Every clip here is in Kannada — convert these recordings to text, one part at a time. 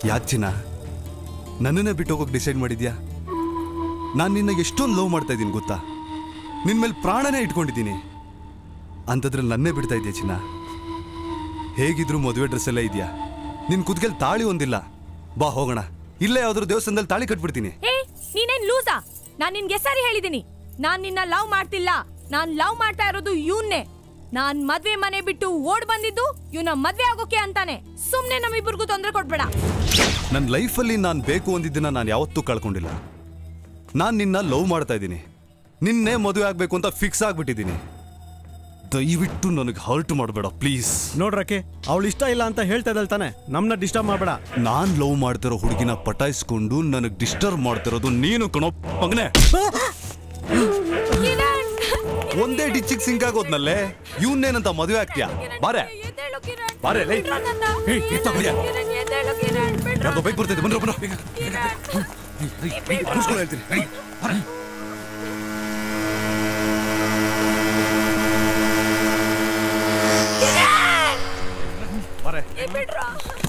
ಯಾಕೆ ಚಿನ್ನ ನನ್ನನ್ನೇ ಬಿಟ್ಟು ಹೋಗೋಕೆ ಡಿಸೈಡ್ ಮಾಡಿದ್ಯಾ ನಾನು ನಿನ್ನ ಎಷ್ಟೊಂದು ಲವ್ ಮಾಡ್ತಾ ಇದ್ದೀನಿ ಗೊತ್ತಾ ನಿನ್ನ ಮೇಲೆ ಪ್ರಾಣನೇ ಇಟ್ಕೊಂಡಿದ್ದೀನಿ ಅಂಥದ್ರಲ್ಲಿ ನನ್ನೇ ಬಿಡ್ತಾ ಇದೆಯಾ ಚಿನ್ನ ಹೇಗಿದ್ರು ಮದುವೆ ಡ್ರೆಸ್ ಎಲ್ಲ ಇದೆಯಾ ನಿನ್ನ ಕುದ್ಗೆಲ್ ತಾಳಿ ಒಂದಿಲ್ಲ ಬಾ ಹೋಗೋಣ ಇಲ್ಲೇ ಯಾವ್ದಾದ್ರು ದೇವಸ್ಥಾನದಲ್ಲಿ ತಾಳಿ ಕಟ್ಬಿಡ್ತೀನಿ ಏ ನೀನೇನ್ ಲೂಸಾ ನಾನ್ ನಿನ್ಗೆ ಸರಿ ಹೇಳಿದೀನಿ ನಾನ್ ನಿನ್ನ ಲವ್ ಮಾಡ್ತಿಲ್ಲ ನಾನ್ ಲವ್ ಮಾಡ್ತಾ ಇರೋದು ಇವನ್ನೇ ನಾನ್ ಮದ್ವೆ ಮನೆ ಬಿಟ್ಟು ಓಡ್ ಬಂದಿದ್ದು ಇವನ ಮದ್ವೆ ಆಗೋಕೆ ಅಂತಾನೆ ಸುಮ್ನೆ ನಮ್ಮಿಬ್ಬರಿಗೂ ತೊಂದರೆ ಕೊಡ್ಬೇಡ ನನ್ನ ಲೈಫಲ್ಲಿ ನಾನು ಬೇಕು ಅಂದಿದ್ದನ್ನ ನಾನು ಯಾವತ್ತೂ ಕಳ್ಕೊಂಡಿಲ್ಲ ನಾನು ನಿನ್ನ ಲವ್ ಮಾಡ್ತಾ ಇದ್ದೀನಿ ನಿನ್ನೆ ಮದುವೆ ಆಗಬೇಕು ಅಂತ ಫಿಕ್ಸ್ ಆಗಿಬಿಟ್ಟಿದ್ದೀನಿ ದಯವಿಟ್ಟು ನನಗೆ ಹರ್ಟ್ ಮಾಡಬೇಡ ಪ್ಲೀಸ್ ನೋಡ್ರಕ್ಕೆ ಅವಳು ಇಷ್ಟ ಇಲ್ಲ ಅಂತ ಹೇಳ್ತಾ ಇದ್ದಲ್ ತಾನೆ ನಮ್ನ ಡಿಸ್ಟರ್ಬ್ ಮಾಡಬೇಡ ನಾನ್ ಲವ್ ಮಾಡ್ತಿರೋ ಹುಡುಗಿನ ಪಟಾಯಿಸ್ಕೊಂಡು ನನಗೆ ಡಿಸ್ಟರ್ಬ್ ಮಾಡ್ತಿರೋದು ನೀನು ಕಣೋ ಮಗನೇ ಕಿರಣ್ ಒಂದೇ ಡಿಚ್ಚಿಗೆ ಸಿಂಕ್ ಆಗೋದ್ನಲ್ಲೇ ಇವನ್ನೇನಂತ ಮದುವೆ ಆಗ್ತೀಯಾ ಬಾರೆ ಎದ್ದೇಳು ಕಿರಣ್ ಬಾರೆ ಲೈ ಬಿಡ್ರೋ ನನ್ನ. ಏಯ್, ಎತ್ತೋಗ್ಬಿಡ್ಯಾ? ಕಿರಣ್, ಎದ್ದೇಳು ಕಿರಣ್, ಬಿಡ್ರೋ. ಯಾರ್ದೋ ಬೈಕ್ ಬರ್ತೈತೆ ಬಂದ್ರು ಬನ್ರೋ ಬೇಗ ಮುಗಿಸ್ಕೊಂಡು ಹೇಳ್ತೀನಿ ನಡಿ, ಬಾರೆ. ಬಾರೆ ಏ, ಬಿಡ್ರೋ.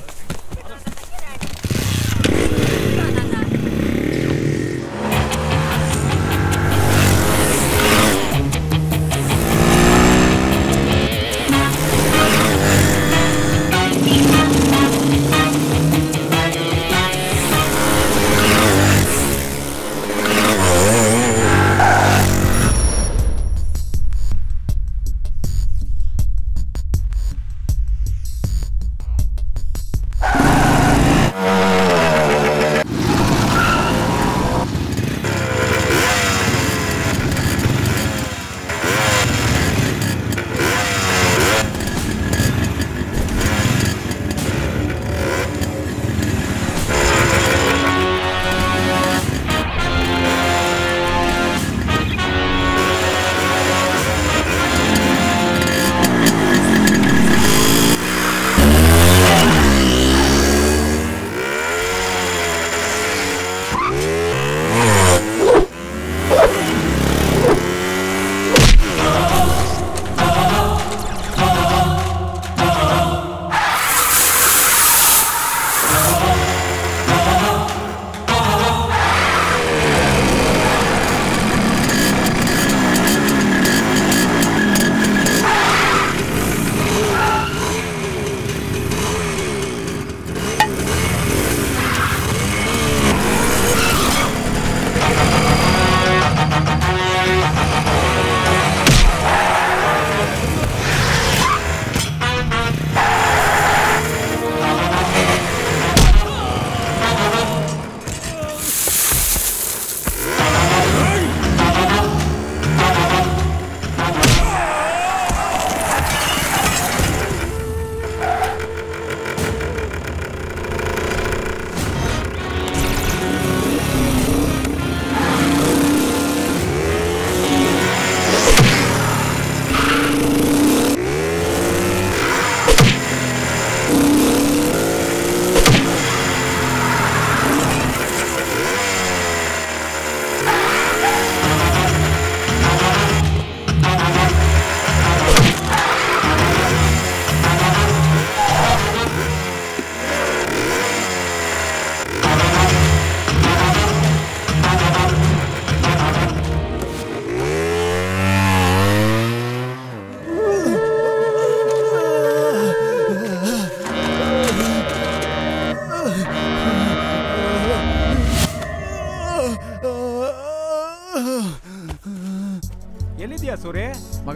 ಎಲ್ಲಿದ್ಯಾ ಸೂರ್ಯ ಮಗ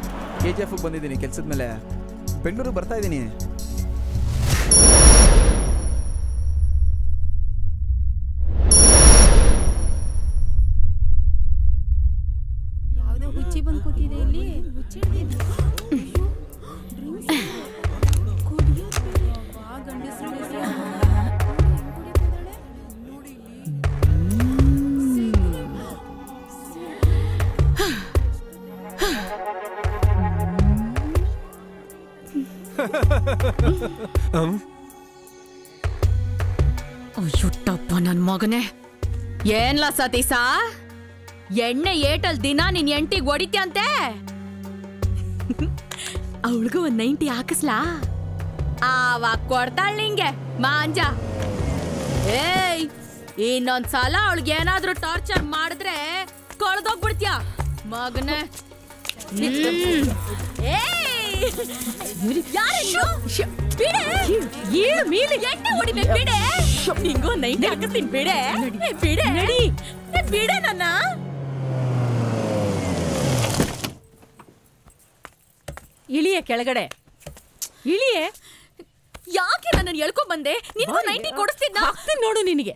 ಕೆ ಜಿ ಎಫ್ ಬಂದಿದ್ದೀನಿ ಕೆಲ್ಸದ ಮೇಲೆ ಬೆಂಗಳೂರು ಬರ್ತಾ ಇದ್ದೀನಿ ಯಾವುದೋ ಹುಚ್ಚಿ ಬಂದು ಕೂತಿದೆ ಇಲ್ಲಿ ಹುಚ್ಚಿ ಅಯ್ಯುಟ್ಟಪ್ಪ ನನ್ ಮಗನೇ ಏನ್ಲ ಸತೀಸ ಎಣ್ಣೆ ಏಟಲ್ ದಿನ ನಿನ್ ಎಂಟಿಗ್ ಹೊಡಿತ್ಯಂತೆ ಅವಳಿಗೂ ಒಂದ್ ನೈಂಟಿ ಹಾಕಿಸ್ಲಾ ಆವಾಗ ಕೊಡ್ತಾಳ ನಿಂಗೆ ಮಾಂಜ ಏಯ್ ಇನ್ನೊಂದ್ಸಲ ಅವಳಿಗೆ ಏನಾದ್ರೂ ಟಾರ್ಚರ್ ಮಾಡಿದ್ರೆ ಕಳ್ದೋಗ್ಬಿಡ್ತ್ಯಾ ಮಗನೇ ಹ್ಮ್. ಏಯ್! ಯಾರಿದು? ಬಿಡೆ. ಏಳು ಮೀನು ಎಣ್ಣೆ ಹೊಡಿಬೇಕು ಬಿಡೆ ನಿಂಗೂ ನೈಟ್ ಹಾಕಿಸ್ತೀನಿ ಬಿಡೆ ಏ, ಬಿಡೆ ಏ, ಬಿಡೆ ನನ್ನ ಇಳಿಯೇ ಕೆಳಗಡೆ ಇಳಿಯೇ ಯಾಕೆ ನನ್ನನ್ನು ಎಳ್ಕೊಂಡ್ ಬಂದೆ ನಿನ್ಗೂ ನೈಂಟಿ ಕೊಡಿಸ್ತಿದ್ನ ಹಾಕ್ತೀನಿ ನೋಡು ನಿನಗೆ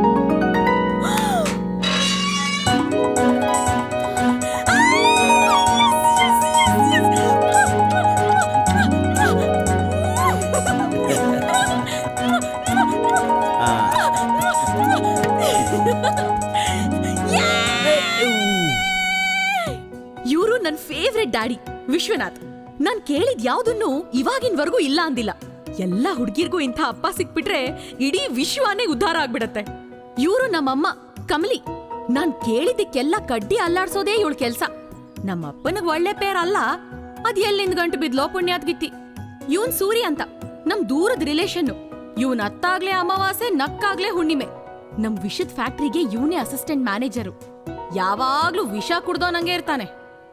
ಇವರು ನನ್ನ ಫೇವ್ರೆಟ್ ಡ್ಯಾಡಿ ವಿಶ್ವನಾಥ್ ನಾನ್ ಕೇಳಿದ್ ಯಾವ್ದನ್ನು ಇವಾಗಿನವರೆಗೂ ಇಲ್ಲ ಅಂದಿಲ್ಲ ಎಲ್ಲ ಹುಡ್ಗಿರ್ಗೂ ಇಂಥ ಅಪ್ಪ ಸಿಕ್ಬಿಟ್ರೆ ಇಡೀ ವಿಶ್ವನೇ ಉದ್ಧಾರ ಆಗ್ಬಿಡತ್ತೆ ಇವರು ನಮ್ಮಮ್ಮ ಕಮಲಿ ನಾನ್ ಕೇಳಿದ್ದಕ್ಕೆಲ್ಲ ಕಡ್ಡಿ ಅಲ್ಲಾಡ್ಸೋದೇ ಇವಳ ಕೆಲ್ಸ ನಮ್ಮ ಅಪ್ಪನಿಗೆ ಒಳ್ಳೆ ಪೇರ್ ಅಲ್ಲ ಅದ್ ಎಲ್ಲಿಂದ ಗಂಟು ಬಿದ್ಲೋ ಪುಣ್ಯಾತ್ಗಿತ್ತಿ ಇವನ್ ಸೂರಿ ಅಂತ ನಮ್ ದೂರದ ರಿಲೇಷನ್ ಇವನ್ ಅತ್ತಾಗ್ಲೇ ಅಮಾವಾಸ್ಯೆ ನಕ್ಕಾಗ್ಲೇ ಹುಣ್ಣಿಮೆ ನಮ್ ವಿಷದ್ ಫ್ಯಾಕ್ಟ್ರಿಗೆ ಇವನೇ ಅಸಿಸ್ಟೆಂಟ್ ಮ್ಯಾನೇಜರು ಯಾವಾಗ್ಲೂ ವಿಷ ಕುಡ್ದೋನಂಗೆ ಇರ್ತಾನೆ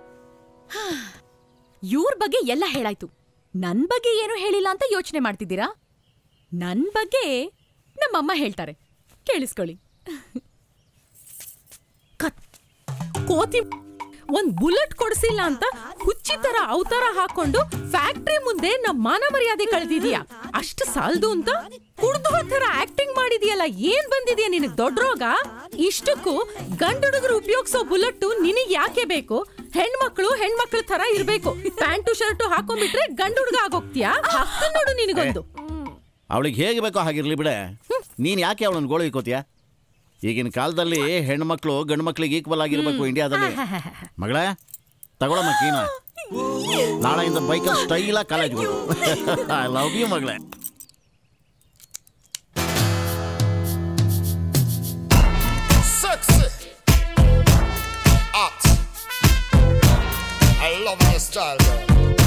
ಇವ್ರ ಬಗ್ಗೆ ಎಲ್ಲ ಹೇಳಾಯ್ತು ನನ್ ಬಗ್ಗೆ ಏನು ಹೇಳಿಲ್ಲ ಅಂತ ಯೋಚನೆ ಮಾಡ್ತಿದ್ದೀರಾ ನನ್ ಬಗ್ಗೆ ನಮ್ಮಮ್ಮ ಹೇಳ್ತಾರೆ ಕೇಳಿಸ್ಕೊಳ್ಳಿ ಕೋತಿ ಒಂದ್ ಬುಲೆಟ್ ಕೊಡ್ಸಿಲ್ಲ ಅಂತ ಹುಚ್ಚಿ ತರ ಅವತಾರ ಹಾಕೊಂಡು ಫ್ಯಾಕ್ಟ್ರಿ ಮುಂದೆ ನಮ್ ಮಾನ ಮರ್ಯಾದೆ ಕಳ್ದಿದ್ಯಾ ಅಷ್ಟು ಸಾಲ್ದು ಅಂತ ಕುಡ್ದು ತರ ಆಕ್ಟಿಂಗ್ ಮಾಡಿದ್ಯಲ್ಲ ಏನ್ ಬಂದಿದ್ಯಾ ನಿನಗ್ ದೊಡ್ಡ ರೋಗ ಇಷ್ಟಕ್ಕೂ ಗಂಡು ಹುಡುಗರು ಉಪಯೋಗಿಸೋ ಬುಲೆಟ್ ನಿನಗ್ ಯಾಕೆ ಬೇಕು ಹೆಣ್ಮಕ್ಳು ಹೆಣ್ಮಕ್ಳ ತರ ಇರ್ಬೇಕು ಪ್ಯಾಂಟು ಶರ್ಟು ಹಾಕೊಂಡ್ಬಿಟ್ರೆ ಗಂಡು ಹುಡುಗ ಆಗೋಗ್ತೀಯಾ ಹಾಕ್ತೀನಿ ನೋಡು ನಿನಗೊಂದು ಅವಳಿಗೆ ಹೇಗೆ ಬೇಕೋ ಹಾಗಿರ್ಲಿ ಬಿಡೆ ನೀನು ಯಾಕೆ ಅವಳನ್ನ ಗೋಳು ಇಕ್ಕೋತೀಯ ಈಗಿನ ಕಾಲದಲ್ಲಿ ಹೆಣ್ಮಕ್ಳು ಗಂಡು ಮಕ್ಳಿಗೆ ಈಕ್ವಲ್ ಆಗಿರ್ಬೇಕು ಇಂಡಿಯಾದಲ್ಲಿ ಮಗಳೇ ತಗೊಳಮ್ಮ ಕೀನ ನಾಳೆಯಿಂದ ಬೈಕಲ್ಲಿ ಸ್ಟೈಲಾಗಿ ಕಾಲೇಜ್ ಐ ಲವ್ ಯು ಮಗಳೇ Sexy. Hot. I love your style, girl.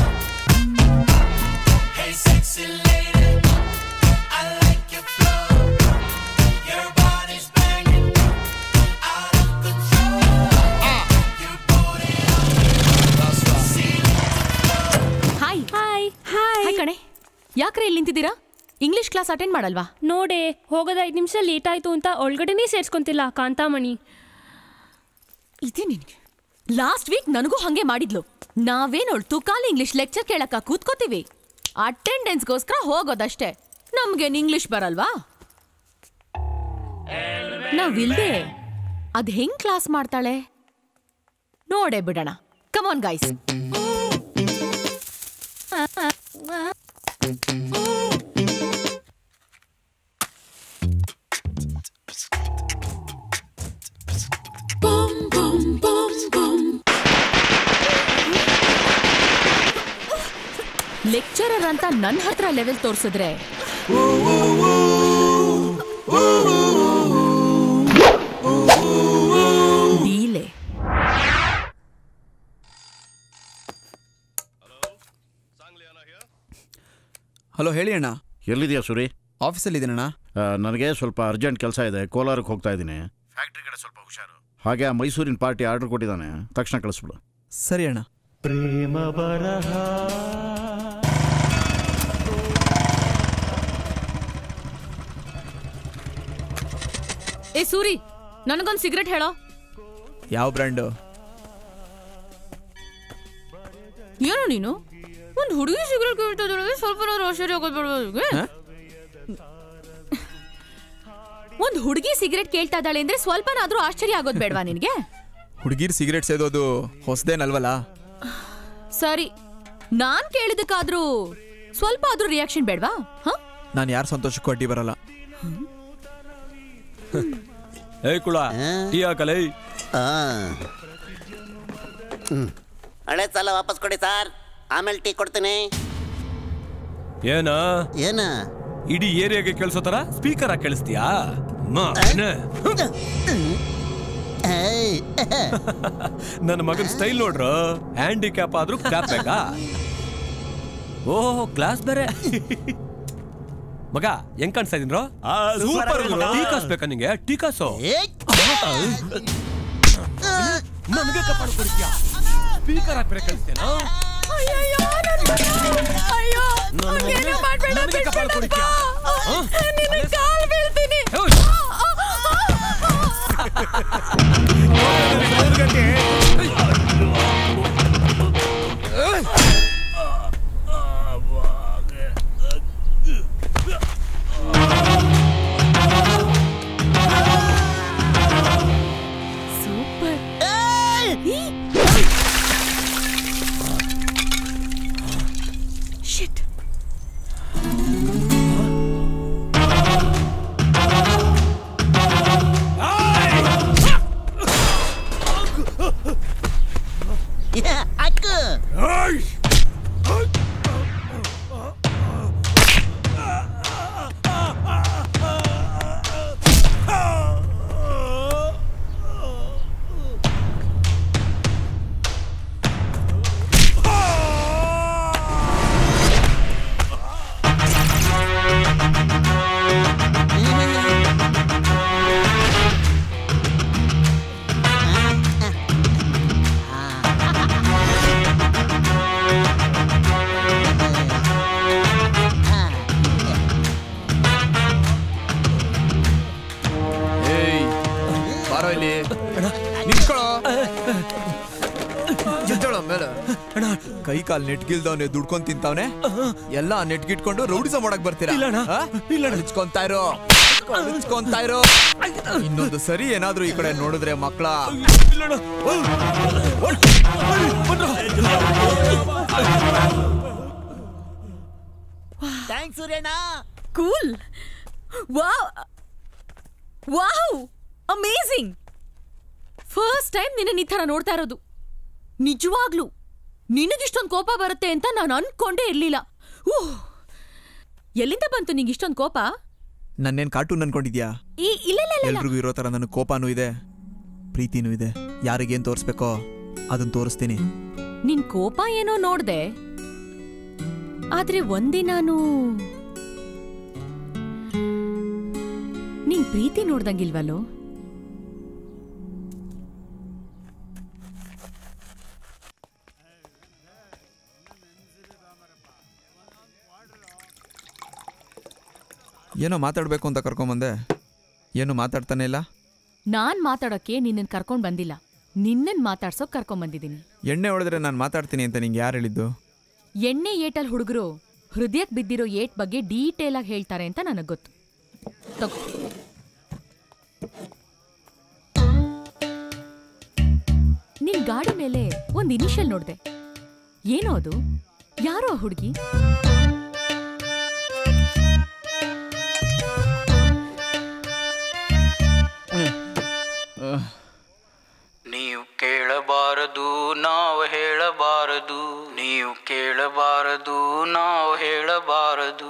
Hey, sexy lady, I like your flow. Your body's banging out of control. You put it on That's right. Hi hi hi ಕಣೆ ಯಾಕ್ರೆ ಇಲ್ಲಿ ನಿಂತಿದ್ದೀರಾ ಇಂಗ್ಲಿಷ್ ಕ್ಲಾಸ್ ಅಟೆಂಡ್ ಮಾಡಲ್ವಾ ನೋಡೆ ಹೋಗೋದು ಐದು ನಿಮಿಷ ಲೇಟ್ ಆಯ್ತು ಅಂತ ಒಳಗಡೆನೇ ಸೇರ್ಸ್ಕೊಂತಿಲ್ಲ ಕಾಂತಾಮಣಿ ಇದೇ ನಿನ್ಗೆ ಲಾಸ್ಟ್ ವೀಕ್ ನನಗೂ ಹಂಗೆ ಮಾಡಿದ್ಲು ನಾವೇನೋಳ್ ತುಕಾಲಿ ಇಂಗ್ಲಿಷ್ ಲೆಕ್ಚರ್ ಕೇಳಕ್ಕ ಕೂತ್ಕೋತೀವಿ ಅಟೆಂಡೆನ್ಸ್ಗೋಸ್ಕರ ಹೋಗೋದಷ್ಟೇ ನಮ್ಗೇನ್ ಇಂಗ್ಲಿಷ್ ಬರಲ್ವಾ ನಾವಿಲ್ದೆ ಅದ್ ಹೆಂಗ್ ಕ್ಲಾಸ್ ಮಾಡ್ತಾಳೆ ನೋಡೇ ಬಿಡೋಣ ಕಮಾನ್ ಗೈಸ್ ಲೆಕ್ಚರರ್ ಅಂತ ನನ್ನ ಹತ್ರ ಲೆವೆಲ್ ತೋರ್ಸಿದ್ರೆ ಡೀಲೆ ಹಲೋ ಹೇಳಿ ಅಣ್ಣ ಎಲ್ಲಿದೆಯಾ ಸುರಿ ಆಫೀಸಲ್ಲಿ ಇದ್ದೀನಣ್ಣ ಆ, ನನಗೆ ಸ್ವಲ್ಪ ಅರ್ಜೆಂಟ್ ಕೆಲಸ ಇದೆ ಕೋಲಾರಕ್ಕೆ ಹೋಗ್ತಾ ಇದ್ದೀನಿ ಫ್ಯಾಕ್ಟ್ರಿ ಕಡೆ ಸ್ವಲ್ಪ ಹುಷಾರು ಹಾಗೆ ಆ ಮೈಸೂರಿನ ಪಾರ್ಟಿ ಆರ್ಡರ್ ಕೊಟ್ಟಿದ್ದಾನೆ ತಕ್ಷಣ ಕಳಿಸ್ಬಿಡು ಸರಿ ಅಣ್ಣ ಏ ಸೂರಿ ನನಗೊಂದ್ ಸಿಗರೆಟ್ ಹೇಳೋ ಯಾವ ಬ್ರ್ಯಾಂಡು ಏನು ನೀನು ಒಂದ್ ಹುಡುಗಿ ಸಿಗರೆಟ್ ಕೇಳ್ತಿದ್ರೆ ಸ್ವಲ್ಪ ಆಶ್ಚರ್ಯ ಆಗೋದ್ ಬೇಡ್ವಾ ಇವ್ರಿಗೆ? ಒಂದ್ ಹುಡುಗಿ ಸಿಗರೆಟ್ ಕೇಳ್ತಾ ಇದ್ದಾಳೆ ಅಂದ್ರೆ ಸ್ವಲ್ಪನಾದ್ರೂ ಆಶ್ಚರ್ಯ ಆಗೋದ್ ಬೇಡ್ವಾ ನಿನ್ಗೆ ಹುಡುಗಿರ್ ಸಿಗರೇಟ್ ಸೇದೋದು ಹೊಸದೇನಲ್ವಲ್ಲ ಸರಿ ನಾನ್ ಕೇಳಿದಕ್ಕಾದ್ರೂ ಸ್ವಲ್ಪ ಆದ್ರೂ ರಿಯಾಕ್ಷನ್ ಬೇಡ್ವಾ ಹ ನಾನು ಯಾರ ಸಂತೋಷಕ್ಕೂ ಅಡ್ಡಿ ಬರಲ್ಲ ಏಯ್ ಕುಳ ಟೀ ಹಾಕಲೇ ಹಳೆ ಸಾಲ ವಾಪಸ್ ಕೊಡಿ ಸರ್ ಆಮೇಲೆ ಟೀ ಕೊಡ್ತೀನಿ ಏನ ಏನ ಇಡೀ ಏರಿಯಾಗೆ ಕೇಳಿಸೋ ತರ ಸ್ಪೀಕರ್ ಆಗಿ ಕೇಳಿಸ್ತೀಯಾ ಏಯ್, ನನ್ನ ಮಗನ ಸ್ಟೈಲ್ ನೋಡ್ರು ಹ್ಯಾಂಡಿಕ್ಯಾಪ್ ಆದ್ರೂ ಕ್ಲಾಪ್ ಬೇಕಾ ಓಹ್ ಕ್ಲಾಸ್ ಬೇರೆ ಮಗ ಹೆಂಗ್ ಕಾಣಿಸ್ತಾ ಇದೀನ್ರೋ ಸೂಪರ್ ಟೀ ಕಾಸ್ ಬೇಕಾ ನಿಂಗೆ ಟೀ ಕಾಸು ನನಗೆ ಕಪಾಳ ಕೊಡ್ತೀಯಾ ಸ್ಪೀಕರ್ ಹಾಕ್ಬೇರೆ ಕಳಿಸ್ತೇನಾ ಅಯ್ಯೋ ನನ್ನ ಅವ್ನಿಗೇನು ಮಗನೇ, ಮಾಡ್ಬೇಡ, ನನಗೆ ಕಪಾಳ ಬಿಟ್ಬಿಡಪ್ಪ. ಕೊಡ್ತೀಯಾ? ಹಾ? ನಿನಗ್ ಕಾಲ್ ಬೀಳ್ತೀನಿ ಸೂಪರ್ ಶಿಟ್ ಅಕ್ಕ ಏಯ್ ಬಾರೋ ಇಲ್ಲಿ ನಿಂತ್ಕೊಳ್ಳೋ ಎದ್ದೇಳೋ ಮೇಲೆ ಕೈ ಕಾಲ್ ನೆಟ್ಗಿಲ್ದವನೆ ದುಡ್ಕೊಂಡ್ ತಿಂತಾವನೆ ಎಲ್ಲ ನೆಟ್ಗಿಟ್ಕೊಂಡು ರೌಡಿಸ ಮಾಡಕ್ ಬರ್ತೀರಾ ಆ? ಹಚ್ಕೊಂತಾ ಇರೋ ಹಚ್ಕೊಂತಾ ಇರೋ ಇನ್ನೊಂದು ಸರಿ ಏನಾದ್ರೂ ಈ ಕಡೆ ನೋಡಿದ್ರೆ ಮಕ್ಕಳ ಥ್ಯಾಂಕ್ಸ್ ಸೂರ್ಯಣ್ಣ cool wow wow amazing first time ನಿನ್ನ ಈ ಥರ ನೋಡ್ತಾ ಇರೋದು ನಿಜವಾಗ್ಲು ನಿನಗಿಷ್ಟೊಂದು ಕೋಪ ಬರುತ್ತೆ ಅಂತ ನಾನು ಅನ್ಕೊಂಡೇ ಇರ್ಲಿಲ್ಲ ಊಹ್. ಎಲ್ಲಿಂದ ಬಂತು ನಿಂಗೆ ಇಷ್ಟೊಂದು ಕೋಪ ನನ್ನೇನ್ ಕಾರ್ಟೂನ್ ಅನ್ಕೊಂಡಿದ್ಯಾ ಈ ಇಲ್ಲ ಇಲ್ಲ, ಇಲ್ಲ, ಇಲ್ಲ ಎಲ್ರಿಗೂ ಇರೋ ತರ ನನಗೆ ಕೋಪನೂ ಇದೆ ಪ್ರೀತಿನೂ ಇದೆ ಯಾರಿಗೇನ್ ತೋರಿಸ್ಬೇಕೋ ಅದನ್ನ ತೋರಿಸ್ತೀನಿ ನಿನ್ ಕೋಪ ಏನೋ ನೋಡ್ದೆ ಆದ್ರೆ ಒಂದಿನಾನು ನಿನ್ ಪ್ರೀತಿ ನೋಡ್ದಂಗಿಲ್ವಲ್ಲೋ ಏನೋ ಮಾತಾಡ್ಬೇಕು ಅಂತ ಕರ್ಕೊಂಬಂದೆ ಏನು ಮಾತಾಡ್ತಾನೆ ಇಲ್ಲ ನಾನ್ ಮಾತಾಡೋಕೆ ನಿನ್ನನ್ ಕರ್ಕೊಂಡ್ ಬಂದಿಲ್ಲ ನಿನ್ನನ್ ಮಾತಾಡ್ಸೋಕ್ ಕರ್ಕೊಂಡ್ ಬಂದಿದ್ದೀನಿ ಎಣ್ಣೆ ಹೊಡೆದ್ರೆ ನಾನು ಮಾತಾಡ್ತೀನಿ ಅಂತ ನಿಂಗೆ ಯಾರು ಹೇಳಿದ್ದು ಎಣ್ಣೆ ಏಟಲ್ ಹುಡುಗರು ಹೃದಯಕ್ ಬಿದ್ದಿರೋ ಏಟ್ ಬಗ್ಗೆ ಡೀಟೇಲ್ ಆಗಿ ಹೇಳ್ತಾರೆ ಅಂತ ನನಗ್ ಗೊತ್ತು ತಗೋ ನಿನ್ ಗಾಡಿ ಮೇಲೆ ಒಂದ್ ಇನಿಷಿಯಲ್ ನೋಡ್ದೆ ಏನೋ ಅದು ಯಾರೋ ಆ ಹುಡುಗಿ ನೀವು ಕೇಳಬಾರದು ನಾವು ಹೇಳಬಾರದು ನೀವು ಕೇಳಬಾರದು ನಾವು ಹೇಳಬಾರದು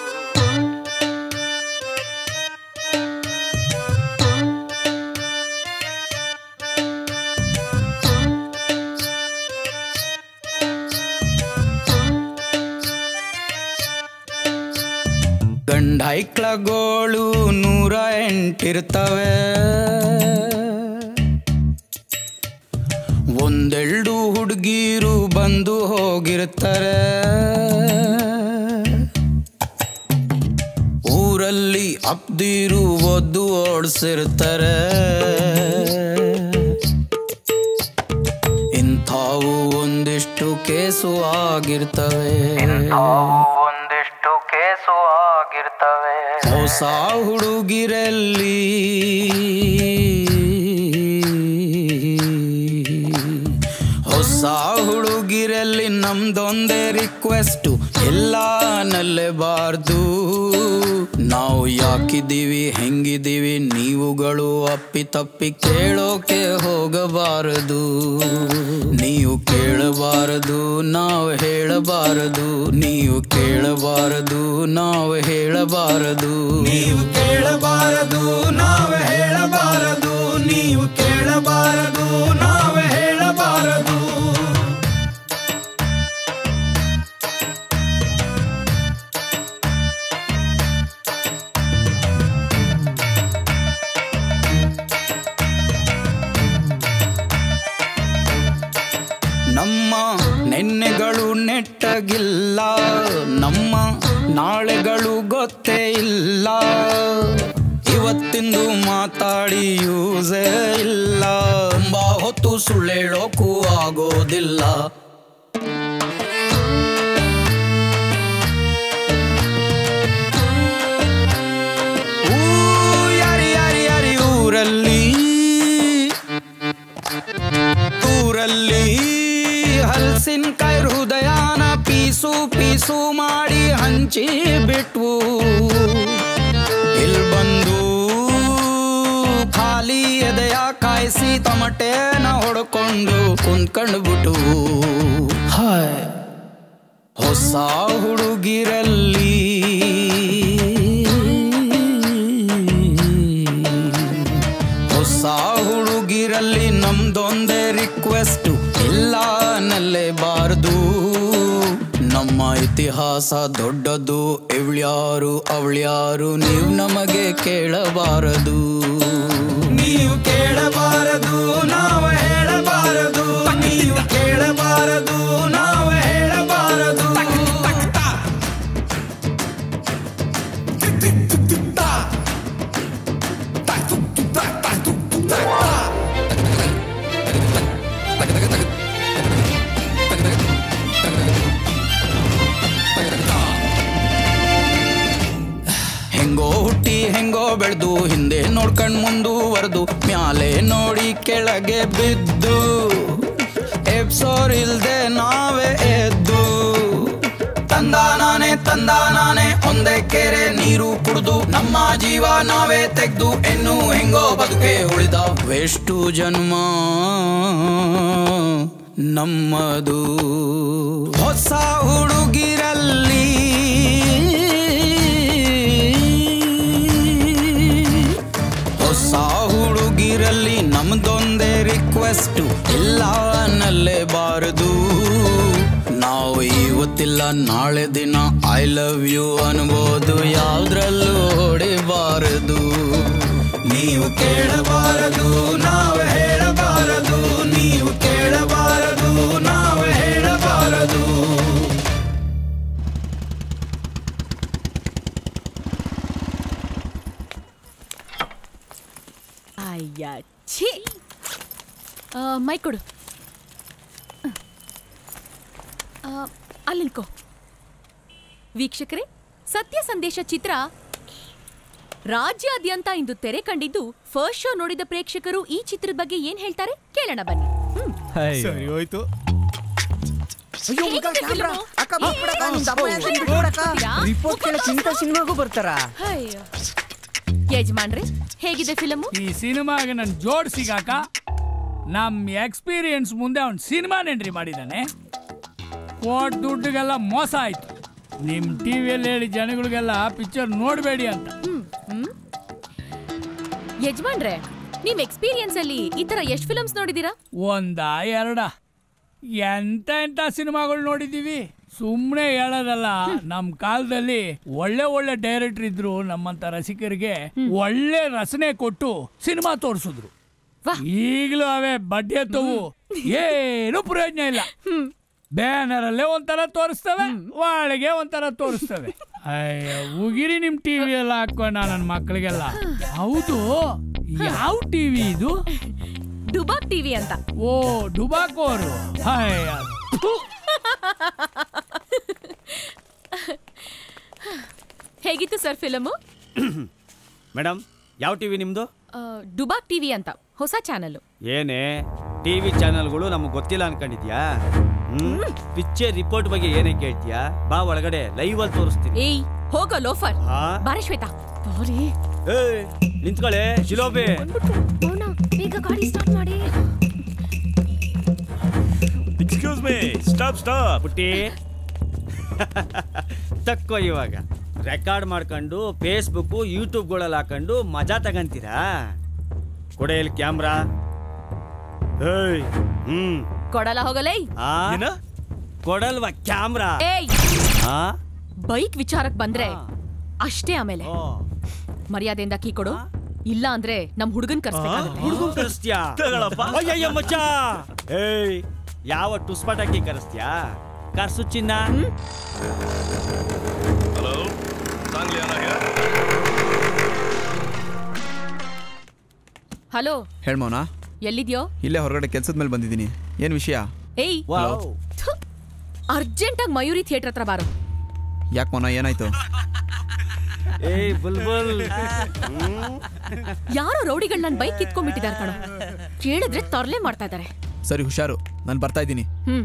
ಗಂಡ ಐಕ್ಳಗೋಳು ನೂರ ಎಂಟಿರ್ತವೆ ಒಂದೆರಡು ಹುಡುಗೀರು ಬಂದು ಹೋಗಿರ್ತಾರೆ ಊರಲ್ಲಿ ಅಪ್ದಿರು ಒದ್ದು ಓಡಿಸಿರ್ತಾರೆ ಇಂಥವು ಒಂದಿಷ್ಟು ಕೇಸು ಆಗಿರ್ತವೆ ಒಂದಿಷ್ಟು ಕೇಸು ಆಗಿರ್ತವೆ ಹೊಸ ಹುಡುಗಿರಲ್ಲಿ ಹೊಸ ಹುಡುಗಿರಲ್ಲಿ ನಮ್ದೊಂದೇ ರಿಕ್ವೆಸ್ಟು ಎಲ್ಲ ನಲ್ಲೆಬಾರ್ದು ನಾವು ಯಾಕಿದ್ದೀವಿ ಹೆಂಗಿದ್ದೀವಿ ನೀವುಗಳು ಅಪ್ಪಿ ತಪ್ಪಿ ಕೇಳೋಕೆ ಹೋಗಬಾರದು ನೀವು ಕೇಳಬಾರದು ನಾವು ಹೇಳಬಾರದು ನೀವು ಕೇಳಬಾರದು ನಾವು ಹೇಳಬಾರದು ನೀವು ಕೇಳಬಾರದು ನಾವು ಹೇಳಬಾರದು ನೀವು ಕೇಳಬಾರದು ನಾವು ಹೇಳಬಾರದು ಬೆಳಗಿಲ್ಲ ನಮ್ಮ ನಾಳೆಗಳು ಗೊತ್ತೇ ಇಲ್ಲ ಇವತ್ತಿಂದು ಮಾತಾಡಿ ಯೂಸೇ ಇಲ್ಲ ತುಂಬಾ ಹೊತ್ತು ಸುಳ್ಳೇಳೋಕ್ಕೂ ಆಗೋದಿಲ್ಲ ಊ, ಯಾರಿ ಯಾರಿ ಯಾರಿ ಊರಲ್ಲಿ ಊರಲ್ಲಿ ಹಲ್ಸಿನ್ಕಾಯಿ ಹೃದಯನ ಪೀಸು ಪೀಸು ಮಾಡಿ ಹಂಚಿ ಬಿಟ್ವು ಇಲ್ ಬಂದು ಖಾಲಿ ಎದೆಯ ಕಾಯಿಸಿ ತಮಟೆನ ಹೊಡ್ಕೊಂಡು ಕುಂತ್ಕೊಂಡು ಬಿಟ್ಟು ಹಾಯ್ ಹೊಸ ಹುಡುಗಿರಲ್ಲಿ ಹೊಸ ಹುಡುಗಿರಲ್ಲಿ ನಮ್ದೊಂದೇ ರಿಕ್ವೆಸ್ಟ್ ಇಲ್ಲ ನಲ್ಲೇಬಾರ್ದು ನಮ್ಮ ಇತಿಹಾಸ ದೊಡ್ಡದು ಇವಳ್ಯಾರು ಅವಳ್ಯಾರು ನೀವು ನಮಗೆ ಕೇಳಬಾರದು ನೀವು ಕೇಳಬಾರದು ನಾವು ಹೇಳಬಾರದು ನೀವು ಕೇಳಬಾರದು ನಾವು ಹೇಳಬಾರದು ಹೆಂಗೋ ಹುಟ್ಟಿ ಹೆಂಗೋ ಬೆಳೆದು ಹಿಂದೆ ನೋಡ್ಕೊಂಡ್ ಮುಂದುವರೆದು ಮ್ಯಾಲೆ ನೋಡಿ ಕೆಳಗೆ ಬಿದ್ದು ಎಬ್ಸೋರ್ ಇಲ್ದೆ ನಾವೇ ಎದ್ದು ತಂದಾನಾನೆ ತಂದಾನಾನೆ ಒಂದೇ ಕೆರೆ ನೀರು ಕುಡ್ದು ನಮ್ಮ ಜೀವ ನಾವೇ ತೆಗ್ದು ಎನ್ನು ಹೆಂಗೋ ಬದುಕೆ ಉಳಿದ ವೆಷ್ಟು ಜನ್ಮ ನಮ್ಮದು ಹೊಸ ಹುಡುಗಿರಲ್ಲಿ ಹೊಸ ಹುಡುಗಿರಲ್ಲಿ ನಮ್ದೊಂದೇ ರಿಕ್ವೆಸ್ಟ್ ಇಲ್ಲ ಅನ್ನಲೇಬಾರದು ನಾವು ಇವತ್ತಿಲ್ಲ ನಾಳೆ ದಿನ ಐ ಲವ್ ಯು ಅನ್ಬೋದು ಯಾವ್ದ್ರಲ್ಲೂ ಹೊಡಿಬಾರದು ನೀವು ಕೇಳಬಾರದು ನಾವು ಹೇಳಬಾರದು ನೀವು ಕೇಳಬಾರದು ನಾವು ಹೇಳಬಾರದು ಅಯ್ಯ ಛೀ ಆ, ಮೈ ಕೊಡು ಆ, ಅಲ್ಲಿ ನಿಲ್ಕೋ ವೀಕ್ಷಕರೇ ಸತ್ಯ ಸಂದೇಶ ಚಿತ್ರ ರಾಜ್ಯಾದ್ಯಂತ ಇಂದು ತೆರೆ ಕಂಡಿದ್ದು ಫಸ್ಟ್ ಶೋ ನೋಡಿದ ಪ್ರೇಕ್ಷಕರು ಈ ಚಿತ್ರದ ಬಗ್ಗೆ ಏನ್ ಹೇಳ್ತಾರೆ ಕೇಳೋಣ ಬನ್ನಿ ಹ್ಮ್. ಸರಿ ಹೋಯ್ತು ಹೇಗಿದೆ ಫಿಲ್ಮು? ರಿಪೋರ್ಟ್ ಕೇಳಕ್ ಇಂಥ ಸಿನಿಮಾಗೂ ಬರ್ತಾರಾ ಅಯ್ಯೋ. ಯಜಮಾನ್ರೆ ಹೇಗಿದೆ ಫಿಲಮು ಈ ಸಿನಿಮಾಗೆ ನನ್ನ ಜೋಡ್ ಸಿಗಾಕ ನಮ್ ಎಕ್ಸ್ಪೀರಿಯನ್ಸ್ ಮುಂದೆ ಅವ್ನು ಸಿನಿಮಾ ಎಂಟ್ರಿ ಮಾಡಿದ್ದಾನೆ ಕೋಟ್ ದುಡ್ಡಿಗೆಲ್ಲ ಮೋಸ ಆಯ್ತು ನಿಮ್ ಟಿವಿಯಲ್ಲಿ ಹೇಳಿ ಜನಗಳಿಗೆಲ್ಲ ಪಿಕ್ಚರ್ ನೋಡಬೇಡಿ ಅಂತ ಯಜಮಾನ್ರೆ ನಿಮ್ ಎಕ್ಸ್ಪೀರಿಯನ್ಸ್ ಅಲ್ಲಿ ಈ ತರ ಎಷ್ಟು ಫಿಲ್ಮ್ಸ್ ನೋಡಿದೀರಾ ಒಂದ ಎರಡ ಎಂತ ಎಂತ ಸಿನಿಮಾಗಳು ನೋಡಿದೀವಿ ಸುಮ್ಮನೆ ಹೇಳೋದಲ್ಲ ನಮ್ ಕಾಲದಲ್ಲಿ ಒಳ್ಳೆ ಒಳ್ಳೆ ಡೈರೆಕ್ಟರ್ ಇದ್ರು ನಮ್ಮಂತ ರಸಿಕರಿಗೆ ಒಳ್ಳೆ ರಚನೆ ಕೊಟ್ಟು ಸಿನಿಮಾ ತೋರಿಸಿದ್ರು ಈಗಲೂ ಅವೇ ಬಡ್ಡಿ ಎತ್ತವು ಏನು ಪ್ರಯೋಜನ ಇಲ್ಲ ಬ್ಯಾನರ್ ಅಲ್ಲೇ ಒಂಥರ ತೋರಿಸ್ತವೆ ಒಳಗೆ ಒಂಥರ ತೋರಿಸ್ತವೆ ಅಯ್ಯ ಉಗಿರಿ ನಿಮ್ ಟಿವಿ ಎಲ್ಲ ಹಾಕೋಣ ನನ್ನ ಮಕ್ಕಳಿಗೆಲ್ಲ ಹೌದು ಯಾವ ಟಿವಿ ಇದು ಡುಬಾಕ್ ಟಿವಿ ಅಂತ ಓ ಡುಬಾಕೋರು ಅಯ್ಯ ಥು. ಹೇಗಿತ್ತು ಸರ್ ಫಿಲಮು ಮೇಡಮ್ ಯಾವ ಟಿವಿ ನಿಮ್ದು ಡುಬಾಕ್ ಟಿವಿ ಅಂತ ಹೊಸ ಚಾನಲ್ ಏನೇ ಟಿವಿ ಚಾನೆಲ್ಗಳು ನಮಗೆ ಗೊತ್ತಿಲ್ಲ ಅನ್ಕೊಂಡಿದ್ಯಾ ಹ್ಮ್ ಪಿಕ್ಚರ್ ರಿಪೋರ್ಟ್ ಬಗ್ಗೆ ಏನೇ ಕೇಳ್ತೀಯಾ ಬಾ ಒಳಗಡೆ ಲೈವ್ ಅಲ್ಲಿ ತೋರಿಸ್ತೀನಿ ಏಯ್ ಹೋಗೋ ಲೋಫರ್ ಹಾ? ಬಾರೆ ಶ್ವೇತಾ ಬಾರಿ ಏಯ್ ನಿಂತ್ಕೊಳ್ಳೆ ಶಿಲೋಬೆ ಬೇಗ ಗಾಡಿ ಸ್ಟಾರ್ಟ್ ಮಾಡಿ ಎಕ್ಸ್ಕ್ಯೂಸ್ ಮೀ ಸ್ಟಾಪ್ ಸ್ಟಾಪ್ ಪುಟ್ಟಿ ತಕ್ಕೋ ಇವಾಗ ರೆಕಾರ್ಡ್ ಮಾಡ್ಕೊಂಡು ಫೇಸ್ಬುಕ್ ಯೂಟ್ಯೂಬ್ಗಳಲ್ಲಿ ಹಾಕೊಂಡು ಮಜಾ ತಗಂತೀರಾ ಕೊಡೆ ಇಲ್ಲಿ ಕ್ಯಾಮ್ರಾ ಏಯ್ ಹ್ಮ್ ಕೊಡಲ್ಲ ಹೋಗಲೇ ಆ ಕೊಡಲ್ವಾ ಕ್ಯಾಮ್ರಾ ಏಯ್ ಆ ಬೈಕ್ ವಿಚಾರಕ್ ಬಂದ್ರೆ ಅಷ್ಟೇ ಆಮೇಲೆ ಮರ್ಯಾದೆಯಿಂದ ಕೀ ಕೊಡು ಇಲ್ಲ ಅಂದ್ರೆ ನಮ್ ಹುಡುಗನ್ ಕರ್ಸ್ಬೇಕಾಗುತ್ತೆ ಹುಡುಗನ್ ಕರೆಸ್ತ್ಯಾ ತಗೊಳಪ್ಪ. ಅಯ್ಯಯ್ಯ ಮಚ್ಚ ಏಯ್ ಯಾವ ಟುಸ್ಪಟಾಕಿ ಕರೆಸ್ತ್ಯಾ ಕರ್ಸು ಚಿನ್ನ ಹಲೋ सांगली अना here ಹಲೋ ಹೇಳ್ಮೋನ ಎಲ್ಲಿದ್ಯೋ ಇಲ್ಲೇ ಹೊರಗಡೆ ಕೆಲ್ಸದ ಮೇಲೆ ಬಂದಿದ್ದೀನಿ ಏನು ವಿಷಯ ಏಯ್ Hello? ಅರ್ಜೆಂಟಾಗಿ ಮಯೂರಿ ಥಿಯೇಟರ್ ಹತ್ರ ಬಾರೋ ಯಾಕೆ ಮೋನ ಏನಾಯ್ತು ಏಯ್ ಬುಲ್ಬುಲ್ ಯಾರೋ ರೌಡಿಗಳು ನನ್ನ ಬೈಕ್ ಕಿತ್ಕೊಂಡ್ಬಿಟ್ಟಿದ್ದಾರೆ ಕಣೋ ಕೇಳಿದ್ರೆ ತರ್ಲೆ ಮಾಡ್ತಾ ಇದ್ದಾರೆ ಸರಿ ಹುಷಾರು ನಾನು ಬರ್ತಾ ಇದ್ದೀನಿ ಹ್ಮ್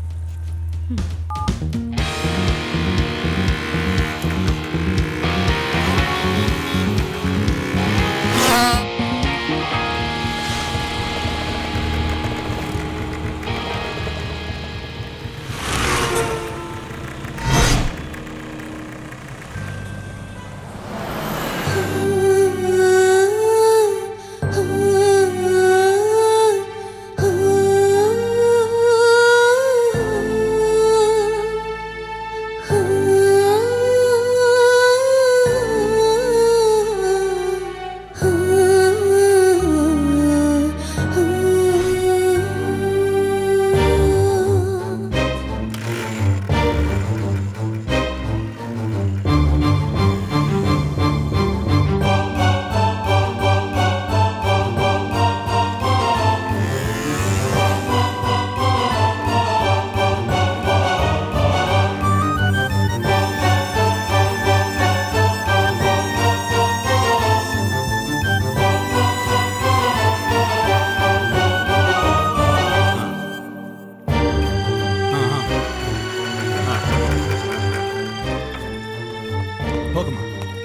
ಹೋಗಮ್ಮ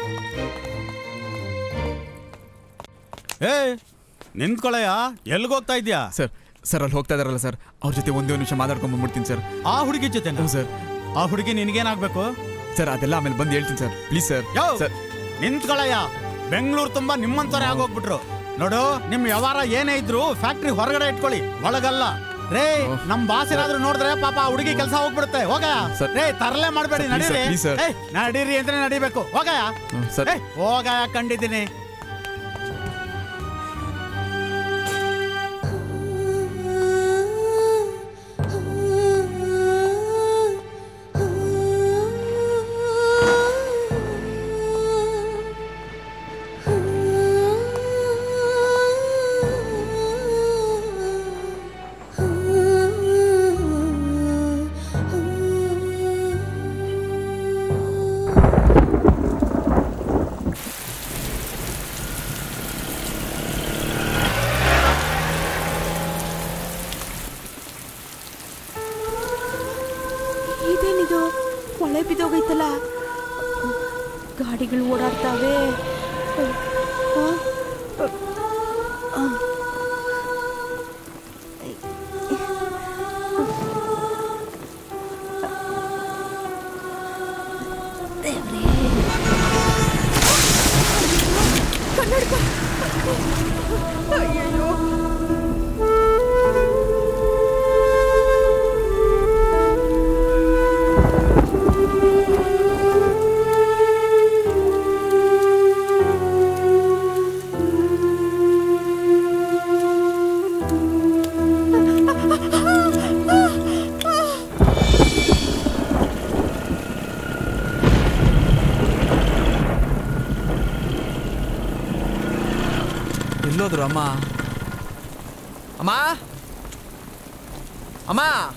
ಏ ನಿಂತ್ಕೊಳಯ್ಯ ಎಲ್ಲಿಗೆ ಹೋಗ್ತಾ ಇದ್ಯಾ ಸರ್ ಸರ್ ಅಲ್ಲಿ ಹೋಗ್ತಾ ಇದಾರಲ್ಲ ಸರ್ ಅವ್ರ ಜೊತೆ ಒಂದೇ ಒಂದು ನಿಮಿಷ ಮಾತಾಡ್ಕೊಂಡು ಬಂದ್ಬಿಡ್ತೀನಿ ಸರ್ ಆ ಹುಡುಗಿ ಜೊತೆ ಸರ್ ಆ ಹುಡುಗಿ ನಿನ್ಗೇನಾಗ್ಬೇಕು ಸರ್ ಅದೆಲ್ಲ ಆಮೇಲೆ ಬಂದು ಹೇಳ್ತೀನಿ sir please sir yo sir ನಿಂತ್ಕೊಳಯ್ಯ ಬೆಂಗಳೂರು ತುಂಬಾ ನಿಮ್ಮಂತವ್ರೆ ಆಗೋಗ್ಬಿಟ್ರು ನೋಡು ನಿಮ್ ವ್ಯವಹಾರ ಏನೇ ಇದ್ರು ಫ್ಯಾಕ್ಟ್ರಿ ಹೊರಗಡೆ ಇಟ್ಕೊಳ್ಳಿ ಒಳಗಲ್ಲ ರೇ ನಮ್ ಬಾಸ್ ಏನಾದ್ರು ನೋಡಿದ್ರೆ ಪಾಪ ಆ ಹುಡುಗಿ ಕೆಲಸ ಹೋಗ್ಬಿಡುತ್ತೆ ಹೋಗ ಸರ್. ರೇ ತರಲೆ ಮಾಡ್ಬೇಡಿ ಸರ್, please ನಡೀರಿ ಸರ್, please ಸರ್. ಏಯ್, ನಡೀರಿ ಅಂದ್ರೆ ನಡಿಬೇಕು ಹೋಗಯ ಹ್ಮ್, ಸರ್. ಹೋಗ ಕಂಡಿದ್ದೀನಿ ಇದೇನಿದು ಕೊಳೆ ಬಿದ್ದೋಗೈತಲ್ಲ ಗಾಡಿಗಳು ಓಡಾಡ್ತಾವೆ ಆ? ಆ. ದೇವ್ರೇ. ಕನ್ನಡಕ ಅಯ್ಯಯ್ಯೋ ಎಲ್ಲೋದ್ರು ಅಮ್ಮ ಅಮ್ಮ ಅಮ್ಮ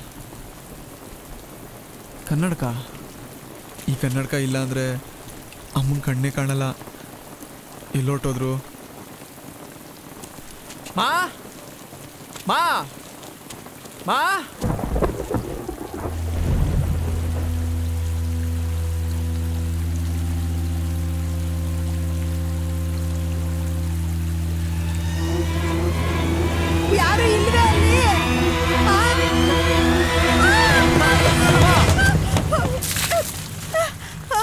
ಕನ್ನಡಕ ಈ ಕನ್ನಡಕ ಇಲ್ಲ ಅಂದ್ರೆ ಅಮ್ಮನ ಕಣ್ಣೇ ಕಾಣಲ್ಲ ಎಲ್ಲೋಟೋದ್ರು ಮಾ ಮಾ ಮಾ ಯಾರು ಇಲ್ವೇ ಅಲ್ಲಿ ಆ? ಆ?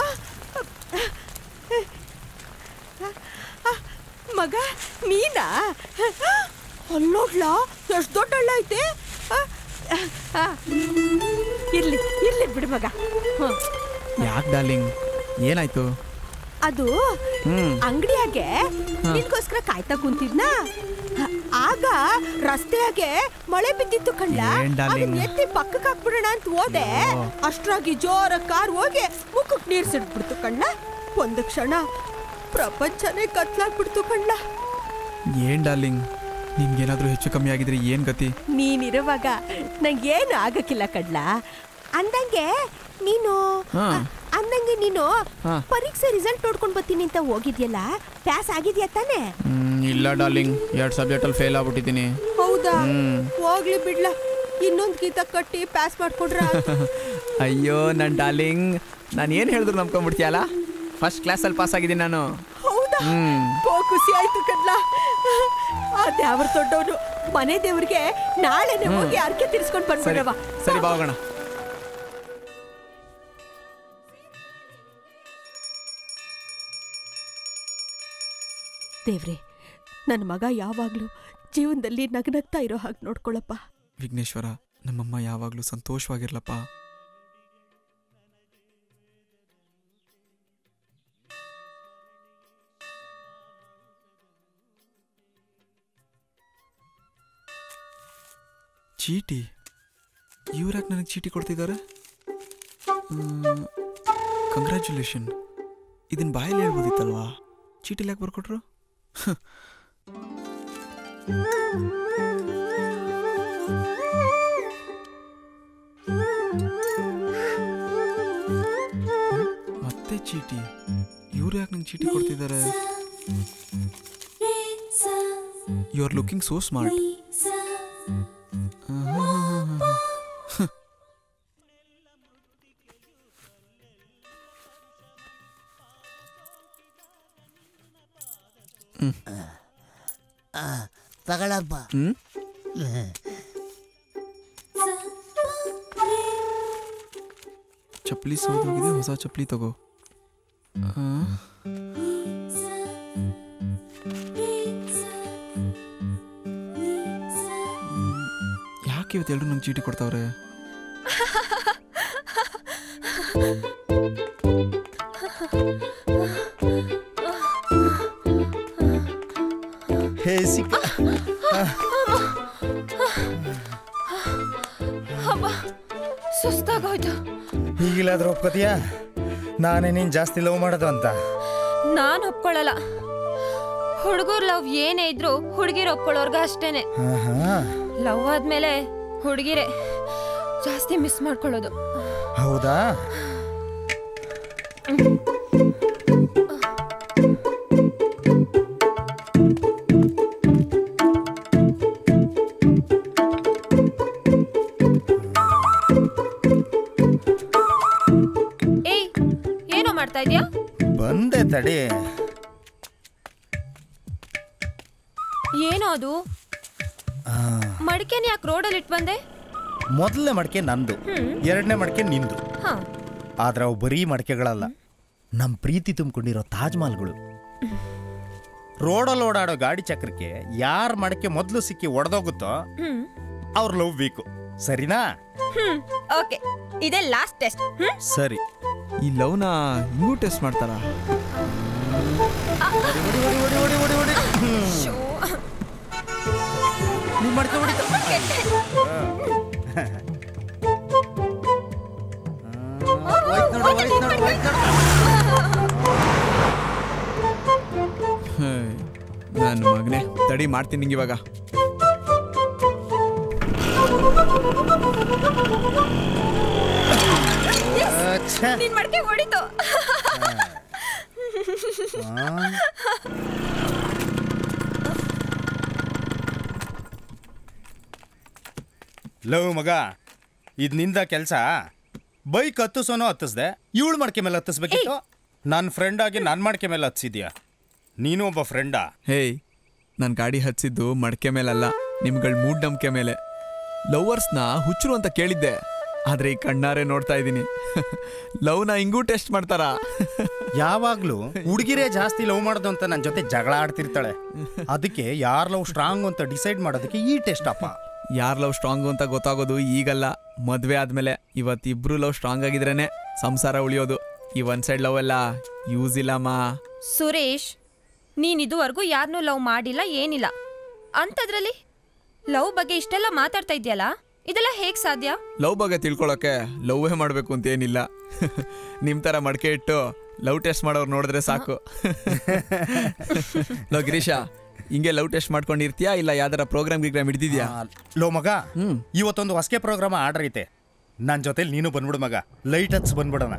ಮಗ ನೀನಾ ಅಲ್ಲೋಡ್ಲ ಎಷ್ಟು ದೊಡ್ಡ ಹಳ್ಳ ಐತೆ ಆ? ಆ. ಇರ್ಲಿ ಇರ್ಲಿ ಬಿಡು ಮಗ ಹ್ಮ್. ಯಾಕೆ ಡಾರ್ಲಿಂಗ್ ಏನಾಯ್ತು ಅದು ಹ್ಮ್ ಅಂಗಡಿಯಾಗೆ ಹಾ. ನಿನ್ಗೋಸ್ಕರ ನಿನ್ಗೋಸ್ಕರ ಕಾಯ್ತಾ ಕುಂತಿದ್ನಾ ಆಗ ರಸ್ತೆಯಾಗೆ ಮಳೆ ಬಿದ್ದಿತ್ತು ಕಣ್ಣ ಏನ್ darling? ಅದನ್ನ ಎತ್ತಿ ಪಕ್ಕಕ್ಕೆ ಹಾಕ್ಬಿಡೋಣ ಅಂತ ಹೋದೆ ಅಷ್ಟ್ರಾಗಿ ಜೋರ ಕಾರ್ ಹೋಗಿ ಮುಖಕ್ಕೆ ನೀರ್ ಸಿಡ್ಬಿಡ್ತು ಕಣ್ಣ ಒಂದು ಕ್ಷಣ ಪ್ರಪಂಚನೇ ಕತ್ಲಾಗ್ಬಿಡ್ತು ಕಣ್ಣ ಏನ್ ಡಾರ್ಲಿಂಗ್ ನಿಮ್ಗೇನಾದ್ರೂ ಹೆಚ್ಚು ಕಮ್ಮಿ ಆಗಿದ್ರೆ ಏನ್ ಗತಿ ನೀನಿರುವಾಗ ನಂಗೇನು ಆಗಕ್ಕಿಲ್ಲ ಕಡ್ಲ ಅಂದಂಗೆ ನೀನು ಹಾ. ಅಂದಂಗೆ ನೀನು ಹಾ. ಪರೀಕ್ಷೆ ರಿಸಲ್ಟ್ ನೋಡ್ಕೊಂಡ್ ಬರ್ತೀನಿ ಅಂತ ಹೋಗಿದ್ಯಲ್ಲ ಪ್ಯಾಸ್ ಆಗಿದ್ಯಾ ತಾನೇ ಹ್ಮ್, ಇಲ್ಲ ಡಾರ್ಲಿಂಗ್ ಎರಡು ಸಬ್ಜೆಕ್ಟಲ್ಲಿ ಫೇಲ್ ಆಗ್ಬಿಟ್ಟಿದ್ದೀನಿ ಹೌದಾ ಹ್ಮ್. ಹೋಗ್ಲಿ ಬಿಡ್ಲ ಇನ್ನೊಂದ್ ಗೀತ ಕಟ್ಟಿ ಪ್ಯಾಸ್ ಮಾಡ್ಕೊಡ್ರ ಅಯ್ಯೋ ನನ್ನ ಡಾರ್ಲಿಂಗ್ ನಾನು ಏನು ಹೇಳಿದ್ರು ನಂಬ್ಕೊಂಡ್ಬಿಡ್ತೀಯಲ್ಲ ಫಸ್ಟ್ ಕ್ಲಾಸಲ್ಲಿ ಪಾಸ್ ಆಗಿದ್ದೀನಿ ನಾನು ಹೌದಾ ಹ್ಮ್. ಓ ಖುಷಿ ಆಯ್ತು ಕಡ್ಲ ಆ ದೇವ್ರ ದೊಡ್ಡವನು ಮನೆ ದೇವ್ರಿಗೆ ನಾಳೆನೆ ಹ್ಮ್. ಹೋಗಿ ಅರ್ಕೆ ತಿರ್ಸ್ಕೊಂಡ್ ಸರಿ ಬಂದ್ಬಿಡವ ಸರಿ ಬಾ ಹೋಗೋಣ ದೇವ್ರೆ ನನ್ನ ಮಗ ಯಾವಾಗ್ಲೂ ಜೀವನದಲ್ಲಿ ನಗನಗ್ತಾ ಇರೋ ಹಾಗೆ ನೋಡ್ಕೊಳಪ್ಪ ವಿಘ್ನೇಶ್ವರ ನಮ್ಮಮ್ಮ ಯಾವಾಗಲೂ ಸಂತೋಷವಾಗಿರ್ಲಪ್ಪ ಚೀಟಿ ಇವ್ರ್ಯಾಕೆ ನನಗೆ ಚೀಟಿ ಕೊಡ್ತಿದ್ದಾರೆ ಕಂಗ್ರ್ಯಾಚುಲೇಷನ್ ಇದನ್ನ ಬಾಯಲ್ಲಿ ಹೇಳ್ಬೋದಿತ್ತಲ್ವಾ ಚೀಟಿಲಿ ಯಾಕೆ ಬರ್ಕೊಟ್ರು ಮತ್ತೆ ಚೀಟಿ ಇವ್ರು ಯಾಕೆ ನಂಗೆ ಚೀಟಿ ಕೊಡ್ತಿದ್ದಾರೆ you are looking so smart ತಗೊಳಪ್ಪ ಹ್ಮ್ ಚಪ್ಪಲಿ ಸೋದೋಗಿದೆ ಹೊಸ ಚಪ್ಪಲಿ ತಗೋ ಆ? ಹ್ಮ್. ಯಾಕೆ ಇವತ್ತು ಎಲ್ಲರೂ ನಂಗೆ ಚೀಟಿ ಕೊಡ್ತಾವ್ರೆ ಹೇ ಸಿಕ್ಕ ಅಬ್ಬಾ ಸುಸ್ತಾಗೋಯ್ತು ಈಗಿಲಾದ್ರೂ ಒಪ್ಕೋತೀಯಾ ನಾನೇ ನೀನ್ ಜಾಸ್ತಿ ಲವ್ ಮಾಡೋದು ಅಂತ ನಾನ್ ಒಪ್ಕೊಳ್ಳಲ್ಲ ಹುಡುಗರ್ ಲವ್ ಏನೇ ಇದ್ರು ಹುಡುಗಿರ್ ಒಪ್ಕೊಳ್ಳೋರ್ಗ ಅಷ್ಟೇನೆ ಆಹಾ, ಲವ್ ಆದ್ಮೇಲೆ ಹುಡುಗಿರೆ ಜಾಸ್ತಿ ಮಿಸ್ ಮಾಡ್ಕೊಳ್ಳೋದು ಹೌದಾ ಏಯ್ ಏನೋ ಮಾಡ್ತಾ ಇದ್ಯಾ ಬಂದೆ ತಡಿ ಏನೋ ಅದು ಆ, ಮಡಿಕೆನ ಯಾಕೆ ರೋಡಲ್ಲಿ ಇಟ್ ಬಂದೆ ಮೊದಲನೇ ಮಡಕೆ ನಂದು ಹ್ಮ್. ಎರಡನೇ ಮಡಕೆ ನಿಂದು ಹಾ ಆದ್ರೆ ಅವು ಬರೀ ಮಡಕೆಗಳಲ್ಲ ನಮ್ ಪ್ರೀತಿ ತುಂಬಿಕೊಂಡಿರೋ ತಾಜ್ ಮಹಲ್ಗಳು ರೋಡಲ್ಲಿ ಓಡಾಡೋ ಗಾಡಿ ಚಕ್ರಕ್ಕೆ ಯಾರ ಮಡಕೆ ಮೊದಲು ಸಿಕ್ಕಿ ಒಡೆದೋಗುತ್ತೋ ಹ್ಮ್ ಅವ್ರ ಲವ್ ಬೇಕು ಸರಿನಾ ಹ್ಮ್ ಓಕೆ ಇದೇ ಲಾಸ್ಟ್ ಟೆಸ್ಟ್ ಹ್ಮ್ ಸರಿ ಈ ಲವ್ನ ಇನ್ನೂ ಟೆಸ್ಟ್ ಮಾಡ್ತಾರಾ ಶೋ. ನೀವ್ ಮಡಕೆ ಹೊಡಿತ ನನ್ನ ಮಗನೇ ತಡಿ ಮಾಡ್ತೀನಿ ನಿಂಗೆ ಇವಾಗ ನಿನ್ ಮಡಿಕೆ ಹೊಡಿತು ಲವ್ ಮಗ ಇದ್ ನಿಂದ ಕೆಲಸ ಬೈಕ್ ಹತ್ತಿಸೋನೋ ಹತ್ತಿಸ್ದೆ ಇವಳು ಮಡಕೆ ಮೇಲೆ ಹತ್ತಿಸ್ಬೇಕಿತ್ತು ನನ್ನ ಫ್ರೆಂಡ್ ಆಗಿ ನನ್ನ ಮಡಕೆ ಮೇಲೆ ಹತ್ತಿಸಿದ್ಯಾ ನೀನು ಒಬ್ಬ ಫ್ರೆಂಡಾ ಹೇಯ್ ನಾನು ಗಾಡಿ ಹಚ್ಚಿದ್ದು ಮಡಕೆ ಮೇಲಲ್ಲ ನಿಮ್ಗಳ ಮೂಢನಂಬಿಕೆ ಮೇಲೆ ಲವರ್ಸ್ನ ಹುಚ್ಚರು ಅಂತ ಕೇಳಿದ್ದೆ ಆದ್ರೆ ಈ ಕಣ್ಣಾರೆ ನೋಡ್ತಾ ಇದ್ದೀನಿ ಲವ್ನ ಹಿಂಗೂ ಟೆಸ್ಟ್ ಮಾಡ್ತಾರಾ ಯಾವಾಗ್ಲೂ ಹುಡುಗಿರೇ ಜಾಸ್ತಿ ಲವ್ ಮಾಡೋದು ಅಂತ ನನ್ನ ಜೊತೆ ಜಗಳ ಆಡ್ತಿರ್ತಾಳೆ ಅದಕ್ಕೆ ಯಾರ್ ಲವ್ ಸ್ಟ್ರಾಂಗ್ ಅಂತ ಡಿಸೈಡ್ ಮಾಡೋದಕ್ಕೆ ಈ ಟೆಸ್ಟ್ ಅಪ್ಪ ಯಾರ್ ಲವ್ ಸ್ಟ್ರಾಂಗು ಅಂತ ಗೊತ್ತಾಗೋದು ಈಗಲ್ಲ ಮದ್ವೆ ಆದ್ಮೇಲೆ ಇವತ್ತಿಬ್ರು ಲವ್ ಸ್ಟ್ರಾಂಗ್ ಆಗಿದ್ರೇನೆ ಸಂಸಾರ ಉಳಿಯೋದು ಈ ಒನ್ ಸೈಡ್ ಲವ್ ಎಲ್ಲ ಯೂಸ್ ಇಲ್ಲಮ್ಮ ಸುರೇಶ್ ನೀನ್ ಇದುವರೆಗೂ ಯಾರನ್ನೂ ಲವ್ ಮಾಡಿಲ್ಲ ಏನಿಲ್ಲ ಅಂಥದ್ರಲ್ಲಿ ಲವ್ ಬಗ್ಗೆ ಇಷ್ಟೆಲ್ಲ ಮಾತಾಡ್ತಾ ಇದೆಯಲ್ಲ ಇದೆಲ್ಲ ಹೇಗ್ ಸಾಧ್ಯ ಲವ್ ಬಗ್ಗೆ ತಿಳ್ಕೊಳಕ್ಕೆ ಲವ್ವೇ ಮಾಡಬೇಕು ಅಂತ ಏನಿಲ್ಲ ನಿಮ್ ತರ ಮಡಕೆ ಇಟ್ಟು ಲವ್ ಟೆಸ್ಟ್ ಮಾಡೋರು ನೋಡಿದ್ರೆ ಸಾಕು ಲೋ ಗಿರೀಶ ಹಿಂಗೆ ಲವ್ ಟೆಸ್ಟ್ ಮಾಡ್ಕೊಂಡಿರ್ತೀಯಾ ಇಲ್ಲ ಯಾವ್ದಾರ ಪ್ರೋಗ್ರಾಮ್ ಗಿಗ್ರಾಮ್ ಹಿಡ್ದಿದ್ಯಾ ಲೋ ಮಗ ಇವತ್ತೊಂದು ಹೊಸಕೆ ಪ್ರೋಗ್ರಾಮ್ ಆರ್ಡರ್ ಐತೆ ನನ್ನ ಜೊತೆಲಿ ನೀನು ಬಂದ್ಬಿಡು ಮಗ ಲೈಟ್ ಹಚ್ಚಿ ಬಂದ್ಬಿಡೋಣ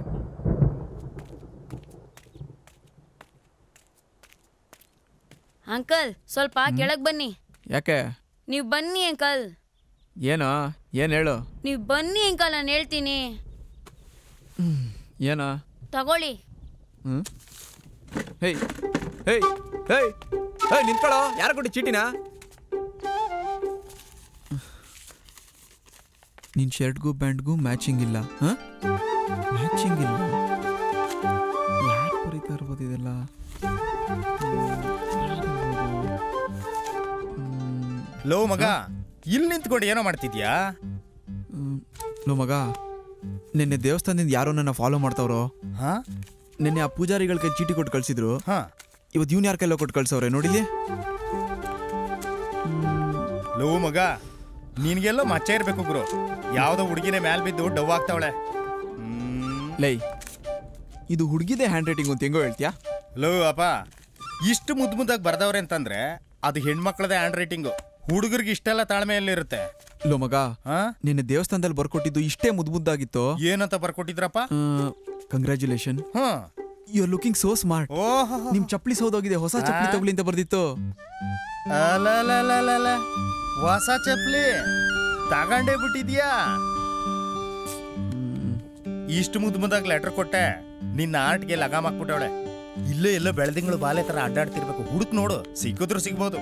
ಅಂಕಲ್ ಸ್ವಲ್ಪ ಕೆಳಗ್ ಬನ್ನಿ ಯಾಕೆ ನೀವು ಬನ್ನಿ ಅಂಕಲ್ ಏನೋ ಏನ್ ಹೇಳು ನೀವು ಬನ್ನಿ ಅಂಕಲ್ ನಾನು ಹೇಳ್ತೀನಿ ಏನೋ ತಗೊಳ್ಳಿ ಹ್ಮ್ ಹೇಯ್ ಹೇಯ್ ಹೇಯ್ ಹೇಯ್ ನಿಂತ್ಕೊಳ್ಳೋ ಯಾರ ಕೊಟ್ಟು ಚೀಟಿನ ನಿನ್ ಶರ್ಟ್ಗೂ ಪ್ಯಾಂಟ್ಗೂ ಮ್ಯಾಚಿಂಗ್ ಇಲ್ಲ ಹಾ ಮ್ಯಾಚಿಂಗ್ ಇಲ್ಲ ಯಾರು ಬರೀತಾ ಇರ್ಬೋದು ಇದೆಲ್ಲ ಲೋ ಮಗ ಇಲ್ಲಿ ನಿಂತ್ಕೊಂಡು ಏನೋ ಮಾಡ್ತಿದ್ಯಾ ಲೋ ಮಗ ನಿನ್ನೆ ದೇವಸ್ಥಾನದಿಂದ ಯಾರೋ ನನ್ನ ಫಾಲೋ ಮಾಡ್ತಾವ್ರೋ ಹಾ ನಿನ್ನೆ ಆ ಪೂಜಾರಿಗಳ ಕೈ ಚೀಟಿ ಕೊಟ್ಟು ಕಳ್ಸಿದ್ರು ಇವತ್ತು ಇವ್ನು ಯಾರ ಕೈಲೋ ಕೊಟ್ಟು ಕಳ್ಸವ್ರೆ ನೋಡಿಲಿ ಲೋ ಮಗ ನಿನ್ಗೆಲ್ಲೋ ಮಚ್ಚ ಇರ್ಬೇಕು ಗುರು ಯಾವ್ದೋ ಹುಡುಗಿನೇ ಮ್ಯಾಲ್ ಬಿದ್ದು ಡವ್ ಆಗ್ತಾವಳೆ ಲೈ ಇದು ಹುಡುಗಿದೇ ಹ್ಯಾಂಡ್ ರೈಟಿಂಗ್ ಅಂತ ಹೆಂಗೋ ಹೇಳ್ತೀಯಾ ಲೋ ಅಪ್ಪ ಇಷ್ಟು ಮುದ್ದು ಮುದ್ದಾಗಿ ಬರ್ದವ್ರೆ ಅಂತಂದ್ರೆ ಅದು ಹೆಣ್ಮಕ್ಳದೇ ಹ್ಯಾಂಡ್ ರೈಟಿಂಗು ಹುಡುಗರಿಗೆ ಇಷ್ಟೆಲ್ಲ ತಾಳ್ಮೆ ಎಲ್ಲಿರುತ್ತೆ ಲೋ ಮಗ ನಿನ್ನೆ ದೇವಸ್ಥಾನದಲ್ಲಿ ಬರ್ಕೊಟ್ಟಿದ್ದು ಇಷ್ಟೇ ಮುದ್ದು ಮುದ್ದಾಗಿತ್ತು ಏನಂತ ಬರ್ಕೊಟ್ಟಿದ್ರಪ್ಪ congratulation you are looking so smart ಓಹೋ ನಿಮ್ ಚಪ್ಪಲಿ ಸೋದೋಗಿದೆ ಹೊಸ ಚಪ್ಪಲಿ ತಗೊಳ್ಳಿ ಅಂತ ಬರ್ದಿತ್ತು ಅಲಲಲಲಲ. ಹೊಸ ಚಪ್ಲಿ ತಗೊಂಡೇ ಬಿಟ್ಟಿದ್ಯಾ ಇಷ್ಟು ಮುದ್ದು ಮುದ್ದಾಗಿ ಲೆಟರ್ ಕೊಟ್ಟೆ ನಿನ್ನ ಆರ್ಟ್ಗೆ ಲಗಾಮ್ ಹಾಕ್ಬಿಟ್ಟವಳೆ ಇಲ್ಲೇ ಎಲ್ಲೋ ಬೆಳೆದಿಂಗಳು ಬಾಲೆ ತರ ಅಡ್ಡಾಡ್ತಿರ್ಬೇಕು ಹುಡುಕ್ ನೋಡು ಸಿಕ್ಕಿದ್ರು ಸಿಗ್ಬೋದು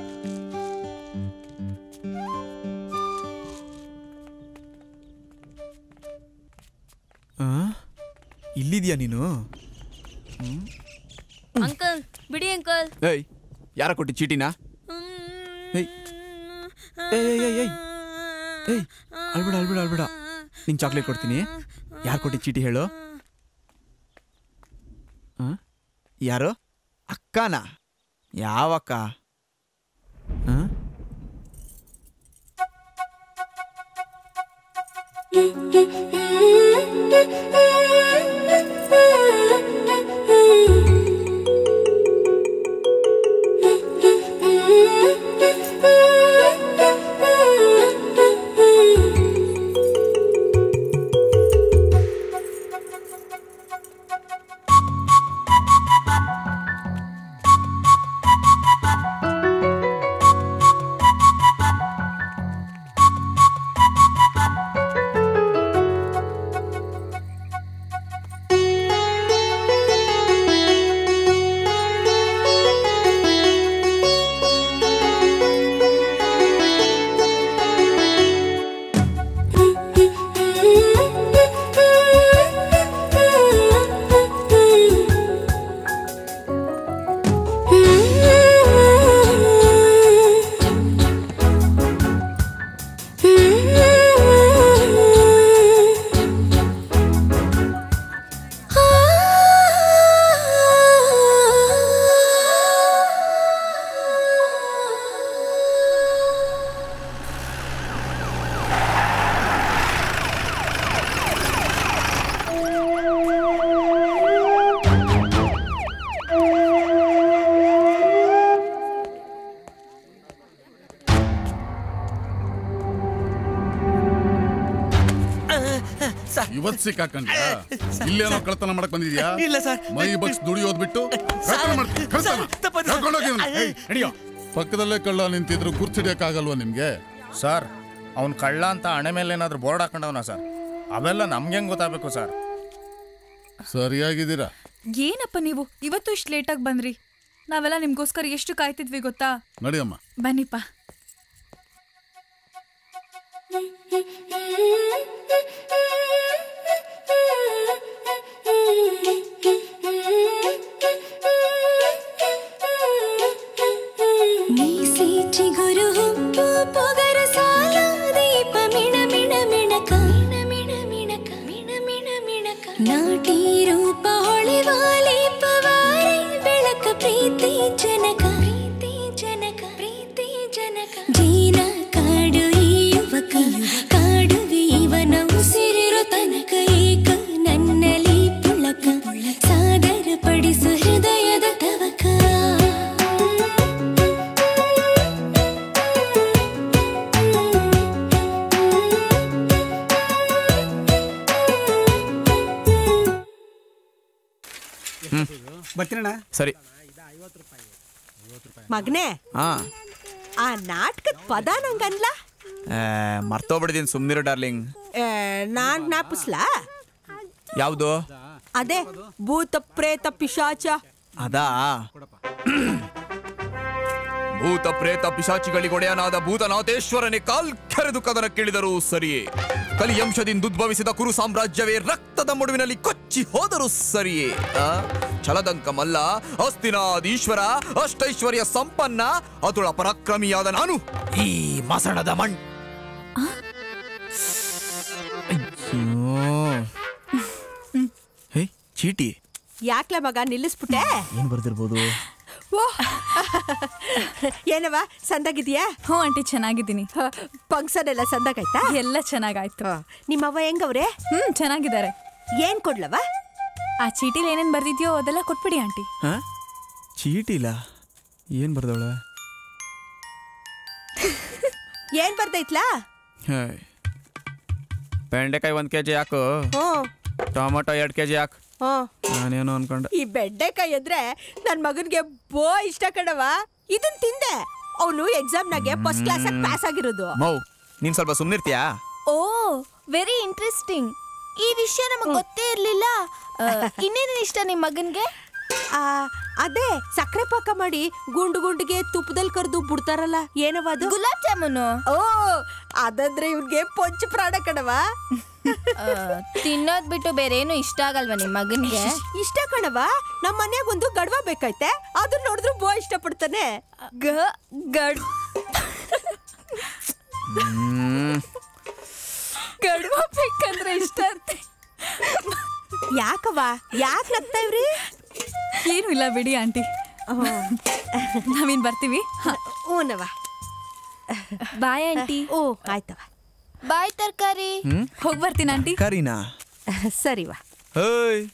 ಆ? ಇಲ್ಲಿದ್ಯಾ ನೀನು ಹ್ಮ್? ಅಂಕಲ್ ಬಿಡಿ ಅಂಕಲ್ ಏಯ್ ಯಾರ ಕೊಟ್ಟಿ ಚೀಟಿನ ಏಯ್ ಏಯ್ ಏಯ್ ಏಯ್ ಏಯ್ ಏಯ್ ಅಳ್ಬೇಡ ಅಳ್ಬೇಡ ಅಳ್ಬೇಡ ನಿಂಗೆ ಚಾಕ್ಲೇಟ್ ಕೊಡ್ತೀನಿ ಯಾರು ಕೊಟ್ಟಿ ಚೀಟಿ ಹೇಳು ಆ? ಯಾರು ಅಕ್ಕನಾ ಯಾವ ಅಕ್ಕ ಆ? ಇವತ್ ಸಿಕ್ಕಾಕೊಂಡ್ಯಾ ಇಲ್ಲೇನೋ ಕಳ್ತನ ಮಾಡಕ್ ಬಂದಿದ್ಯಾ ಇಲ್ಲ ಸರ್. ಮೈ ಬಗ್ಸ್ ದುಡಿಯೋದ್ ಬಿಟ್ಟು ಕಳ್ತನ ಮಾಡ್ತಿ- ಕಳ್ತನ. ಕರ್ಕೊಂಡೋಗಿ ಇವ್ನ. ಏಯ್, ನಡಿಯೋ. ಪಕ್ಕದಲ್ಲೇ ಕಳ್ಳ ನಿಂತಿದ್ರು ಗುರ್ತಿಡಿಯಕ್ಕಾಗಲ್ವಾ ನಿಮ್ಗೆ ಸರ್ ಅವ್ನ್ ಕಳ್ಳ ಅಂತ ಹಣೆ ಮೇಲೆ ಏನಾದ್ರು ಬೋರ್ಡ್ ಹಾಕೊಂಡವನ ಸರ್ ಅವೆಲ್ಲ ನಮ್ಗೆ ಹೆಂಗ್ ಗೊತ್ತಾಗಬೇಕು ಸರ್ ಸರಿಯಾಗಿದ್ದೀರಾ ಏನಪ್ಪ ನೀವು ಇವತ್ತು ಇಷ್ಟು ಲೇಟಾಗಿ ಬಂದ್ರಿ ನಾವೆಲ್ಲ ನಿಮ್ಗೋಸ್ಕರ ಎಷ್ಟು ಕಾಯ್ತಿದ್ವಿ ಗೊತ್ತಾ ನಡಿಯಮ್ಮ ಬನ್ನಿಪ್ಪ ನೀಸಿ ಚಿಗುರು ಹುಬ್ಬು ಪೊಗರು ಸಾಲ ದೀಪ ಮಿಣ ಮಿಣ ಮಿಣಕ ಮಿಣ ಮಿಣಕ ಮಿಣ ಮಿಣ ಮಿಣಕ ನಾಟಿ ರೂಪ ಹೊಳೆವ ಲೇಪವಾರೆ ಬೆಳಕ ಪ್ರೀತಿ ಜನಕ ಬರ್ತೀನಣ್ಣ ಸರಿ ಮಗನೇ ಹಾ ಆ ನಾಟಕದ ಪದ ನಂಗನ್ಲ ಮರ್ತೋಗ್ಬಿಡಿದೀನಿ ಸುಮ್ನಿರು ಡಾರ್ಲಿಂಗ್ ಏ, ನಾನ್ ಜ್ಞಾಪಿಸ್ಲಾ ಯಾವುದು ಅದೇ ಭೂತ ಪ್ರೇತ ಪಿಶಾಚ ಅದಾ ಭೂತ ಪ್ರೇತ ಪಿಶಾಚಿಗಳಿಗೊಡೆಯನಾದ ಭೂತನಾಥೇಶ್ವರನೇ ಕಾಲ್ ಕೆರೆದು ಕದನ ಕೇಳಿದರು ಸರಿಯೇ ಕಲಿಯಂಶದಿಂದ ಉದ್ಭವಿಸಿದ ಕುರು ಸಾಮ್ರಾಜ್ಯವೇ ರಕ್ತದ ಮಡುವಿನಲ್ಲಿ ಕೊಚ್ಚಿ ಹೋದರು ಸರಿಯೇ ಆ? ಛಲದಂಕ ಮಲ್ಲ ಅಸ್ತಿನಾದೀಶ್ವರ ಅಷ್ಟೈಶ್ವರ್ಯ ಸಂಪನ್ನ ಅತುಳ ಪರಾಕ್ರಮಿಯಾದ ನಾನು ಈ ಮಸಣದ ಮಣ್ ಹೇ ಚೀಟಿ ಯಾಕ್ಲ ಮಗ ನಿಲ್ಲಿಸ್ಬಿಟ್ಟೆ ಏನ್ ಬರ್ದಿರ್ಬೋದು ಓ ಏನವ ಸಂದಾಗಿದ್ಯಾ ಹ್ಞೂ ಆಂಟಿ ಚೆನ್ನಾಗಿದ್ದೀನಿ ಫಂಕ್ಷನ್ ಎಲ್ಲ ಸಂದಾಗಾಯ್ತಾ ಎಲ್ಲ ಚೆನ್ನಾಗಾಯ್ತು ನಿಮ್ಮವ್ವ ಹೆಂಗವ್ರೆ ಹ್ಮ್ ಚೆನ್ನಾಗಿದ್ದಾರೆ ಏನ್ ಕೊಡ್ಲವ ಆ ಚೀಟಿಲಿ ಏನೇನ್ ಬರ್ದಿದ್ಯೋ ಅದೆಲ್ಲ ಕೊಟ್ಬಿಡಿ ಆಂಟಿ ಹಾ ಚೀಟಿಲ್ಲ ಏನ್ ಬರ್ದವಳ ಏನ್ ಬರ್ದೈತ್ಲಾ ಬೆಂಡೆಕಾಯಿ ಒಂದ್ ಕೆಜಿ ಹಾಕು ಹ್ಮ್ ಟೊಮೊಟೊ ಎರಡ್ ಕೆಜಿ ಹಾಕು ಹ್ಮ್ ನಾನೇನು ಅನ್ಕೊಂಡೆ ಈ ಬೆಂಡೆಕಾಯಿ ಅಂದ್ರೆ ನನ್ ಮಗನ್ಗೆ ಬೋ ಇಷ್ಟ ಕಣವ ಇದನ್ ತಿಂದೆ ಅವನು ಎಕ್ಸಾಮ್ನಾಗೆ ಫಸ್ಟ್ ಕ್ಲಾಸ್ ಆಗಿ ಪಾಸ್ ಆಗಿರೋದು ಮೌ ನೀನ್ ಸ್ವಲ್ಪ ಸುಮ್ನಿರ್ತೀಯಾ ಓ ವೆರಿ ಇಂಟ್ರೆಸ್ಟಿಂಗ್ ಈ ವಿಷಯ ನಮಗೆ ಗೊತ್ತೇ ಇರ್ಲಿಲ್ಲ ಇನ್ನೇನು ಇಷ್ಟ ನಿಮ್ಮ ಮಗನ್ಗೆ ಆ, ಅದೇ ಸಕ್ಕರೆ ಪಾಕ ಮಾಡಿ ಗುಂಡು ಗುಂಡಿಗೆ ತುಪ್ಪದಲ್ಲಿ ಕರೆದು ಬಿಡ್ತಾರಲ್ಲ ಏನವ ಅದು ಗುಲಾಬ್ ಜಾಮೂನು ಓ ಅದಂದ್ರೆ ಇವ್ನಿಗೆ ಪಂಚ ಪ್ರಾಣ ಕಣವ ತಿನ್ನೋದ್ ಬಿಟ್ಟು ಬೇರೆ ಏನು ಇಷ್ಟ ಆಗಲ್ವಾ ನಿಮ್ಮ ಮಗನ್ಗೆ ಇಷ್ಟ ಕಣವ ನಮ್ಮ ಮನ್ಯಾಗ ಒಂದು ಗಡ್ವ ಬೇಕೈತೆ ಅದನ್ನ ನೋಡಿದ್ರು ಬೋ ಇಷ್ಟ ಪಡ್ತಾನೆ ಗ ಗಡ್ ಹ್ಮ್ ಗಡ್ವ ಬೇಕಂದ್ರೆ ಇಷ್ಟ ಅಂತೆ ಯಾಕವ ಯಾಕೆ ನಗ್ತಾ ಇವ್ರಿ ಏನು ಇಲ್ಲ ಬಿಡಿ ಆಂಟಿ ನಾವಿನ್ ಬರ್ತೀವಿ ಹ್ಞೂನವ ಬಾಯ್ ಆಂಟಿ ಓ ಆಯ್ತವ ಬಾಯ್ ತರಕಾರಿ ಹ್ಮ್ ಹೋಗಿ ಬರ್ತೀನಿ ಆಂಟಿ ಕರೀನಾ ಸರಿವಾ ಹೇಯ್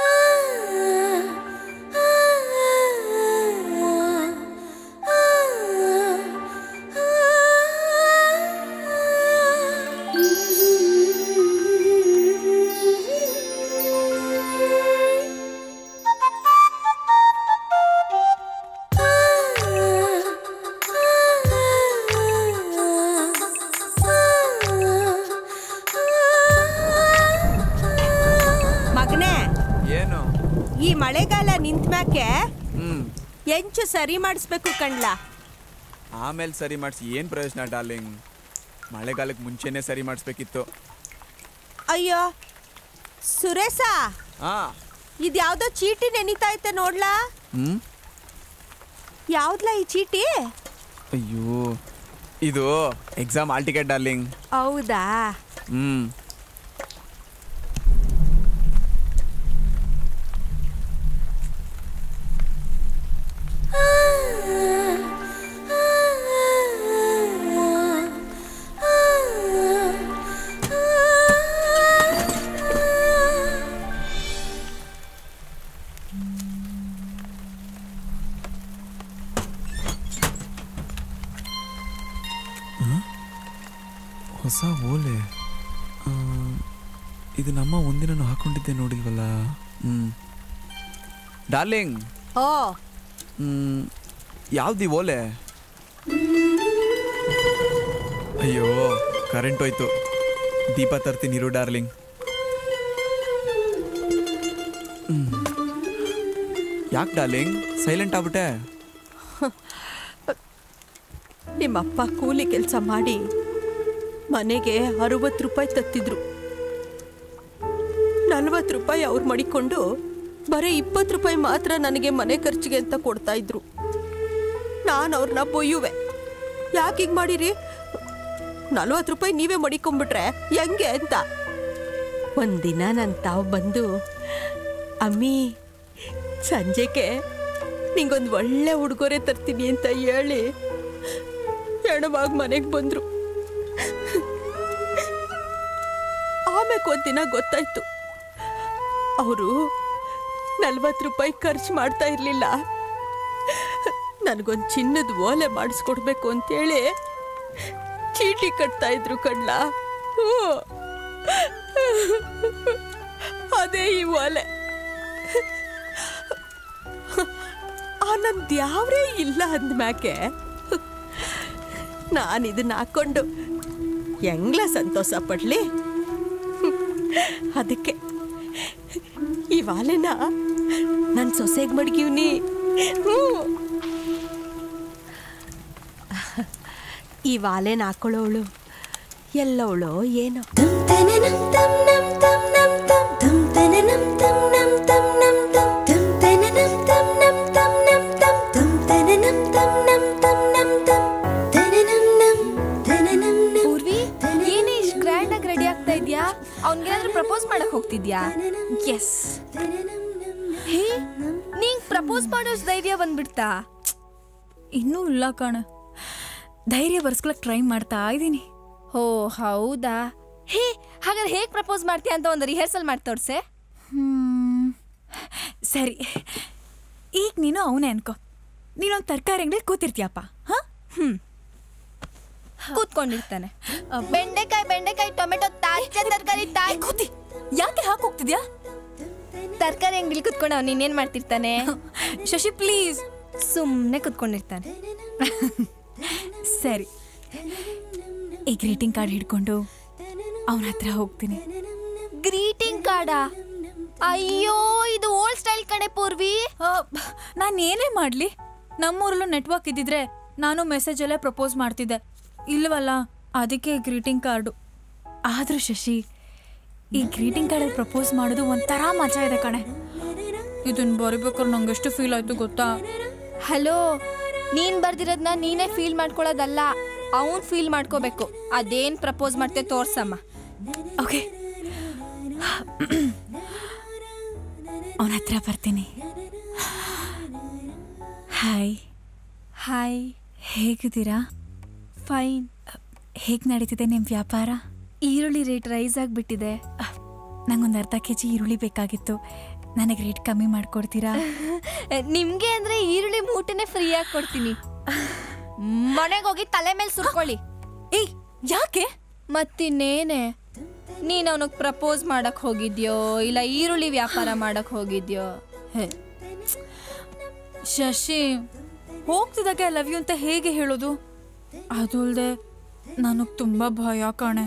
ಮಗನೇ ಏನು ಈ ಮಳೆಗಾಲ ನಿಂತ ಮ್ಯಾಕೆ ಹ್ಮ್ ಎಂಚು ಸರಿ ಮಾಡಿಸ್ಬೇಕು ಕಣ್ಲಾ ಆಮೇಲೆ ಸರಿ ಮಾಡಿಸಿ ಏನ್ ಪ್ರಯೋಜನ ಡಾರ್ಲಿಂಗ್ ಮಳೆಗಾಲಕ್ಕೆ ಮುಂಚೆನೆ ಸರಿ ಮಾಡಿಸ್ಬೇಕಿತ್ತು ಅಯ್ಯೋ ಸುರೇಶ ಹಾ ಇದ್ಯಾವ್ದೋ ಚೀಟಿ ನೆನಿತಾ ಐತೆ ನೋಡ್ಲಾ ಹ್ಮ್ ಯಾವ್ದ್ಲಾ ಈ ಚೀಟಿ ಅಯ್ಯೋ ಇದು ಎಕ್ಸಾಮ್ ಆಲ್ ಟಿಕೆಟ್ ಡಾರ್ಲಿಂಗ್ ಹೌದಾ ಹ್ಮ್ ಹೊಸ ಓಲೆ ಆ, ಇದು ನಮ್ಮ ಒಂದಿನ ಹಾಕೊಂಡಿದ್ದೆ ನೋಡಿಲ್ವಲ್ಲ ಹ್ಮ್ ಡಾರ್ಲಿಂಗ್ ಓ ಹ್ಮ್ ಯಾವ್ದು ಈ ಓಲೆ ಅಯ್ಯೋ ಕರೆಂಟ್ ಹೋಯ್ತು ದೀಪ ತರ್ತೀನಿ ಇರು ಡಾರ್ಲಿಂಗ್ ಯಾಕೆ ಡಾರ್ಲಿಂಗ್ ಸೈಲೆಂಟ್ ಆಗ್ಬಿಟ್ಟೆ ನಿಮ್ಮಪ್ಪ ಕೂಲಿ ಕೆಲಸ ಮಾಡಿ ಮನೆಗೆ ಅರವತ್ತು ರೂಪಾಯಿ ತತ್ತಿದ್ರು ನಲ್ವತ್ತು ರೂಪಾಯಿ ಅವ್ರು ಮಡಿಕೊಂಡು ಬರೀ ಇಪ್ಪತ್ತು ರೂಪಾಯಿ ಮಾತ್ರ ನನಗೆ ಮನೆ ಖರ್ಚಿಗೆ ಅಂತ ಕೊಡ್ತಾ ಇದ್ರು ನಾನು ಅವ್ರನ್ನ ಬೊಯ್ಯುವೆ ಯಾಕೆ ಹೀಗೆ ಮಾಡಿರಿ ನಲ್ವತ್ತು ರೂಪಾಯಿ ನೀವೇ ಮಡಿಕೊಂಡ್ಬಿಟ್ರೆ ಹೆಂಗೆ ಅಂತ ಒಂದಿನ ನನ್ನ ತಾವು ಬಂದು ಅಮ್ಮಿ ಸಂಜೆಗೆ ನಿಂಗೊಂದು ಒಳ್ಳೆ ಉಡುಗೊರೆ ತರ್ತೀನಿ ಅಂತ ಹೇಳಿ ಹೆಣವಾಗಿ ಮನೆಗೆ ಬಂದ್ರು ಆಮೇಲೆ ಒಂದಿನ ಗೊತ್ತಾಯ್ತು ಅವರು ನಲ್ವತ್ತು ರೂಪಾಯಿ ಖರ್ಚು ಮಾಡ್ತಾ ಇರಲಿಲ್ಲ ನನಗೊಂದು ಚಿನ್ನದ ಓಲೆ ಮಾಡಿಸ್ಕೊಡ್ಬೇಕು ಅಂತೇಳಿ ಚೀಟಿ ಕಟ್ತಾ ಇದ್ರು ಕಣ್ಲ ಹ್ಞೂ. ಅದೇ ಈ ಓಲೆ ನಂದ್ಯಾವ್ರೇ ಇಲ್ಲ ಅಂದ್ಮ್ಯಾಕೆ ನಾನು ಇದನ್ನ ಹಾಕೊಂಡು ಹೆಂಗ್ಲ ಸಂತೋಷ ಪಡ್ಲಿ ಅದಕ್ಕೆ ಈ ವಾಲೆನ ನನ್ನ ಸೊಸೆಗೆ ಮಡಗಿವ್ನಿ ಹ್ಞೂ ಈ ವಾಲೆನ ಹಾಕೊಳ್ಳೋಳು ಎಲ್ಲವಳು ಏನೋ ಪೂರ್ವಿ ಏನೇ ಇಷ್ಟು ಗ್ರ್ಯಾಂಡ್ ಆಗಿ ರೆಡಿ ಆಗ್ತಾ ಇದ್ಯಾ ಅವ್ನಿಗೇನಾದ್ರೂ ಪ್ರಪೋಸ್ ಮಾಡಕ್ ಹೋಗ್ತಿದ್ಯಾ ಎಸ್ ಹೇ ನೀಂಗ್ ಪ್ರಪೋಸ್ ಮಾಡೋ ಧೈರ್ಯ ಬಂದ್ಬಿಡ್ತಾ ಇನ್ನೂ ಇಲ್ಲ ಕಣ ಧೈರ್ಯ ಬರ್ಸ್ಕೊಳಕ್ ಟ್ರೈ ಮಾಡ್ತಾ ಇದ್ದೀನಿ ಓ ಹೌದಾ ಹೇ ಹಾಗಾದ್ರೆ ಹೇಗ್ ಪ್ರಪೋಸ್ ಮಾಡ್ತೀಯ ಅಂತ ಒಂದು ರಿಹರ್ಸಲ್ ಮಾಡಿ ತೋರ್ಸೆ ಹ್ಮ್. ಸರಿ ಈಗ ನೀನು ಅವನೇ ಅನ್ಕೋ ನೀನೊಂದು ತರಕಾರಿ ಅಂಗಡಿ ಕೂತಿರ್ತೀಯಪ್ಪ ಹಾ ಹ್ಮ್ ಕೂತ್ಕೊಂಡಿರ್ತಾನೆ ಬೆಂಡೆಕಾಯಿ ಬೆಂಡೆಕಾಯಿ ಟೊಮೆಟೊ ತಾಜಾ ತರಕಾರಿ ಕೂತಿ ಯಾಕೆ ಹಾಕ್ ಹೋಗ್ತಿದ್ಯಾ ತರಕಾರಿ ಅಂಗಡಿಲಿ ಕುತ್ಕೊಂಡು ಅವ್ನು ಇನ್ನೇನ್ ಮಾಡ್ತಿರ್ತಾನೆ ಶಶಿ ಪ್ಲೀಸ್ ಸುಮ್ಮನೆ ಕುತ್ಕೊಂಡಿರ್ತಾನೆ ಸರಿ ಈ ಗ್ರೀಟಿಂಗ್ ಕಾರ್ಡ್ ಹಿಡ್ಕೊಂಡು ಅವನ ಹತ್ರ ಹೋಗ್ತೀನಿ ಗ್ರೀಟಿಂಗ್ ಕಾರ್ಡಾ ಅಯ್ಯೋ ಇದು ಓಲ್ಡ್ ಸ್ಟೈಲ್ ಕಡೆ ಪೂರ್ವಿ ನಾನು ಏನೇ ಮಾಡಲಿ ನಮ್ಮೂರಲ್ಲೂ ನೆಟ್ವರ್ಕ್ ಇದ್ದಿದ್ರೆ ನಾನು ಮೆಸೇಜಲ್ಲೇ ಪ್ರಪೋಸ್ ಮಾಡ್ತಿದ್ದೆ ಇಲ್ವಲ್ಲ ಅದಕ್ಕೆ ಗ್ರೀಟಿಂಗ್ ಕಾರ್ಡು ಆದರೂ ಶಶಿ ಈ ಗ್ರೀಟಿಂಗ್ ಕಾರ್ಡಲ್ಲಿ ಪ್ರಪೋಸ್ ಮಾಡೋದು ಒಂಥರ ಮಜಾ ಇದೆ ಕಣೆ ಇದನ್ನ ಬರಿಬೇಕಾದ್ರೆ ನಂಗೆ ಎಷ್ಟು ಫೀಲ್ ಆಯ್ತು ಗೊತ್ತಾ ಹಲೋ ನೀನ್ ಬರ್ದಿರೋದ್ನ ನೀನೇ ಫೀಲ್ ಮಾಡ್ಕೊಳ್ಳೋದಲ್ಲ ಅವನ್ ಫೀಲ್ ಮಾಡ್ಕೋಬೇಕು ಅದೇನ್ ಪ್ರಪೋಸ್ ಮಾಡ್ತೆ ತೋರ್ಸಮ್ಮ ಓಕೆ ಅವನ ಹತ್ರ ಬರ್ತೀನಿ ಹಾಯ್ ಹಾಯ್ ಹೇಗಿದ್ದೀರಾ ಫೈನ್ ಹೇಗೆ ನಡೀತಿದೆ ನಿಮ್ಮ ವ್ಯಾಪಾರ ಈರುಳ್ಳಿ ರೇಟ್ ರೈಸ್ ಆಗಿಬಿಟ್ಟಿದೆ ನಂಗೊಂದು ಅರ್ಧ ಕೆ ಜಿ ಈರುಳ್ಳಿ ಬೇಕಾಗಿತ್ತು ನನಗೆ ರೇಟ್ ಕಮ್ಮಿ ಮಾಡ್ಕೊಡ್ತೀರಾ ನಿಮ್ಗೆ ಅಂದ್ರೆ ಈರುಳ್ಳಿ ಮೂಟೆನೆ ಫ್ರೀ ಆಗಿ ಕೊಡ್ತೀನಿ ಮನೆಗೆ ಹೋಗಿ ತಲೆ ಮೇಲೆ ಸುರ್ಕೊಳ್ಳಿ ಏಯ್ ಯಾಕೆ ಮತ್ತಿನ್ನೇನೆ ನೀನ್ ಅವನಿಗೆ ಪ್ರಪೋಸ್ ಮಾಡಕ್ ಹೋಗಿದ್ಯೋ ಇಲ್ಲ ಈರುಳ್ಳಿ ವ್ಯಾಪಾರ ಮಾಡಕ್ ಹೋಗಿದ್ಯೋ ಹೇ ಶಶಿ ಹೋಗ್ತಿದ್ದಾಗೆ ಐ ಲವ್ ಯು ಅಂತ ಹೇಗೆ ಹೇಳೋದು ಅದು ಅಲ್ಲದೆ ನನಗೆ ತುಂಬ ಭಯ ಕಾಣೆ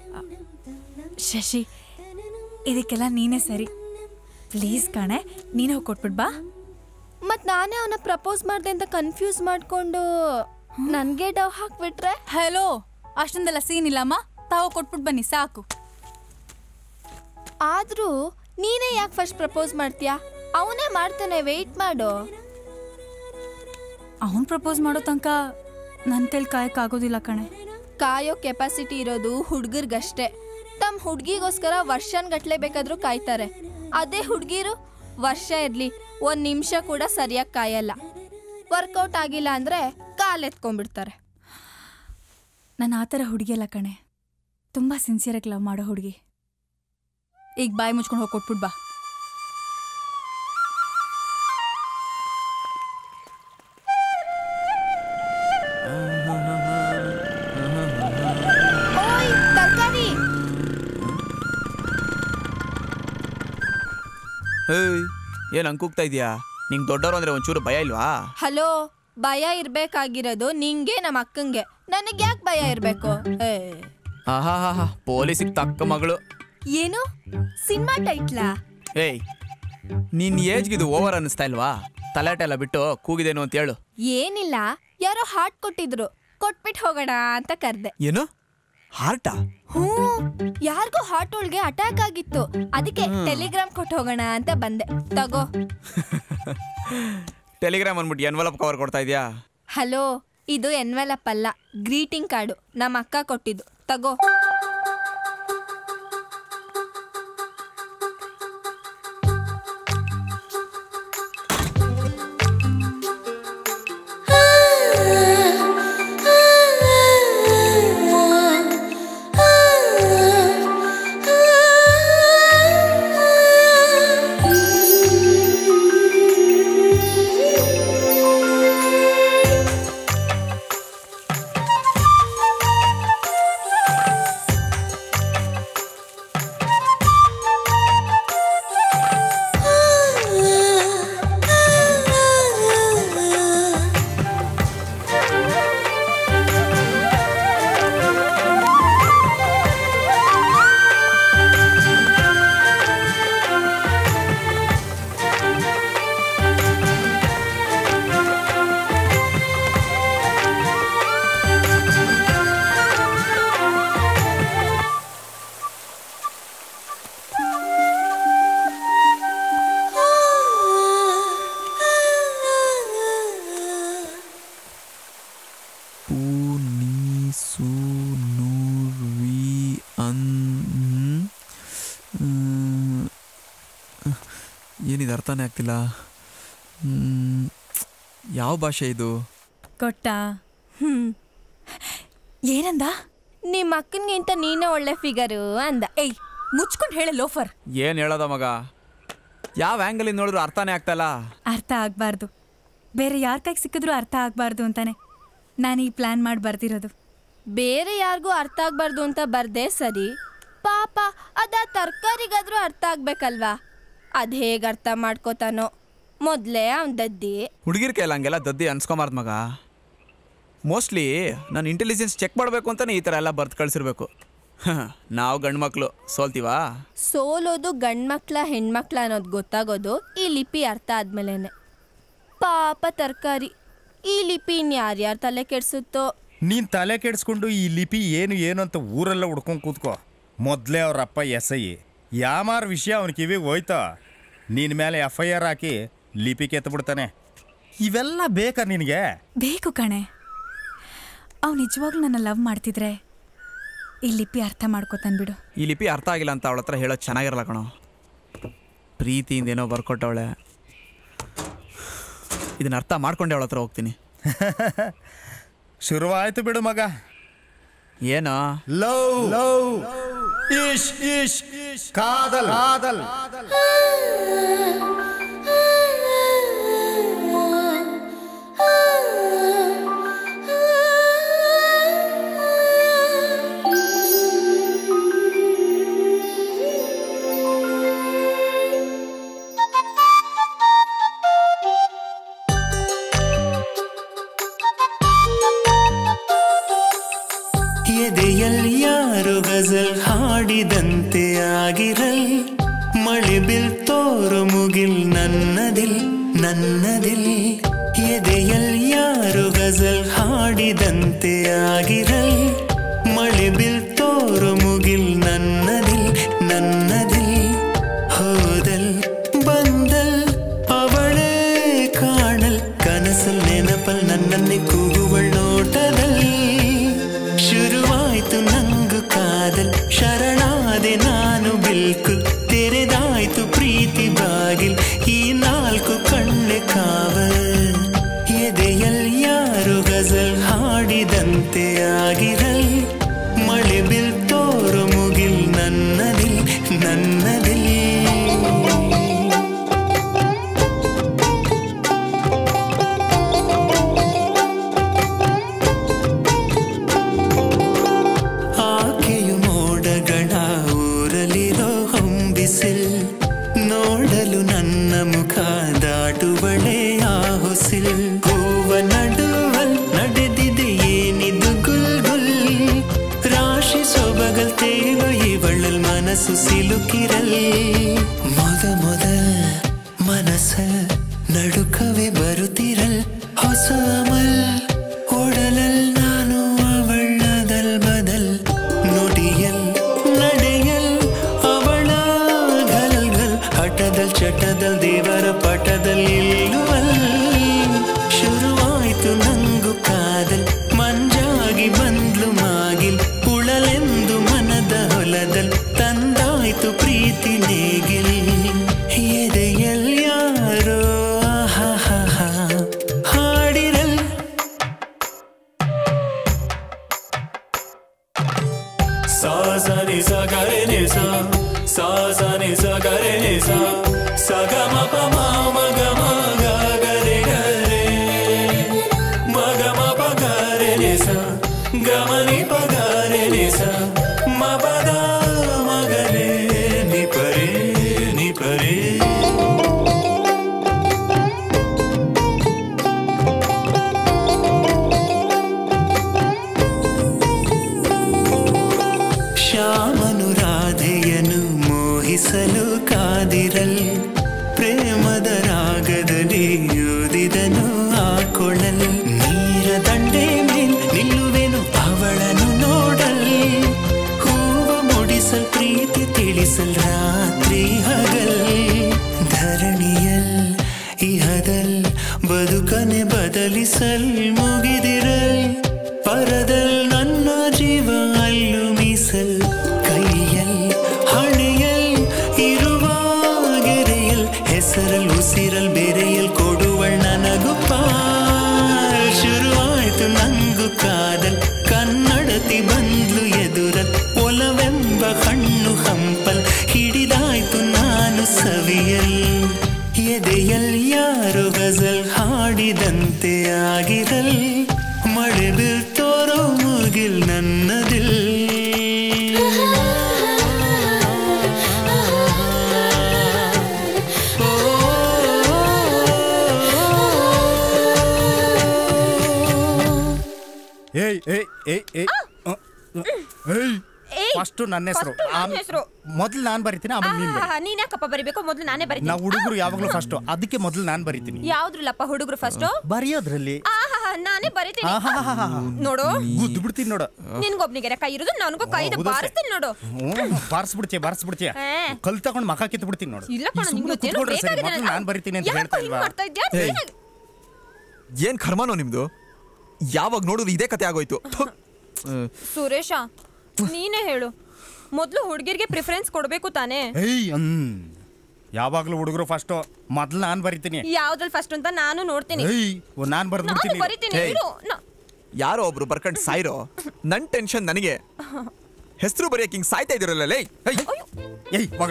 ಶಶಿ ಇದಕ್ಕೆಲ್ಲ ನೀನೇ ಸರಿ ಪ್ಲೀಸ್ ಕಾಣೆ ನೀನೇ ಹೋಗಿ ಕೊಟ್ಬಿಟ್ ಬಾ ಮತ್ ನಾನೇ ಅವನ ಪ್ರಪೋಸ್ ಮಾಡ್ದೆ ಅಂತ ಕನ್ಫ್ಯೂಸ್ ಮಾಡ್ಕೊಂಡು ನನ್ಗೆ ಡವ್ ಹಾಕ್ಬಿಟ್ರೆ ಹಲೋ ಅಷ್ಟೊಂದೆಲ್ಲ ಸೀನ್ ಇಲ್ಲಮ್ಮ ತಾವು ಕೊಟ್ಬಿಟ್ಟು ಬನ್ನಿ ಸಾಕು ಆದ್ರೂ ನೀನೇ ಯಾಕೆ ಫಸ್ಟ್ ಪ್ರಪೋಸ್ ಮಾಡ್ತೀಯಾ ಅವನೇ ಮಾಡ್ತಾನೆ ವೆಯ್ಟ್ ಮಾಡು ಅವನು ಪ್ರಪೋಸ್ ಮಾಡೋ ತನಕ ನನ್ನ ಕೈಲಿ ಕಾಯಕ್ಕಾಗೋದಿಲ್ಲ ಕಣೆ ಕಾಯೋ ಕೆಪಾಸಿಟಿ ಇರೋದು ಹುಡ್ಗರ್ಗಷ್ಟೇ ತಮ್ಮ ಹುಡ್ಗಿಗೋಸ್ಕರ ವರ್ಷನ್ಗಟ್ಲೆ ಬೇಕಾದ್ರೂ ಕಾಯ್ತಾರೆ ಅದೇ ಹುಡ್ಗಿರು ವರ್ಷ ಇರ್ಲಿ ಒಂದ್ ನಿಮಿಷ ಕೂಡ ಸರಿಯಾಗಿ ಕಾಯಲ್ಲ ವರ್ಕೌಟ್ ಆಗಿಲ್ಲ ಅಂದ್ರೆ ಕಾಲೆತ್ಕೊಂಡ್ಬಿಡ್ತಾರೆ ನಾನು ಆ ಥರ ಹುಡುಗಿ ಅಲ್ಲ ಕಣೆ ತುಂಬ ಸಿನ್ಸಿಯರಾಗಿ ಲವ್ ಮಾಡೋ ಹುಡುಗಿ ಈಗ ಬಾಯಿ ಮುಚ್ಕೊಂಡು ಹೋಗಿ ಕೊಟ್ಬಿಟ್ ಬಾ ಓಯ್ ತರ್ಕಾರಿ ಹೇಯ್ ಏನ್ ಹಂಕೂಗ್ತಾ ಇದೀಯಾ ನಿಂಗ್ ದೊಡ್ಡವರು ಅಂದ್ರೆ ಒಂಚೂರು ಭಯ ಇಲ್ವಾ ಹಲೋ ಭಯ ಇರ್ಬೇಕಾಗಿರೋದು ನಿಂಗೆ ನಮ್ಮ ಅಕ್ಕಂಗೆ ನನಗೆ ಯಾಕೆ ಭಯ ಇರ್ಬೇಕು ಏ ಆಹಾ ಪೊಲೀಸಿಗೆ ತಕ್ಕ ಮಗಳು ಏನು ಸಿನಿಮಾ ಟೈಟ್ಲಾ ಏಯ್ ನಿನ್ ಏಜ್ಗೆ ಇದು ಓವರ್ ಅನ್ನಿಸ್ತಾ ಇಲ್ವಾ ತಲಾಟೆ ಎಲ್ಲ ಬಿಟ್ಟು ಕೂಗಿದೇನು ಅಂತ ಹೇಳು ಏನಿಲ್ಲ ಯಾರೋ ಹಾರ್ಟ್ ಕೊಟ್ಟಿದ್ರು ಕೊಟ್ಬಿಟ್ಟು ಹೋಗೋಣ ಅಂತ ಕರ್ದೆ ಏನು ಹಾರ್ಟಾ ಹ್ಞೂ ಯಾರಿಗೂ ಹಾರ್ಟ್ ಒಳಗೆ ಅಟ್ಯಾಕ್ ಆಗಿತ್ತು ಅದಕ್ಕೆ ಟೆಲಿಗ್ರಾಮ್ ಕೊಟ್ಟು ಹೋಗೋಣ ಅಂತ ಬಂದೆ ತಗೋ ಟೆಲಿಗ್ರಾಮ್ ಅಂದ್ಬಿಟ್ಟು ಎನ್ವಲಪ್ ಕವರ್ ಕೊಡ್ತಾ ಇದೀಯಾ ಹಲೋ ಇದು ಎನ್ವೆಲಪ್ ಅಲ್ಲ ಗ್ರೀಟಿಂಗ್ ಕಾರ್ಡು ನಮ್ಮ ಅಕ್ಕ ಕೊಟ್ಟಿದ್ದು ತಗೋ ಪೂ ನೀ ಸು ನೂರ್ ವಿ ಅನ್ ಹ್ಮ್. ಏನಿದು ಅರ್ಥನೇ ಆಗ್ತಿಲ್ಲ ಹ್ಮ್. ಯಾವ ಭಾಷೆ ಇದು ಕೊಟ್ಟ ಹ್ಮ್ ಏನಂದ ನಿಮ್ಮ ಅಕ್ಕನ್ಗಿಂತ ನೀನೇ ಒಳ್ಳೆ ಫಿಗರು ಅಂದ ಏಯ್ ಮುಚ್ಕೊಂಡು ಹೇಳ ಲೋಫರ್ ಏನು ಹೇಳೋದ ಮಗ ಯಾವ ಆ್ಯಂಗಲಿಂದ ನೋಡಿದ್ರು ಅರ್ಥನೇ ಆಗ್ತಾಯಿಲ್ಲ ಅರ್ಥ ಆಗ್ಬಾರ್ದು ಬೇರೆ ಯಾರ ಕೈಗೆ ಸಿಕ್ಕಿದ್ರು ಅರ್ಥ ಆಗ್ಬಾರ್ದು ಅಂತಾನೆ ನಾನು ಈ ಪ್ಲಾನ್ ಮಾಡಿ ಬರ್ದಿರೋದು ಬೇರೆ ಯಾರಿಗೂ ಅರ್ಥ ಆಗ್ಬಾರ್ದು ಅಂತ ಬರ್ದೆ ಸರಿ ಪಾಪ ಅದ ತರ್ಕಾರಿಗಾದ್ರೂ ಅರ್ಥ ಆಗ್ಬೇಕಲ್ವಾ ಅದ್ ಹೇಗ್ ಅರ್ಥ ಮಾಡ್ಕೋತಾನೋ ಮೊದ್ಲೇ ಅವ್ನ್ ದದ್ದಿ ಹುಡುಗಿರ್ ಕೈಲಿ ಹಂಗೆಲ್ಲ ದದ್ದಿ ಅನ್ಸ್ಕೊಂಬಾರ್ದು ಮಗ ಮೋಸ್ಟ್ಲಿ ನಾನು ಇಂಟೆಲಿಜೆನ್ಸ್ ಚೆಕ್ ಮಾಡಬೇಕು ಅಂತಲೇ ಈ ಥರ ಎಲ್ಲ ಬರ್ದು ಕಳಿಸಿರ್ಬೇಕು ನಾವು ಗಂಡು ಮಕ್ಕಳು ಸೋಲ್ತೀವಾ ಸೋಲೋದು ಗಂಡ್ಮಕ್ಳ ಹೆಣ್ಮಕ್ಳ ಅನ್ನೋದು ಗೊತ್ತಾಗೋದು ಈ ಲಿಪಿ ಅರ್ಥ ಆದ್ಮೇಲೆನೆ ಪಾಪ ತರ್ಕಾರಿ ಈ ಲಿಪಿ ಇನ್ಯಾರ್ಯಾರ ತಲೆ ಕೆಡ್ಸುತ್ತೋ ನೀನ್ ತಲೆ ಕೆಡಿಸ್ಕೊಂಡು ಈ ಲಿಪಿ ಏನು ಏನು ಅಂತ ಊರೆಲ್ಲ ಹುಡ್ಕೊಂಡು ಕೂತ್ಕೋ ಮೊದಲೇ ಅವ್ರ ಅಪ್ಪ ಎಸ್ ಐ ಯಾಮಾರ ವಿಷಯ ಅವನ ಕಿವಿಗೆ ಹೋಯ್ತಾ ನಿನ್ನ ಮೇಲೆ ಎಫ್ ಐ ಆರ್ ಹಾಕಿ ಲಿಪಿ ಕೆತ್ತಬಿಡ್ತಾನೆ ಇವೆಲ್ಲ ಬೇಕಾ ನಿನಗೆ ಬೇಕು ಕಣೆ ಅವ್ ನಿಜವಾಗ್ಲೂ ನನ್ನ ಲವ್ ಮಾಡ್ತಿದ್ರೆ ಈ ಲಿಪಿ ಅರ್ಥ ಮಾಡ್ಕೋತಾನ್ ಬಿಡು ಈ ಲಿಪಿ ಅರ್ಥ ಆಗಿಲ್ಲ ಅಂತ ಅವಳ ಹತ್ರ ಹೇಳೋದು ಚೆನ್ನಾಗಿರಲ್ಲ ಕಣೋ ಪ್ರೀತಿಯಿಂದ ಏನೋ ಬರ್ಕೊಟ್ಟವಳೆ ಇದನ್ನ ಅರ್ಥ ಮಾಡ್ಕೊಂಡೆ ಅವಳ ಹತ್ರ ಹೋಗ್ತೀನಿ ಶುರುವಾಯ್ತು ಬಿಡು ಮಗ ಏನೋ ಲವ್ ಲವ್ ಇಶ್ ಇಶ್ ಕಾದಲ್ ಕಾದಲ್ ಎದೆಯಲ್ಲಿ ಯಾರು ಗಜಲ್ ಹಾಡಿದಂತೆ ಆಗಿರಲ್ ಮಳೆ ಬಿಲ್ ತೋರು ಮುಗಿಲ್ ನನ್ನದಿಲ್ ನನ್ನದಿಲ್ ಎದೆಯಲ್ಲಿ ಯಾರು ಗಜಲ್ ಹಾಡಿದಂತೆ ಆಗಿರಲ್ ಮಳೆ ಬಿಲ್ ತೋರು ಮುಗಿಲ್ ನನ್ನದಿಲ್ ನನ್ನದಿಲ್ ಹೋದಲ್ ಬಂದಲ್ ಅವಳೇ ಕಾಣಲ್ ಕನಸಲ್ ನೆನಪಲ್ ನನ್ನನ್ನೇ ಕೂಗುವಳ್ ನೋಟದಲ್ಲಿ ಶುರುವಾಯ್ತು ನಂಗು ಕಾದಲ್ ಶರಣಾದೆ ನಾನು ಬಿಲ್ಕುಲ್ ತೆರೆದಾಯ್ತು ಪ್ರೀತಿ ಬಾಗಿಲ್ ಈ ನಾಲ್ಕು ಕಣ್ಣೆ ಕಾವಲ್ ಎದೆಯಲ್ಲಿ ಯಾರು ಗಜಲ್ ಹಾಡಿದಂತೆ ಆಗಿರಲ್ ಮಳೆ ಬಿಲ್ ತೋರು ಮುಗಿಲ್ ನನ್ನದಿಲ್ ನನ್ನದಿಲ್ ಆಕೆಯು ಮೋಡಗಳ ಊರಲಿರೋ ಹೊಂಬಿಸಿಲ್ ನೋಡಲು ನನ್ನ ಮುಖ ದಾಟುವಳೆ ಆ ಹೊಸಿಲ್ ಹೂವ ನಡುವಲ್ ನಡೆದಿದೆ ಏನಿದು ಗುಲ್ ಗುಲ್ ರಾಶಿ ಸೊಬಗಲ್ ತೇಲೋ ಇವಳಲ್ ಮನಸ್ಸು ಸಿಲುಕಿರಲ್ ಮೊದ ಮೊದಲ್ ಮನಸ್ಸಲ್ ನಡುಕವೇ ಬರುತ್ತಿರಲ್ ಹೊಸ ಅಮಲ್ ಓಡಲಲ್ ನಾನು ಅವಳದಲ್ ಬದಲ್ ನುಡಿಯಲ್ ನಡೆಯಲ್ ಅವಳ ಗಲ್ ಗಲ್ ಹಠದಲ್ ಚಟದಲ್ ದೇವರ ಪಟದಲ್ಲಿ ಇಲ್ಲುವಲ್ ಶುರುವಾಯ್ತು ನಂಗು ಕಾದಲ್ ಮಂಜಾಗಿ ಬಂದ್ಲು ಮಾಗಿಲ್ ಉಳಲೆಂದು ಮನದ ಹೊಲದಲ್ ತಂದಾಯ್ತು ಪ್ರೀತಿ ನೇಗಿಲ್ ಎದೆಯಲ್ ಯಾರೋ ಆಹಾಹಾಹಾ ಹಾಡಿರಲ್ सा सा नि सा ಗ ರೆ ನಿ ಸ ಸ ಸ ನಿ ಸ ಗ ರೆ ನಿ ಸ ಸ ಗ ಮ ಪ ಮ ಮ ಗ ಮ ಗ ಗ ರೆ ಗ ರೆ ಮ ಗ ಮ ಪ ಗ ರೆ ನಿ ಸ ಗ ಮ ನಿ ಪ ಗ ರೆ ನಿ ಸ ಮ ಪ ದ ಮ ಗ ರೆ ನಿ ಪ ರೇ ನಿ ಪ ರೇ ಶ್ಯಾಮನು ರಾಧೆಯನು ಮೋಹಿಸಲು ಕಾದಿರಲ್ ಪ್ರೇಮದ ರಾಗದಲ್ಲಿ ಯೂದಿದನು ಆ ಕೊಳಲ್ ನೀರ ದಂಡೆ ಮೇಲ್ ನಿಲ್ಲುವೆನು ಅವಳನ್ನು ನೋಡಲ್ ಹೂವ ಮುಡಿಸಲ್ ಪ್ರೀತಿ ತಿಳಿಸಲ್ ರಾತ್ರಿ ಹಗಲ್ ಧರಣಿಯಲ್ ಇಹದಲ್ ಬದುಕನೆ ಬದಲಿಸಲ್ ಮುಗಿದಿರಲ್ ಕಾದಲ್ ಕನ್ನಡತಿ ಬಂದ್ಲು ಎದುರಲ್ ಒಲವೆಂಬ ಹಣ್ಣು ಹಂಪಲ್ ಹಿಡಿದಾಯ್ತು ನಾನು ಸವಿಯಲ್ ಎದೆಯಲ್ ಯಾರು ಗಜಲ್ ಹಾಡಿದಂತೆ ಆಗಿರಲ್ ಮಳೆ ಬೀಳ್ತೋರೋ ಮುಗಿಲ್ ನನ್ನದಿಲ್ ಏಯ್ ಏಯ್ ಏಯ್ ಏಯ್ ಅ, ಏಯ್ ಏಯ್, ಫಸ್ಟ್ ನನ್ನ ಹೆಸರು first ನನ್ ಹೆಸ್ರು. ಮೊದ್ಲು ನಾನು ಬರಿತೀನಿ ಆಮೇಲೆ ನೀನ್ ಬರಿ ನೀನ್ ಯಾಕಪ್ಪ ಬರಿಬೇಕು ಮೊದ್ಲು ನಾನೇ ಬರಿತೀನಿ ನಾವು ಹುಡುಗರು ಯಾವಾಗಲೂ ಫಸ್ಟ್ ಅದಕ್ಕೆ ಮೊದ್ಲು ನಾನು ಬರಿತೀನಿ ಯಾವ್ದ್ರಲ್ಲಪ್ಪ ಹುಡುಗರು ಫಸ್ಟ್ ಬರೆಯೋದ್ರಲ್ಲಿ ನಾನೇ ಬರಿತೀನಿ ಆಹಾಹಾಹಾ. ನೋಡು ಗುದ್ದು ಬಿಡ್ತೀನಿ ನೋಡು ನಿನ್ಗೊಬ್ನಿಗೆ ಕೈ ಇರೋದು ನನಗೂ ಕೈದು ಹೌದಾ ಸರ್? ಬಾರಿಸ್ತೀನಿ ನೋಡು ಹ್ಞೂ ಬಾರಿಸ್ಬಿಡ್ತೀಯ ಬಾರಿಸ್ಬಿಡ್ತೀಯ ಏ. ಕಲ್ ತಗೊಂಡು ಮಖ ಕಿತ್ತು ಬಿಡ್ತೀನಿ ನೋಡು ಇಲ್ಲ ಕಣ ಈ ಸುಮ್ನೆ ನಿಂಗೆ ಕುತ್ಕೊಳ್ರಿ ಸರಿ ಮೊದ್ಲು ನಾನು ಬರಿತೀನಿ ಅಂತ ಹೇಳ್ತಾ ಇಲ್ವಾ ಏಯ್, ಏನ್ ಕರ್ಮನೋ ನಿಮ್ದು ಯಾವಾಗ ನೋಡಿದ್ರು ಇದೇ ಕತೆ ಆಗೋಯ್ತು ಥು. ಆ, ಸುರೇಶ ನೀನೇ ಹೇಳು ಮೊದ್ಲು ಹುಡುಗಿರ್ಗೆ ಪ್ರಿಫರೆನ್ಸ್ ಕೊಡ್ಬೇಕು ತಾನೇ ಏಯ್ ಅನ್ ಯಾವಾಗಲೂ ಹುಡುಗರು ಫಸ್ಟ್ ಮೊದ್ಲು ನಾನು ಬರಿತೀನಿ ಯಾವ್ದ್ರಲ್ಲಿ ಫಸ್ಟ್ ಅಂತ ನಾನು ನೋಡ್ತೀನಿ ಏಯ್ ನಾನು ಬರ್ದು ನಾನು ಬಿಡ್ತೀನಿ ಬರಿತೀನಿ ಏಯ್. ಇರು, ನ- ಯಾರೋ ಒಬ್ರು ಬರ್ಕಂಡ್ ಸಾಯ್ರೋ ನನ್ ಟೆನ್ಷನ್ ನನಗೆ ಹೆಸರು ಬರೆಯಕ್ಕೆ ಹಿಂಗ್ ಸಾಯ್ತಾ ಇದಿರಲ್ಲ ಲೇ ಏಯ್. ಏಯ್ ಮಗ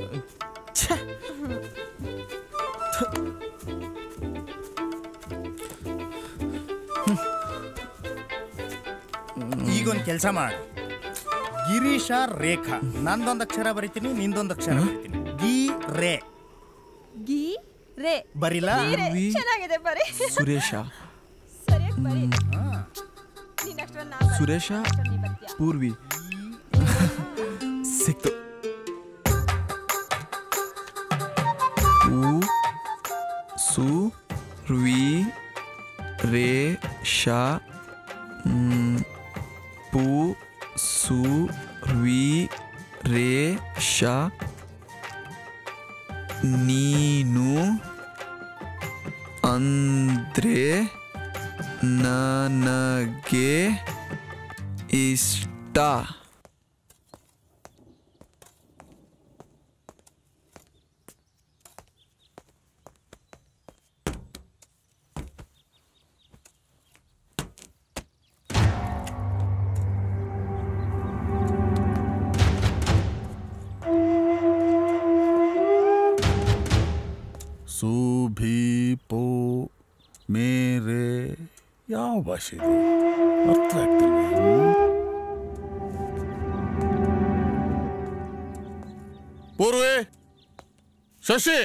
ಈಗೊಂದು ಕೆಲಸ ಮಾಡು ಗಿರೀಶ ರೇಖಾ ನಂದೊಂದು ಅಕ್ಷರ ಬರಿತೀನಿ ನಿಂದೊಂದು ಅಕ್ಷರ ಬರಿತೀನಿ ಗಿ ರೇ ಗಿ ರೇ ಬರಿಲ್ಲ ಗಿ ರೇ. ಚೆನ್ನಾಗಿದೆ ಬರಿ ಸುರೇಶ ಸರಿಯಾಗಿ ಬರಿ ನೀನ್ ಅಷ್ಟೊಂದು ನಾ ಸುರೇಶ ಪೂರ್ವಿ ಸಿಕ್ತು ಉ ಸು ವಿ ರೇ ಶ ಮ್, ಪು ಸು ವಿ ರೇ ಶ ನೀನು ಅಂದ್ರೆ ನನಗೆ ಇಷ್ಟ ಸುಭಿ ಪೋ ಮೇರೆ ಯಾವ ಭಾಷೆ ಇದು ಅರ್ಥ ಆಗ್ತಿಲ್ಲ ಹ್ಮ್? ಪೂರ್ವೆ ಶಶಿ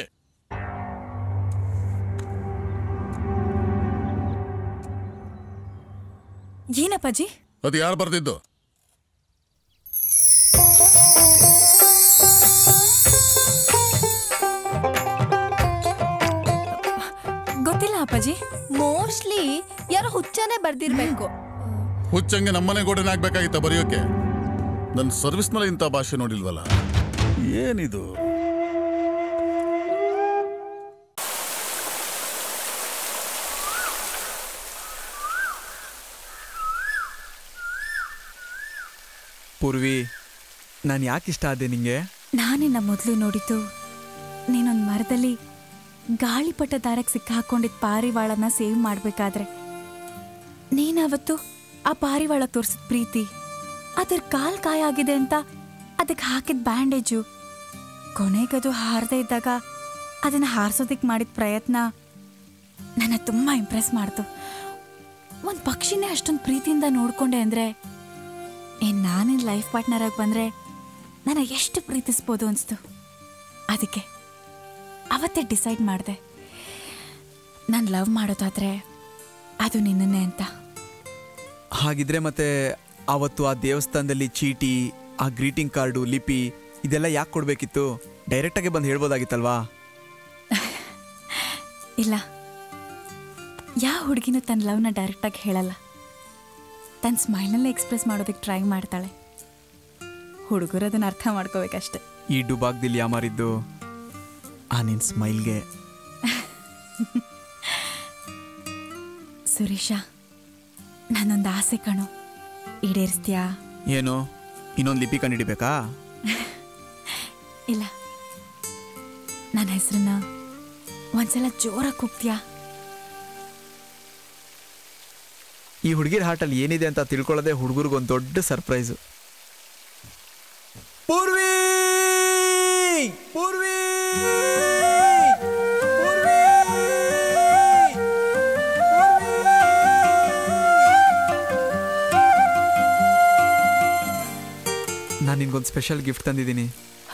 ಏನಪ್ಪಾಜಿ ಅದು ಯಾರು ಬರ್ದಿದ್ದು ಗೊತ್ತಿಲ್ಲ ಅಪ್ಪಾಜಿ ಮೋಸ್ಟ್ಲಿ ಯಾರೋ ಹುಚ್ಚನೇ ಬರ್ದಿರ್ಬೇಕು ಹುಚ್ಚಂಗೆ ನಮ್ಮನೆ ಗೋಡೆನ ಆಗ್ಬೇಕಾಗಿತ್ತ ಬರೆಯೋಕೆ ನನ್ನ ಸರ್ವಿಸ್ನಲ್ಲಿ ಇಂಥ ಭಾಷೆ ನೋಡಿಲ್ವಲ್ಲ ಏನಿದು ಪೂರ್ವಿ ನಾನು ಯಾಕೆ ಇಷ್ಟ ಆದೆ ನಿಂಗೆ ನಾನಿನ್ನ ಮೊದಲು ನೋಡಿದ್ದು ನೀನೊಂದು ಮರದಲ್ಲಿ ಗಾಳಿಪಟ ದಾರಕ್ಕೆ ಸಿಕ್ಕಾಕೊಂಡಿದ್ದ ಪಾರಿವಾಳನ ಸೇವ್ ಮಾಡ್ಬೇಕಾದ್ರೆ ನೀನವತ್ತು ಆ ಪಾರಿವಾಳ ತೋರಿಸಿದ ಪ್ರೀತಿ ಅದ್ರ ಕಾಲ್ ಕಾಯಾಗಿದೆ ಅಂತ ಅದಕ್ಕೆ ಹಾಕಿದ ಬ್ಯಾಂಡೇಜು ಕೊನೆಗದು ಹಾರದೇ ಇದ್ದಾಗ ಅದನ್ನ ಹಾರಿಸೋದಕ್ಕೆ ಮಾಡಿದ ಪ್ರಯತ್ನ ನನ್ನ ತುಂಬ ಇಂಪ್ರೆಸ್ ಮಾಡ್ತು ಒಂದು ಪಕ್ಷಿನೇ ಅಷ್ಟೊಂದು ಪ್ರೀತಿಯಿಂದ ನೋಡ್ಕೊಂಡೆ ಅಂದರೆ ಏನು ನಾನಿನ್ ಲೈಫ್ ಪಾರ್ಟ್ನರ್ ಆಗಿ ಬಂದರೆ ನನ್ನ ಎಷ್ಟು ಪ್ರೀತಿಸ್ಬೋದು ಅನಿಸ್ತು ಅದಕ್ಕೆ ಅವತ್ತೇ ಡಿಸೈಡ್ ಮಾಡಿದೆ ನಾನು ಲವ್ ಮಾಡೋದಾದ್ರೆ ಅದು ನಿನ್ನನ್ನೇ ಅಂತ ಹಾಗಿದ್ರೆ ಮತ್ತೆ ಅವತ್ತು ಆ ದೇವಸ್ಥಾನದಲ್ಲಿ ಚೀಟಿ ಆ ಗ್ರೀಟಿಂಗ್ ಕಾರ್ಡು ಲಿಪಿ ಇದೆಲ್ಲ ಯಾಕೆ ಕೊಡ್ಬೇಕಿತ್ತು ಡೈರೆಕ್ಟಾಗೆ ಬಂದು ಹೇಳ್ಬೋದಾಗಿತ್ತಲ್ವಾ ಇಲ್ಲ ಯಾವ ಹುಡುಗಿನೂ ತನ್ನ ಲವ್ನ ಡೈರೆಕ್ಟಾಗಿ ಹೇಳಲ್ಲ ತನ್ನ ಸ್ಮೈಲ್ನಲ್ಲೇ ಎಕ್ಸ್ಪ್ರೆಸ್ ಮಾಡೋದಕ್ಕೆ ಟ್ರೈ ಮಾಡ್ತಾಳೆ ಹುಡುಗರು ಅದನ್ನ ಅರ್ಥ ಮಾಡ್ಕೋಬೇಕಷ್ಟೆ ಈ ಡುಬಾಗ್ದಿಲ್ ಯಾಮಾರಿದ್ದು ಆ ನಿನ್ ಸ್ಮೈಲ್ಗೆ ಸುರೇಶ ನಾನೊಂದು ಆಸೆ ಕಣು ಈಡೇರಿಸ್ತೀಯಾ ಏನು ಇನ್ನೊಂದು ಲಿಪಿ ಕಂಡಿಡಿಬೇಕಾ ಇಲ್ಲ ನನ್ನ ಹೆಸರನ್ನ ಒಂದ್ಸಲ ಜೋರಾಗಿ ಕೂಗ್ತೀಯಾ ಈ ಹುಡುಗಿರ ಹಾರ್ಟಲ್ಲಿ ಏನಿದೆ ಅಂತ ತಿಳ್ಕೊಳ್ಳೋದೇ ಹುಡುಗರಿಗೊಂದು ದೊಡ್ಡ ಸರ್ಪ್ರೈಸು ಪೂರ್ವಿ ಪೂರ್ವಿ ನಾನು ನಿನ್ಗೊಂದು ಸ್ಪೆಷಲ್ ಗಿಫ್ಟ್ ತಂದಿದ್ದೀನಿ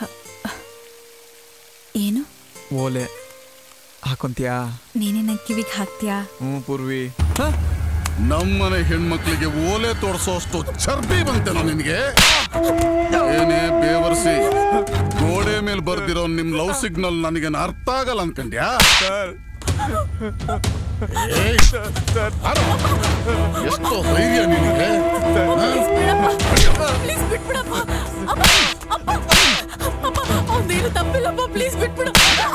ಏನು ಓಲೆ ಹಾಕೊಂತೀಯಾ ನೀನೇ ನನ್ನ ಕಿವಿಗೆ ಹಾಕ್ತೀಯಾ ಹ್ಞೂ ಪೂರ್ವಿ ನಮ್ಮನೆ ಹೆಣ್ಮಕ್ಳಿಗೆ ಓಲೆ ತೋರ್ಸೋಷ್ಟು ಚರ್ಬಿ ಬಂತೇನೋ ನಿನಗೆ ಏನೇ ಬೇವರ್ಸಿ ಗೋಡೆ ಮೇಲೆ ಬರ್ದಿರೋ ನಿಮ್ ಲವ್ ಸಿಗ್ನಲ್ ನನಗೆ ಅರ್ಥ ಆಗಲ್ಲ ಅನ್ಕಂಡ್ಯಾ ಏಯ್, ಅರೆ, ಎಷ್ಟೋ ಧೈರ್ಯ ನಿನಗೆ ಪ್ಲೀಸ್ ಬಿಟ್ಬಿಡಪ್ಪ ಅಪ್ಪ, ಅಪ್ಪ, ಅಪ್ಪ, ಅವ್ನ್ದೇನು ತಪ್ಪಿಲ್ಲಪ್ಪ ಪ್ಲೀಸ್ ಬಿಟ್ಬಿಡು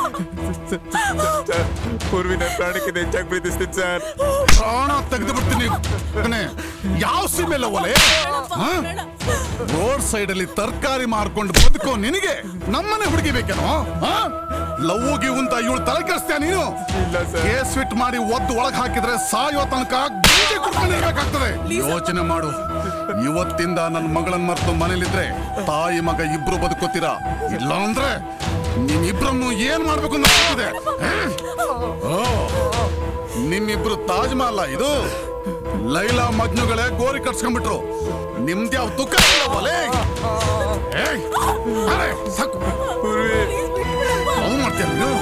ಪೂರ್ವಿ ನನ್ನ ಪ್ರಾಣಕ್ಕೆ ಹೆಚ್ಚಾಗಿ ಪ್ರೀತಿಸ್ತೀನಿ ಸರ್ ಪ್ರಾಣ ತೆಗೆದು ಬಿಡ್ತೀನಿ ಮಗನೇ. ಯಾವ ಸೀಮೆಲ್ಲ ಒಲೆ ಹಾ? ರೋಡ್ ಸೈಡ್ ಅಲ್ಲಿ ತರಕಾರಿ ಮಾರ್ಕೊಂಡು ಬದುಕೋ ನಿನಗೆ ನಮ್ಮನೆ ಹುಡುಗಿ ಬೇಕೇನೋ ಲವ್ ಗಿವ್ ಅಂತ ಇವಳು ತಲೆ ಕೆಡಿಸ್ತೀಯ ನೀನು ಕೇಸ್ ಫಿಟ್ ಮಾಡಿ ಒದ್ದು ಒಳಗ್ ಹಾಕಿದ್ರೆ ಸಾಯೋ ತನಕ ಗಂಜಿ ಕುಡ್ಕೊಂಡಿರ್ಬೇಕಾಗ್ತದೆ ಯೋಚನೆ ಮಾಡು ಇವತ್ತಿಂದ ನನ್ನ ಮಗಳನ್ ಮರೆತು ಮನೇಲಿದ್ರೆ ತಾಯಿ ಮಗ ಇಬ್ರು ಬದುಕೋತೀರಾ ಇಲ್ಲ ಅಂದ್ರೆ ನಿಮ್ಮಿಬ್ರನ್ನು ಏನ್ ಮಾಡ್ಬೇಕು ಅಂತ ಗೊತ್ತಿದೆ. ಓ ನಿಮ್ಮಿಬ್ರು ತಾಜ್ ಮಹಲ್ ಇದು ಲೈಲಾ ಮಜ್ನುಗಳೇ ಗೋರಿ ಕಟ್ಸ್ಕೊಂಡ್ಬಿಟ್ರು ನಿಮ್ದ್ಯಾವ ತುಕ್ಕ ಇಲ್ಲ ಒಲೆ ಏಯ್, ಅರೆ, ಸಾಕು ಲವ್ ಮಾಡ್ತೀರ ನೀವು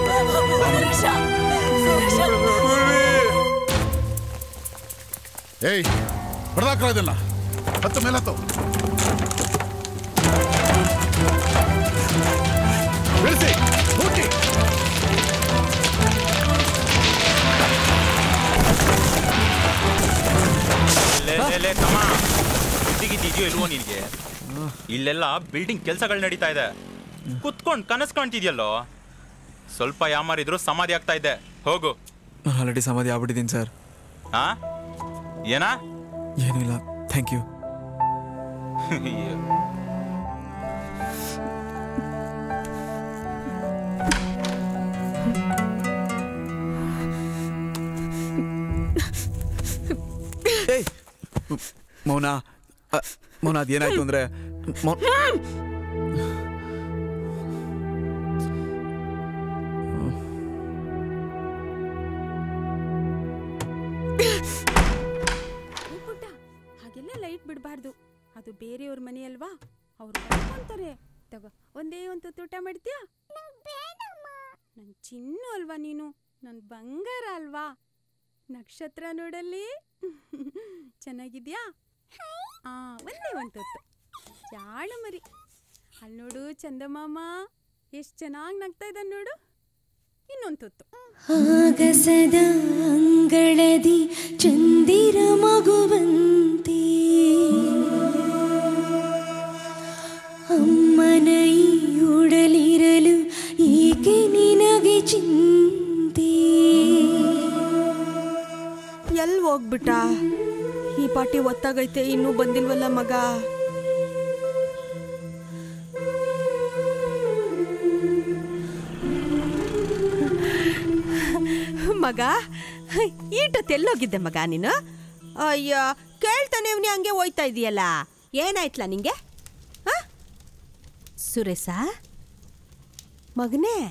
ಏಯ್ ಹೊಡೆದಾಕ್ರ ಇದನ್ನ ಹತ್ತು ಮೇಲೆ ಹತ್ತು ಇಳಿಸಿ ಹುಟ್ಟಿ ಲೇ, ಲೇ, ಲೇ, ತಮ್ಮ ಇದೆಯೋ ಇಲ್ವೋ ನಿನಗೆ ಇಲ್ಲೆಲ್ಲ ಬಿಲ್ಡಿಂಗ್ ಕೆಲಸಗಳು ನಡೀತಾ ಇದೆ ಕುತ್ಕೊಂಡ್ ಕನಸು ಕಾಣ್ತಿದ್ಯಲ್ಲೋ ಸ್ವಲ್ಪ ಯಾಮಾರಿದ್ರು ಸಮಾಧಿ ಆಗ್ತಾ ಇದೆ ಹೋಗು ನಾನು ಆಲ್ರೆಡಿ ಸಮಾಧಿ ಆಗ್ಬಿಟ್ಟಿದ್ದೀನಿ ಸರ್ ಹಾ ಏನಾ ಏನೂ ಇಲ್ಲ ಥ್ಯಾಂಕ್ ಯು ಏಯ್ ಮೌನ ಅ, ಮೌನ ಅದೇನಾಯ್ತು ಅಂದ್ರೆ ಮೌ- ಪುಟ್ಟ ಹಾಗೆಲ್ಲ ಲೈಟ್ ಬಿಡಬಾರ್ದು ಅದು ಬೇರೆಯವ್ರ ಮನೆ ಅಲ್ವಾ ಅವ್ರು ಅಂತಾರೆ ತಗೋ ಒಂದೇ ಒಂದು ತುತ್ತು ಊಟ ಮಾಡ್ತೀಯಾ ನನ್ ಚಿನ್ನು ಅಲ್ವಾ ನೀನು ನನ್ ಬಂಗಾರ ಅಲ್ವಾ ನಕ್ಷತ್ರ ನೋಡಲ್ಲಿ ಚೆನ್ನಾಗಿದ್ಯಾ ಆ ಒಂದೇ ಒಂದು ತುತ್ತು ಜಾಳು ಮರಿ ಅಲ್ಲಿ ನೋಡು ಚಂದಮಾಮ ಎಷ್ಟು ಚೆನ್ನಾಗಿ ನಗ್ತಾ ಇದ್ದಾನೆ ನೋಡು ಇನ್ನೊಂದು ತುತ್ತು ಆಗಸದ ಅಂಗಳದಿ ಚಂದಿರ ಮಗುವಂತೆ ಅಮ್ಮನ ಈ ಉಡಲಿರಲು ಏಕೆ ನಿನಗೆ ಚಿಂತೆ ಎಲ್ಲಿ ಹೋಗ್ಬಿಟ್ಟ ಈ ಪಾಟಿ ಒತ್ತಾಗೈತೆ ಇನ್ನೂ ಬಂದಿಲ್ವಲ್ಲ ಮಗ ಮಗ ಈಟೊತ್ತೆಲ್ಲೋಗಿದ್ದೆ ಮಗ ನೀನು ಅಯ್ಯ ಕೇಳ್ತಾನೆ ಇವ್ನಿ ಹಂಗೆ ಹೋಯ್ತಾ ಇದೀಯಲ್ಲ ಏನಾಯ್ತಲ್ಲ ನಿಂಗೆ ಆ? ಸುರೇಶ ಮಗನೇ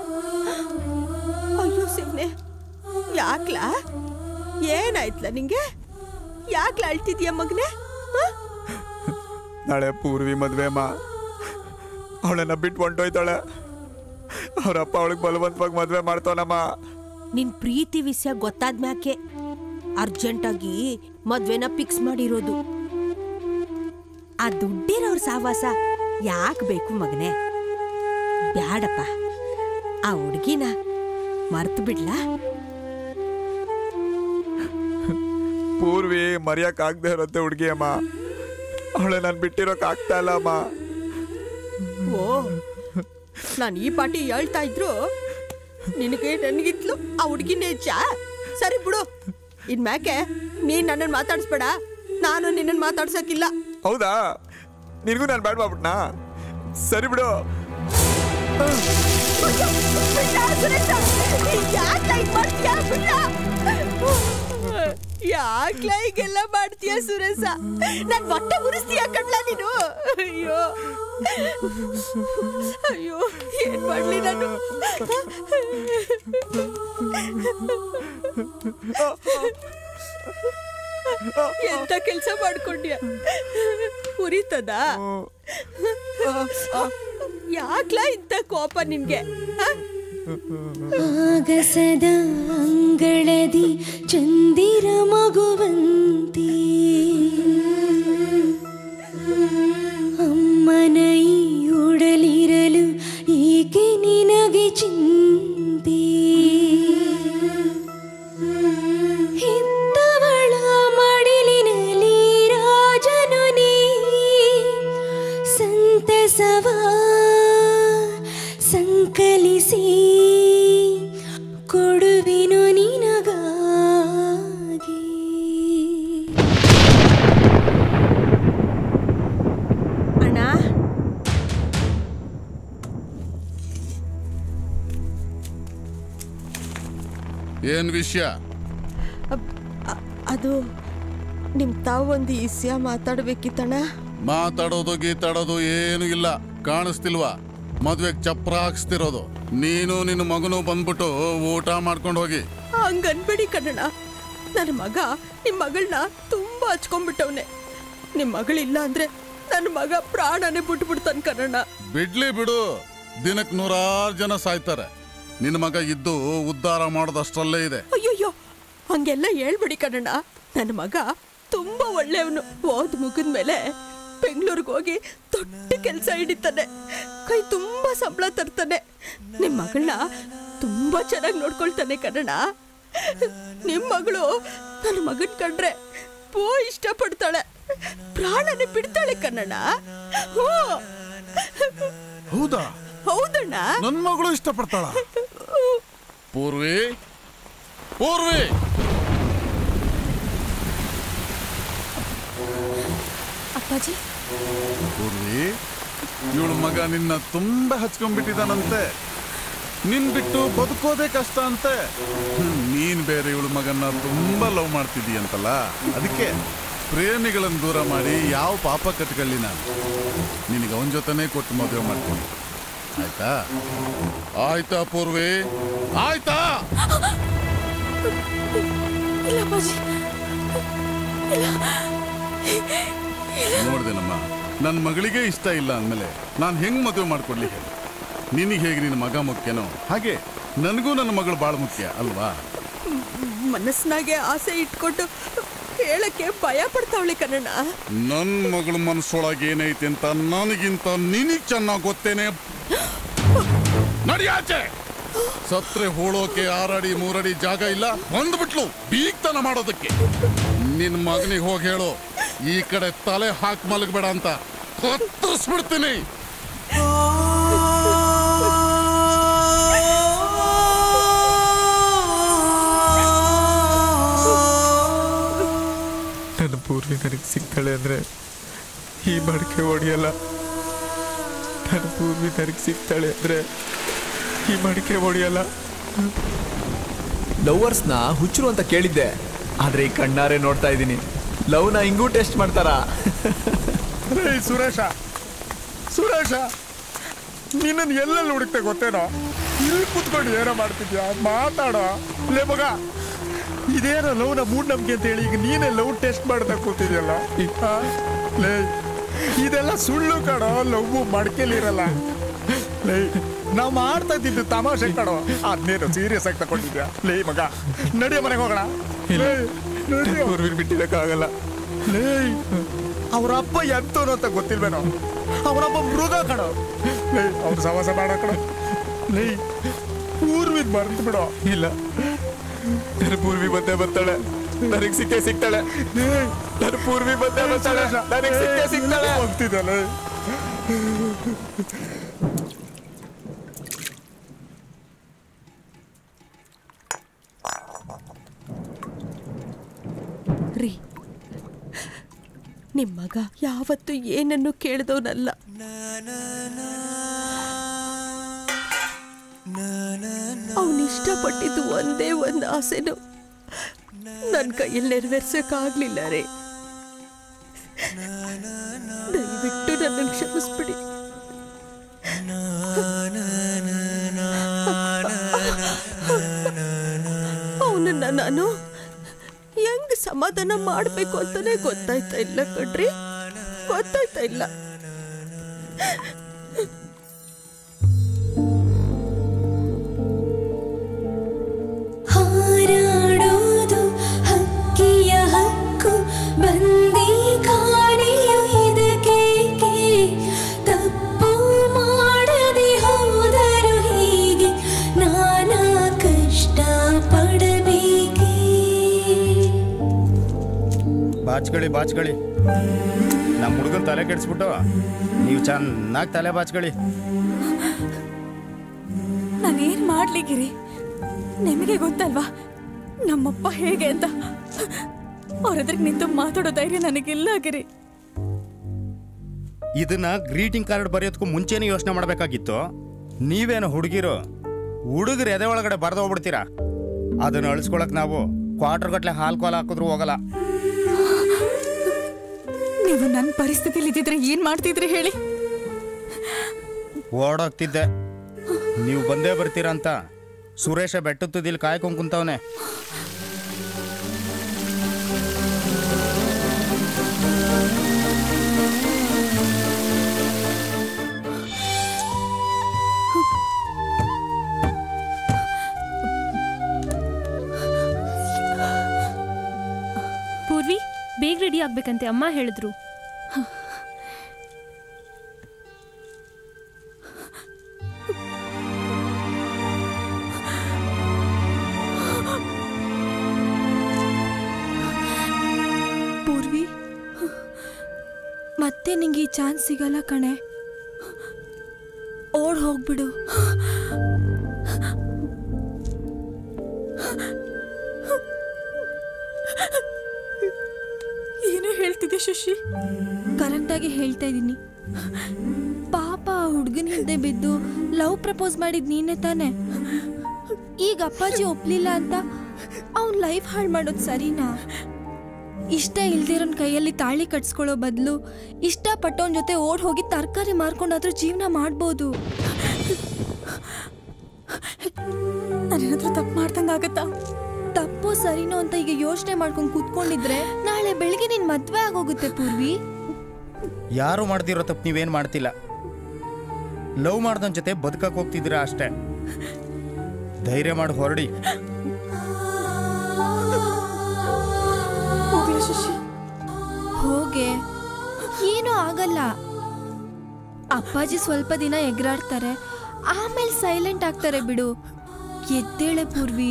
ಅಯ್ಯೋ ಶಿವನೆ ಯಾಕ್ಲಾ ಏನಾಯ್ತಲ್ಲ ನಿಂಗೆ ಯಾಕ್ಲ ಅಳ್ತಿದ್ಯಾ ಮಗನೇ ನಾಳೆ ಪೂರ್ವಿ ಮದ್ವೆ ಮಾ ಅವಳನ್ನ ಬಿಟ್ಟು ಹೊಂಟೋಯ್ತಾಳೆ ಅವ್ರಪ್ಪ ಅವಳಿಗೆ ಬಲವಂತವಾಗಿ ಮದ್ವೆ ಮಾಡ್ತಾವನಮ್ಮ ನಿನ್ ಪ್ರೀತಿ ವಿಷಯ ಗೊತ್ತಾದ್ಮ್ಯಾಕೆ ಅರ್ಜೆಂಟಾಗಿ ಮದ್ವೆನ ಫಿಕ್ಸ್ ಮಾಡಿರೋದು ಆ ದುಡ್ಡಿರೋರ್ ಸಾವಾಸ ಯಾಕ್ ಬೇಕು ಮಗನೇ ಬ್ಯಾಡಪ್ಪ ಆ ಹುಡ್ಗಿನ ಮರ್ತು ಬಿಡ್ಲಾ ಪೂರ್ವಿ ಮರೆಯಕ್ ಆಗದೆ ಇರುತ್ತೆ ಹುಡುಗಿ ಅಮ್ಮ ಅವಳೆ ನಾನು ಬಿಟ್ಟಿರೋಕ್ ಆಗ್ತಾ ಇಲ್ಲ ಅಮ್ಮ ಓ ನಾನು ಈ ಪಾಟಿ ಹೇಳ್ತಾ ಇದ್ರು ನಿನಗೆ ನನಗಿತ್ಲು ಆ ಹುಡುಗಿನೇ ಹೆಚ್ಚ ಸರಿ ಬಿಡು ಇನ್ಮ್ಯಾಕೆ ನೀನ್ ನನ್ನನ್ನು ಮಾತಾಡಿಸ್ಬೇಡ ನಾನು ನಿನ್ನನ್ನು ಮಾತಾಡ್ಸಕ್ಕಿಲ್ಲ ಹೌದಾ ನಿನಗೂ ನಾನು ಬ್ಯಾಡ್ ಮಾಡ್ಬಿಟ್ನಾ ಸರಿ ಬಿಡು ಯಾಕ್ಲ ಹೀಗೆಲ್ಲ ಮಾಡ್ತೀಯ ಸುರೇಶ ನನ್ ಹೊಟ್ಟೆ ಉರಿಸ್ತೀಯ ಕಡ್ಲ ನೀನು ಅಯ್ಯೋ ಅಯ್ಯೋ ಏನ್ ಮಾಡ್ಲಿ ನಾನು ಎಂತ ಕೆಲ್ಸ ಮಾಡ್ಕೊಂಡ್ಯ ಉರಿತದ ಯಾಕ್ಲ ಇಂತ ಕೋಪ ನಿನ್ಗೆ ಹ? ಆಗಸದ ಅಂಗಳದಿ ಚಂದಿರ ಮಗುವಂತಿ ಅಮ್ಮನ ಈ ಉಡಲಿರಲು ಏಕೆ ನಿನಗೆ ಚಿಂತೆ ಹೆತ್ತವಳ ಮಡಿಲಿನಲ್ಲಿ ರಾಜನು ನೀ ಸಂತಸವ ಸಂಕಲಿಸಿ ಕೊಡುವೆನು ನಿನಗಾಗಿ ಅಣ್ಣ ಏನ್ ವಿಷಯ ಅದು ನಿಮ್ ತಾವು ಒಂದು ಇಸ್ಯ ಮಾತಾಡ್ಬೇಕಿತ್ತಣ್ಣ ಮಾತಾಡೋದು ಗೀತಾಡೋದು ಏನು ಇಲ್ಲ ಕಾಣಿಸ್ತಿಲ್ವಾ ಮದ್ವೆಗ್ ಚಪ್ರ ಹಾಕ್ಸ್ತಿರೋದು ನೀನು ನಿನ್ನ ಮಗನು ಬಂದ್ಬಿಟ್ಟು ಊಟ ಮಾಡ್ಕೊಂಡು ಹೋಗಿ ಹಂಗನ್ಬೇಡಿ ಕಣ್ಣಣ್ಣ ನನ್ನ ಮಗ ನಿಮ್ ಮಗಳನ್ನ ತುಂಬಾ ಹಚ್ಕೊಂಡ್ಬಿಟ್ಟವ್ನೆ ನಿಮ್ ಮಗಳಿಲ್ಲ ಅಂದ್ರೆ ನನ್ನ ಮಗ ಪ್ರಾಣನೇ ಬಿಟ್ಬಿಡ್ತಾನೆ ಕಣ್ಣಣ್ಣ ಬಿಡ್ಲಿ ಬಿಡು ದಿನಕ್ ನೂರಾರು ಜನ ಸಾಯ್ತಾರೆ ನಿನ್ನ ಮಗ ಇದ್ದು ಉದ್ಧಾರ ಮಾಡೋದಷ್ಟರಲ್ಲೇ ಇದೆ ಅಯ್ಯಯ್ಯೋ ಹಂಗೆಲ್ಲ ಹೇಳ್ಬಿಡಿ ಕಣ್ಣಣ್ಣ ನನ್ನ ಮಗ ತುಂಬಾ ಒಳ್ಳೆಯವನು ಓದ್ ಮುಗಿದ ಮೇಲೆ ಬೆಂಗಳೂರಿಗೆ ಹೋಗಿ ದೊಡ್ಡ ಕೆಲಸ ಹಿಡಿತಾನೆ ಕೈ ತುಂಬಾ ಸಂಬಳ ತರ್ತಾನೆ ನಿಮ್ ಮಗಳನ್ನ ತುಂಬಾ ಚೆನ್ನಾಗಿ ನೋಡ್ಕೊಳ್ತಾನೆ ಕನ್ನಡ ನಿಮ್ ಮಗಳು ನನ್ನ ಮಗನ್ ಕಂಡ್ರೆ ಪೋ ಇಷ್ಟಪಡ್ತಾಳೆ ಪ್ರಾಣನೇ ಬಿಡ್ತಾಳೆ ಕನ್ನಡ ಹ್ಞೂ ಹೌದಾ ಹೌದಣ್ಣ ನನ್ ಮಗಳು ಇಷ್ಟಪಡ್ತಾಳ ಪೂರ್ವಿ ಪೂರ್ವಿ ಅಪ್ಪಾಜಿ ಪೂರ್ವಿ ಇವಳು ಮಗ ನಿನ್ನ ತುಂಬಾ ಹಚ್ಕೊಂಡ್ಬಿಟ್ಟಿದಾನಂತೆ ನಿನ್ ಬಿಟ್ಟು ಬದುಕೋದೇ ಕಷ್ಟ ಅಂತೆ ಹ್ಮ್, ನೀನ್ ಬೇರೆ ಇವಳು ಮಗನ್ನ ತುಂಬಾ ಲವ್ ಮಾಡ್ತಿದೀಯಂತಲ್ಲ ಅದಕ್ಕೆ ಪ್ರೇಮಿಗಳನ್ನ ದೂರ ಮಾಡಿ ಯಾವ ಪಾಪ ಕಟ್ಕೊಳ್ಳಿ ನಾನು ನಿನಗೆ ಅವನ ಜೊತೆನೇ ಕೊಟ್ಟು ಮದುವೆ ಮಾಡ್ತೀನಿ ಆಯ್ತಾ ಆಯ್ತಾ ಪೂರ್ವಿ ಆಯ್ತಾ ಇಲ್ಲ ಅಪ್ಪಾಜಿ ನೋಡ್ದೇನಮ್ಮ ನನ್ನ ಮಗಳಿಗೆ ಇಷ್ಟ ಇಲ್ಲ ಅಂದಮೇಲೆ ನಾನು ಹೆಂಗ್ ಮದುವೆ ಮಾಡ್ಕೊಡ್ಲಿ ಹೇಳಿ ನಿನಗೆ ಹೇಗೆ ನಿನ್ನ ಮಗ ಮುಖ್ಯನೋ ಹಾಗೆ ನನಗೂ ನನ್ನ ಮಗಳು ಭಾಳ ಮುಖ್ಯ ಅಲ್ವಾ ಮನಸ್ಸಿನಾಗೆ ಆಸೆ ಇಟ್ಕೊಂಡು ಹೇಳಕ್ಕೆ ಭಯ ಪಡ್ತಾವಳೆ ಕನ್ನಡ ನನ್ನ ಮಗಳ ಮನಸ್ಸೊಳಗೆ ಏನೈತೆ ಅಂತ ನನಗಿಂತ ನಿನಗ್ ಚೆನ್ನಾಗಿ ಗೊತ್ತೇನೆ ನಡಿಯಾಚೆ ಸತ್ರೆ ಹೂಳೋಕೆ ಆರಡಿ ಮೂರಡಿ ಜಾಗ ಇಲ್ಲ ಬಂದ್ಬಿಟ್ಲು ಬೀಗ್ತನ ಮಾಡೋದಕ್ಕೆ ನಿನ್ ಮಗನಿಗೆ ಹೋಗಿ ಹೇಳು ಈ ಕಡೆ ತಲೆ ಹಾಕಿ ಮಲಗಬೇಡ ಅಂತ ಕತ್ತರಿಸ್ಬಿಡ್ತೀನಿ ನನ್ನ ಪೂರ್ವಿ ನನಗೆ ಸಿಗ್ತಾಳೆ ಅಂದ್ರೆ ಈ ಮಡಿಕೆ ಹೊಡೆಯಲ್ಲ ನನ್ನ ಪೂರ್ವಿ ನನಗೆ ಸಿಗ್ತಾಳೆ ಅಂದ್ರೆ ಈ ಮಡಿಕೆ ಹೊಡೆಯಲ್ಲ ಲವರ್ಸ್ನ ಹುಚ್ಚರು ಅಂತ ಕೇಳಿದ್ದೆ ಆದ್ರೆ ಈ ಕಣ್ಣಾರೆ ನೋಡ್ತಾ ಇದ್ದೀನಿ ಲವ್ನ ಹಿಂಗೂ ಟೆಸ್ಟ್ ಮಾಡ್ತಾರಾ ಏಯ್ ಸುರೇಶ ಸುರೇಶ ನಿನ್ನನ್ನು ಎಲ್ಲೆಲ್ಲಿ ಹುಡುಕ್ತೆ ಗೊತ್ತೇನೋ ಇಲ್ಲಿ ಕುತ್ಕೊಂಡು ಏನೋ ಮಾಡ್ತಿದ್ಯಾ ಮಾತಾಡೋ ಲೇ ಮಗ ಇದೇನೋ ಲವ್ನ ಮೂಢನಂಬಿಕೆ ಅಂತ ಹೇಳಿ ಈಗ ನೀನೇ ಲವ್ ಟೆಸ್ಟ್ ಮಾಡ್ತಾ ಕೂತಿದ್ಯಲ್ಲ ಆ? ಲೇ ಇದೆಲ್ಲ ಸುಳ್ಳು ಕಣೋ ಲವ್ ಮಡ್ಕೆಲಿರಲ್ಲ ಲೇ ನಾವು ಮಾಡ್ತಾ ಇದ್ದಿದ್ದು ತಮಾಷೆ ಕಣೋ ಅದನ್ನೇನು ಸೀರಿಯಸ್ ಆಗಿ ತಗೊಂಡಿದ್ಯಾ ಲೇ ಮಗ ನಡಿಯ ಮನೆಗೆ ಹೋಗೋಣ ಲೇ ನಡಿಯೋ ಪೂರ್ವಿನ ಬಿಟ್ಟಿರಕ್ಕಾಗಲ್ಲ ಲೇ ಅವ್ರ ಅಪ್ಪ ಎಂತೋನು ಅಂತ ಗೊತ್ತಿಲ್ವೇನೋ ಅವನೊಬ್ಬ ಮೃಗ ಕಣೋ ಲೇ ಅವ್ರ ಸವಾಸ ಮಾಡ ಕಣೋ ಲೇ ಪೂರ್ವಿದ್ ಮರ್ತು ಬಿಡೋ ಇಲ್ಲ ನನ್ನ ಪೂರ್ವಿ ಬಂದೇ ಬರ್ತಾಳೆ ನನಗೆ ಸಿಕ್ಕೇ ಸಿಗ್ತಾಳೆ ನನ್ನ ಪೂರ್ವಿ ಬಂದೇ ಬರ್ತಾಳೆ ನನಗೆ ಸಿಕ್ಕೇ ಸಿಗ್ತಾಳೆ ಹೋಗ್ತಿದ್ದಲ್ಲ ರೀ ನಿಮ್ ಮಗ ಯಾವತ್ತು ಏನನ್ನು ಕೇಳಿದವನಲ್ಲ ಅವನು ಇಷ್ಟಪಟ್ಟಿದ್ದು ಒಂದೇ ಒಂದು ಆಸೆನು ನನ್ನ ಕೈಯಲ್ಲಿ ನೆರವೇರ್ಸಕ್ಕಾಗ್ಲಿಲ್ಲ ರೀ ದಯವಿಟ್ಟು ನನ್ನನ್ನು ಕ್ಷಮಿಸ್ಬಿಡಿ ಅವನನ್ನ ನಾನು ಹೆಂಗ್ ಸಮಾಧಾನ ಮಾಡ್ಬೇಕು ಅಂತಾನೆ ಗೊತ್ತಾಯ್ತಾ ಇಲ್ಲ ಕಣ್ರಿ ಗೊತ್ತಾಯ್ತಾ ಇಲ್ಲ ಹಾರಾಡೋದು ಹಕ್ಕಿಯ ಹಕ್ಕು ಬಂದಿ ಕಾಣೆಯು ಇದಕ್ಕೇಕೆ ತಪ್ಪು ಮಾಡದೆ ಹೋದರು ಹೀಗೆ ನಾನಾ ಕಷ್ಟ ಪಡಬೇಕೆ ಬಾಚ್ಕೊಳ್ಳಿ ಬಾಚ್ಕೊಳ್ಳಿ ನಮ್ಮ ಹುಡುಗನ ತಲೆ ಕೆಡಿಸ್ಬಿಟ್ಟು ನೀವು ಚೆನ್ನಾಗಿ ತಲೆ ಬಾಚ್ಕೊಳ್ಳಿ ನಾನೇನ್ ಮಾಡ್ಲಿ ಗಿರಿ ನಿಮಗೆ ಗೊತ್ತಲ್ವಾ ನಮ್ಮಪ್ಪ ಹೇಗೆ ಅಂತ ಅವ್ರ ಎದುರಿಗೆ ನಿಂತು ಮಾತಾಡೋ ಧೈರ್ಯ ನನಗಿಲ್ಲ ಗಿರಿ ಇದನ್ನ ಗ್ರೀಟಿಂಗ್ ಕಾರ್ಡ್ ಬರೆಯೋದಕ್ಕೂ ಮುಂಚೆನೇ ಯೋಚನೆ ಮಾಡಬೇಕಾಗಿತ್ತು ನೀವೇನು ಹುಡುಗಿರು ಹುಡುಗರು ಎದೆ ಒಳಗಡೆ ಬರೆದು ಹೋಗ್ಬಿಡ್ತೀರಾ ಅದನ್ನ ಅಳಿಸ್ಕೊಳಕ್ ನಾವು ಕ್ವಾರ್ಟರ್ ಗಟ್ಲೆ ಹಾಲ್ ಕೋಲ್ ಹಾಕಿದ್ರು ಹೋಗಲ್ಲ ನೀವು ನನ್ನ ಪರಿಸ್ಥಿತಿಲಿ ಇದ್ದಿದ್ರೆ ಏನ್ ಮಾಡ್ತಿದ್ರಿ ಹೇಳಿ ಓಡೋಗ್ತಿದ್ದೆ ನೀವು ಬಂದೇ ಬರ್ತೀರಾ ಅಂತ ಸುರೇಶ ಬೆಟ್ಟದ ತುದಿಲಿ ಕಾಯ್ಕೊಂಡ್ ಕುಂತವನೆ ಪೂರ್ವಿ ಬೇಗ ರೆಡಿ ಆಗ್ಬೇಕಂತೆ ಅಮ್ಮ ಹೇಳಿದ್ರು ಪೂರ್ವಿ ಮತ್ತೆ ನಿಂಗೆ ಈ ಚಾನ್ಸ್ ಸಿಗಲ್ಲ ಕಣೆ ಓಡ್ ಹೋಗ್ಬಿಡು ಏನು ಹೇಳ್ತಿದ್ದೆ ಶಶಿ ಕರೆಕ್ಟಾಗಿ ಹೇಳ್ತಾ ಇದ್ದೀನಿ ಪಾಪ ಹುಡುಗನ ಹಿಂದೆ ಬಿದ್ದು ಲವ್ ಪ್ರಪೋಸ್ ಮಾಡಿದ್ ನೀನೆ ತಾನೆ ಈಗ ಅಪ್ಪಾಜಿ ಒಪ್ಲಿಲ್ಲ ಅಂತ ಅವ್ನ್ ಲೈಫ್ ಹಾಳು ಮಾಡೋದು ಸರಿನಾ ಇಷ್ಟ ಇಲ್ದಿರೋನ್ ಕೈಯಲ್ಲಿ ತಾಳಿ ಕಟ್ಸ್ಕೊಳ್ಳೋ ಬದಲು ಇಷ್ಟಪಟ್ಟವನ್ ಜೊತೆ ಓಡ್ ಹೋಗಿ ತರಕಾರಿ ಮಾರ್ಕೊಂಡಾದ್ರೂ ಜೀವನ ಮಾಡ್ಬೋದು ನಾನೇನಾದ್ರೂ ತಪ್ಪು ಮಾಡ್ದಂಗಾಗತ್ತಾ ತಪ್ಪು ಸರಿನೋ ಅಂತ ಈಗ ಯೋಚನೆ ಮಾಡ್ಕೊಂಡು ಕೂತ್ಕೊಂಡಿದ್ರೆ ನಾಳೆ ಬೆಳಿಗ್ಗೆ ನಿನ್ ಮದ್ವೆ ಆಗೋಗುತ್ತೆ ಪೂರ್ವಿ ಯಾರು ಮಾಡ್ದಿರೋ ತಪ್ಪು ನೀವೇನು ಮಾಡ್ತಿಲ್ಲ ಲವ್ ಮಾಡ್ದವನ್ ಜೊತೆ ಬದುಕಕ್ಕೆ ಹೋಗ್ತಿದ್ದೀರಾ ಅಷ್ಟೇ ಧೈರ್ಯ ಮಾಡಿ ಹೊರಡಿ ಹೋಗ್ಲಾ ಶಶಿ ಹೋಗೆ ಏನೂ ಆಗಲ್ಲ ಅಪ್ಪಾಜಿ ಸ್ವಲ್ಪ ದಿನ ಎಗರಾಡ್ತಾರೆ ಆಮೇಲೆ ಸೈಲೆಂಟ್ ಆಗ್ತಾರೆ ಬಿಡು ಎದ್ದೇಳೆ ಪೂರ್ವಿ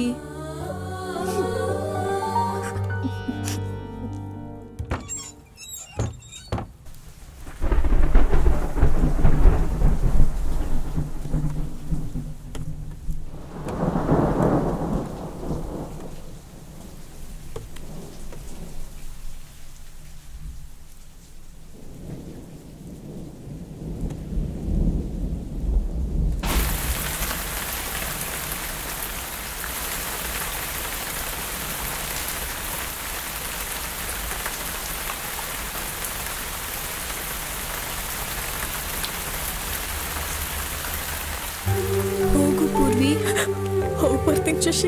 ಹೋಗು ಪೂರ್ವಿ ಹೋಗಿ ಬರ್ತೀನಿ ಶಶಿ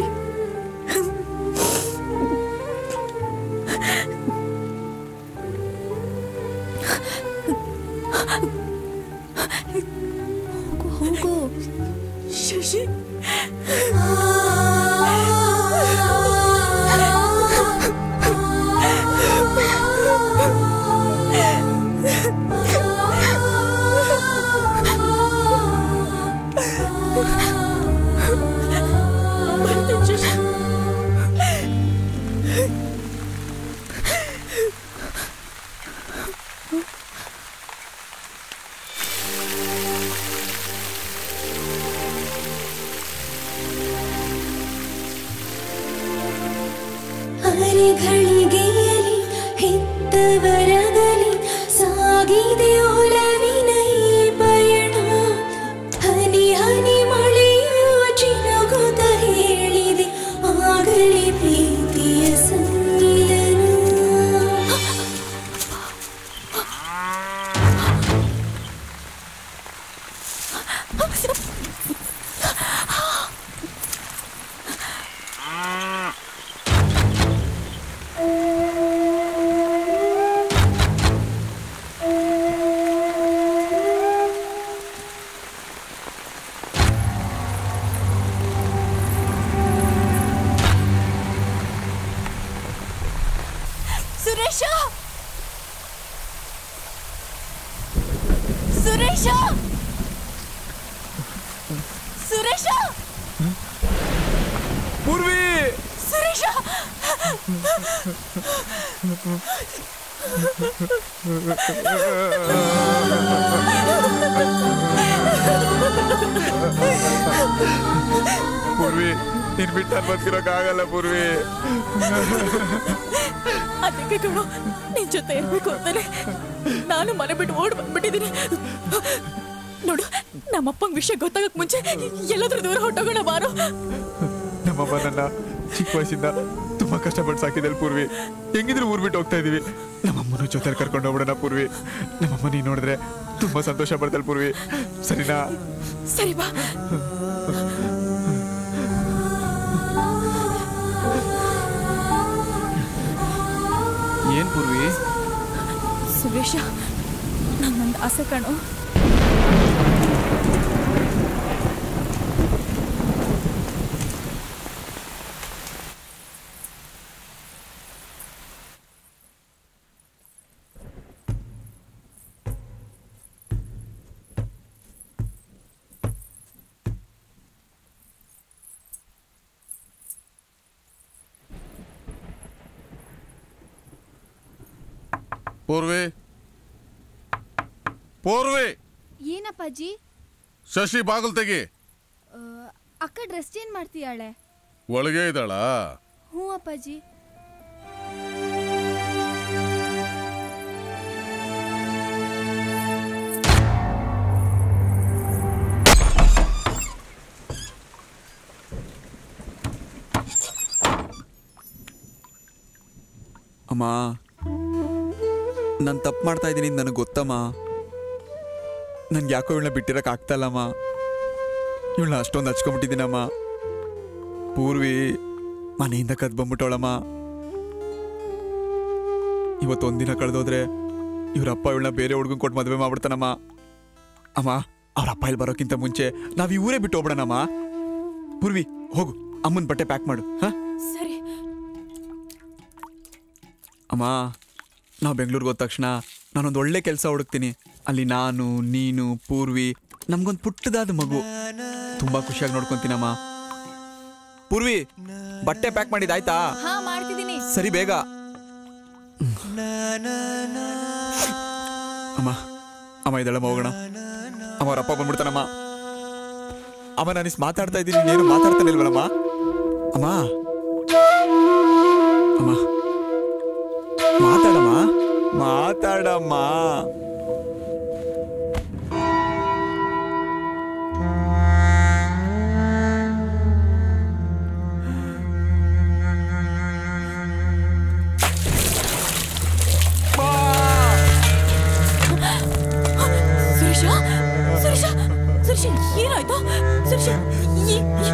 ಹೋಗು ಶಶಿ ಬರ್ತೀನಿ ಶಶಿ ಅರೆಗಳಿಗೆಯಲಿ ಹೆತ್ತವರಗಲಿ ಸಾಗಿದೆ ಒಲವಿನ ಈ ಪಯಣ ಹನಿ ಹನಿ ಮಳೆಯು ಚಿನುಗುತ್ತ ಹೇಳಿದೆ ಆಗಲಿ ಪ್ರೀತಿಯ ಸಮ ಸುರೇಶ ಸುರೇಶ ಸುರೇಶ ಪೂರ್ವಿ ಸುರೇಶ ಪೂರ್ವಿ ನಿನ್ ಬಿಟ್ಟು ನಾನು ಬದುಕಿರೋಕ್ಕಾಗಲ್ಲ ಪೂರ್ವಿ ಅದಕ್ಕೆ ಕಣೋ ನಿನ್ ಜೊತೆ ಇರ್ಬೇಕು ಅಂತಾನೆ ನಾನು ಮನೆ ಬಿಟ್ಟು ಓಡ್ ಬಂದ್ಬಿಟ್ಟಿದ್ದೀನಿ ನೋಡು ನಮ್ಮಪ್ಪಂಗ್ ವಿಷಯ ಗೊತ್ತಾಗಕ್ ಮುಂಚೆ ಎಲ್ಲಾದ್ರೂ ದೂರ ಹೊಟ್ಟೋಗೋಣ ಬಾರೋ ನಮ್ಮಮ್ಮ ನನ್ನ ಚಿಕ್ಕ ವಯಸ್ಸಿಂದ ತುಂಬಾ ಕಷ್ಟಪಟ್ಟು ಸಾಕಿದಲ್ಲಿ ಪೂರ್ವಿ ಹೆಂಗಿದ್ರು ಊರ್ ಬಿಟ್ಟು ಹೋಗ್ತಾ ಇದೀವಿ ನಮ್ಮಮ್ಮನ ಜೊತೆ ಕರ್ಕೊಂಡು ಹೋಗ್ಬಿಡೋಣ ಪೂರ್ವಿ ನಮ್ಮಮ್ಮ ನೀ ನೋಡಿದ್ರೆ ತುಂಬಾ ಸಂತೋಷ ಪಡ್ತಾಳೆ ಪೂರ್ವಿ ಸರಿನಾ ಸರಿ ಬಾ ಏನ್ ಪೂರ್ವಿ ಸುರೇಶ ನಂಗೊಂದು ಆಸೆ ಕಣೋ ಪೂರ್ವಿ ಪೂರ್ವಿ ಏನಪ್ಪಾಜಿ ಶಶಿ ಬಾಗಿಲು ತೆಗಿ ಆ, ಅಕ್ಕ ಡ್ರೆಸ್ ಚೇಂಜ್ ಮಾಡ್ತೀಯಾಳೆ ಒಳಗೆ ಇದ್ದಾಳಾ ಹ್ಞೂ ಅಪ್ಪಾಜಿ ಅಮ್ಮ ನಾನು ತಪ್ಪು ಮಾಡ್ತಾ ಇದ್ದೀನಿ ನನಗೆ ಗೊತ್ತಮ್ಮ ನನ್ಗೆ ಯಾಕೋ ಇವಳನ್ನ ಬಿಟ್ಟಿರಕ್ ಆಗ್ತಾಯಿಲ್ಲಮ್ಮ ಇವಳನ್ನ ಅಷ್ಟೊಂದು ಹಚ್ಕೊಂಡ್ಬಿಟ್ಟಿದ್ದೀನಮ್ಮ ಪೂರ್ವಿ ಮನೆಯಿಂದ ಕದ್ ಬಂದ್ಬಿಟ್ಟವಳಮ್ಮ ಇವತ್ತು ಒಂದಿನ ಕಳೆದೋದ್ರೆ ಇವ್ರಪ್ಪ ಇವಳನ್ನ ಬೇರೆ ಹುಡುಗನ್ ಕೊಟ್ಟು ಮದುವೆ ಮಾಡ್ಬಿಡ್ತಾನಮ್ಮ ಅಮ್ಮ ಅವ್ರ ಅಪ್ಪ ಇಲ್ಲಿ ಬರೋಕ್ಕಿಂತ ಮುಂಚೆ ನಾವು ಈ ಊರೇ ಬಿಟ್ಟು ಹೋಗ್ಬಿಡೋಣಮ್ಮ ಪೂರ್ವಿ ಹೋಗು ಅಮ್ಮನ ಬಟ್ಟೆ ಪ್ಯಾಕ್ ಮಾಡು ಹಾ ಸರಿ ಅಮ್ಮ ನಾವು ಬೆಂಗಳೂರಿಗೆ ಹೋದ ತಕ್ಷಣ ನಾನೊಂದು ಒಳ್ಳೆ ಕೆಲಸ ಹುಡುಕ್ತೀನಿ ಅಲ್ಲಿ ನಾನು ನೀನು ಪೂರ್ವಿ ನಮ್ಗೊಂದು ಪುಟ್ಟದಾದ ಮಗು ತುಂಬಾ ಖುಷಿಯಾಗಿ ನೋಡ್ಕೊಂತೀನಮ್ಮ ಪೂರ್ವಿ ಬಟ್ಟೆ ಪ್ಯಾಕ್ ಮಾಡಿದಾಯ್ತಾ ಹಾ ಮಾಡ್ತಿದ್ದೀನಿ ಸರಿ ಬೇಗ ಅಮ್ಮ ಅಮ್ಮ ಇದೆಲ್ಲಮ್ಮ ಹೋಗೋಣ ಅಮ್ಮ ಅವ್ರ ಅಪ್ಪ ಬಂದ್ಬಿಡ್ತಾನಮ್ಮ ಅಮ್ಮ ನಾನು ಇಷ್ಟು ಮಾತಾಡ್ತಾ ಇದ್ದೀನಿ ನೀನು ಮಾತಾಡ್ತಾನೆ ಇಲ್ವಲ್ಲಮ್ಮ ಅಮ್ಮ ಅಮ್ಮ ಮಾತಾಡಮ್ಮ ಮಾತಾಡಮ್ಮ ಸುರೇಶ ಸುರೇಶ ಸುರೇಶ ಏನಾಯ್ತು ಸುರೇಶ ಈ- ಈ-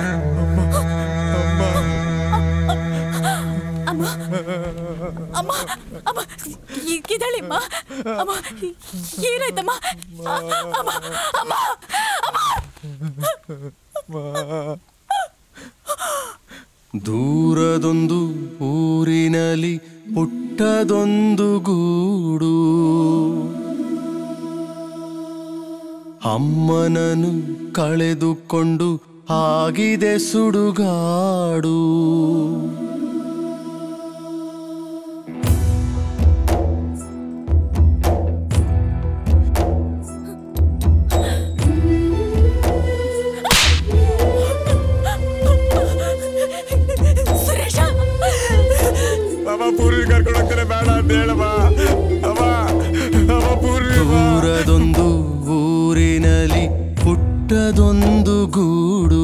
ಅಮ್ಮ ಅಮ್ಮ ಅಮ್ಮ ಇದ್ದಾಳೆಮ್ಮ ಅಮ್ಮ ಏನಾಯ್ತಮ್ಮ ಅಮ್ಮ ಅಮ್ಮ ಅಮ್ಮ ದೂರದೊಂದು ಊರಿನಲ್ಲಿ ಪುಟ್ಟದೊಂದು ಗೂಡು ಅಮ್ಮನನು ಕಳೆದುಕೊಂಡು ಆಗಿದೆ ಸುಡುಗಾಡು ಸುರೇಶ ಅಮ್ಮ ಪೂರ್ವಿ ಕರ್ಕೊಂಡು ಹೋಗ್ತಾರೆ ಬೇಡ ಅಂತ ಹೇಳಮ್ಮ ಅಮ್ಮ ಅಮ್ಮ ಪೂರ್ವಿ ದೂರದೊಂದು ಊರಿನಲ್ಲಿ ಪುಟ್ಟದೊಂದು ಗೂಡು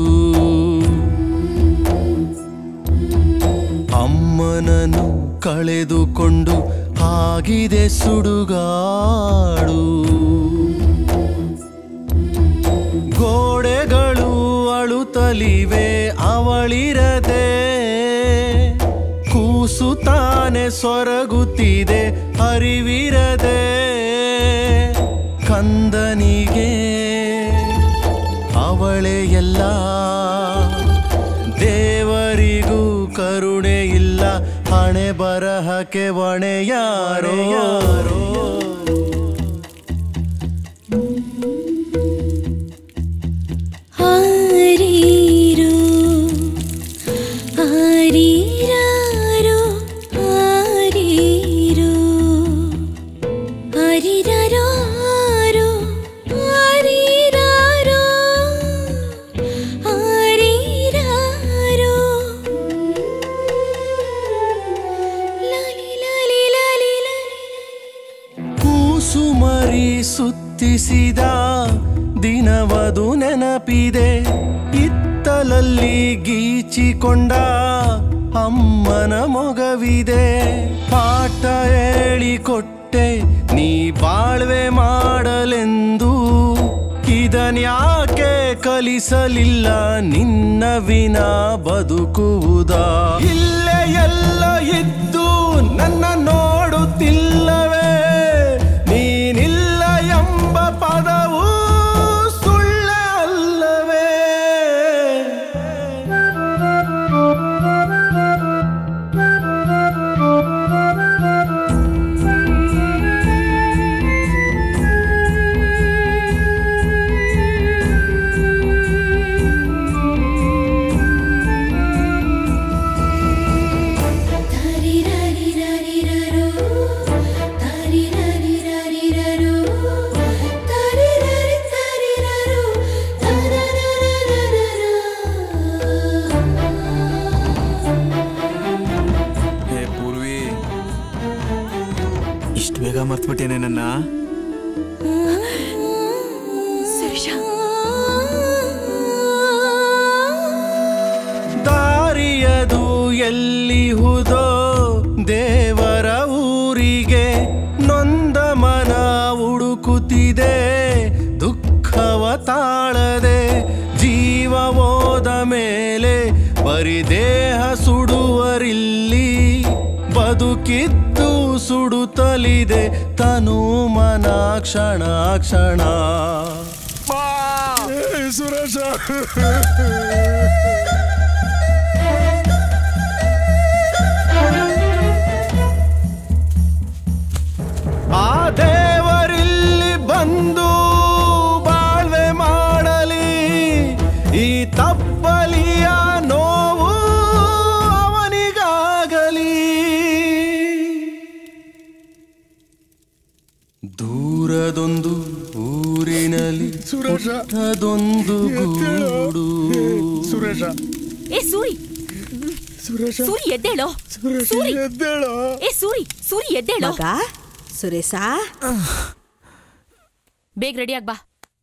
ಅಮ್ಮನನು ಕಳೆದುಕೊಂಡು ಆಗಿದೆ ಸುಡುಗಾಡು ಗೋಡೆಗಳು ಅಳುತ್ತಲಿವೆ ಅವಳಿರದೆ ಕೂಸು ತಾನೆ ಸೊರಗುತ್ತಿದೆ ಅರಿವಿರದೆ ಕಂದನಿಗೆ ಅವಳೇ ಎಲ್ಲ ದೇವರಿಗೂ ಕರುಣೆ ಇಲ್ಲ ಹಣೆ ಬರಹಕ್ಕೆ ಹೊಣೆ ಯಾರೋ ಯಾರೋ ಆರೀರೋ ಆರೀರಾರೋ ಆರೀರೋ ಆರೀರಾರೋ ಆರೀರಾರೋ ಆರೀರಾರೋ ಲಾಲಿ ಲಾಲಿ ಲಾಲಿ ಕೂಸು ಮರಿ ಸುತ್ತಿಸಿದ ದಿನವದು ನೆನಪಿದೆ ಇತ್ತಲಲ್ಲಿ ಗೀಚಿಕೊಂಡ ಅಮ್ಮನ ಮೊಗವಿದೆ ಪಾಠ ಹೇಳಿಕೊಟ್ಟೆ ನೀ ಬಾಳ್ವೆ ಮಾಡಲೆಂದು ಇದನ್ಯಾಕೆ ಕಲಿಸಲಿಲ್ಲ ನಿನ್ನ ವಿನ ಬದುಕುವುದಾ ಇಲ್ಲೇ ಎಲ್ಲ ಇದ್ದು ನನ್ನ ನೋಡುತ್ತಿಲ್ಲವೇ ನೀನಿಲ್ಲ ಎಂಬ ಪದವು ಸುಳ್ಳ ಅಲ್ಲವೇ ಹೇ ಪೂರ್ವಿ ಇಷ್ಟು ಬೇಗ ಮರ್ತ್ಬಿಟ್ಟೇನೆ ನನ್ನ ಸುರೇಶ ದಾರಿಯದು ಎಲ್ಲಿಹುದೋ ದೇವರ ಊರಿಗೆ ನೊಂದ ಮನ ಹುಡುಕುತ್ತಿದೆ ದುಃಖವ ತಾಳದೆ ಜೀವ ಹೋದ ಮೇಲೆ ಬರಿ ದೇಹ ಸುಡುವರಿಲ್ಲಿ ಬದುಕಿದ್ದು ಸುಡುತ್ತಲಿದೆ ತನು ಮನ ಕ್ಷಣ ಕ್ಷಣ ಸುರೇಶ ಆ ದೇವರಿಲ್ಲಿ ಬಂದು ಬಾಳ್ವೆ ಮಾಡಲಿ ಈ ತಪ್ಪಲಿಯ ನೋವು ಅವನಿಗಾಗಲಿ ದೂರದೊಂದು ಊರಿನಲ್ಲಿ ಸುರೇಶ. ಪುಟ್ಟದೊಂದು ಗೂಡು ಸುರೇಶ ಏ ಸೂರಿ ಸುರೇಶ ಸೂರಿ ಎದ್ದೇಳೋ ಸುರೇಶ, ಸೂರಿ ಎದ್ದೇಳೋ. ಏ ಸೂರಿ ಸೂರಿ ಎದ್ದೇಳೋ ಮಗ ಸುರೇಶ ಬೇಗ ರೆಡಿಯಾಗಿ ಬಾ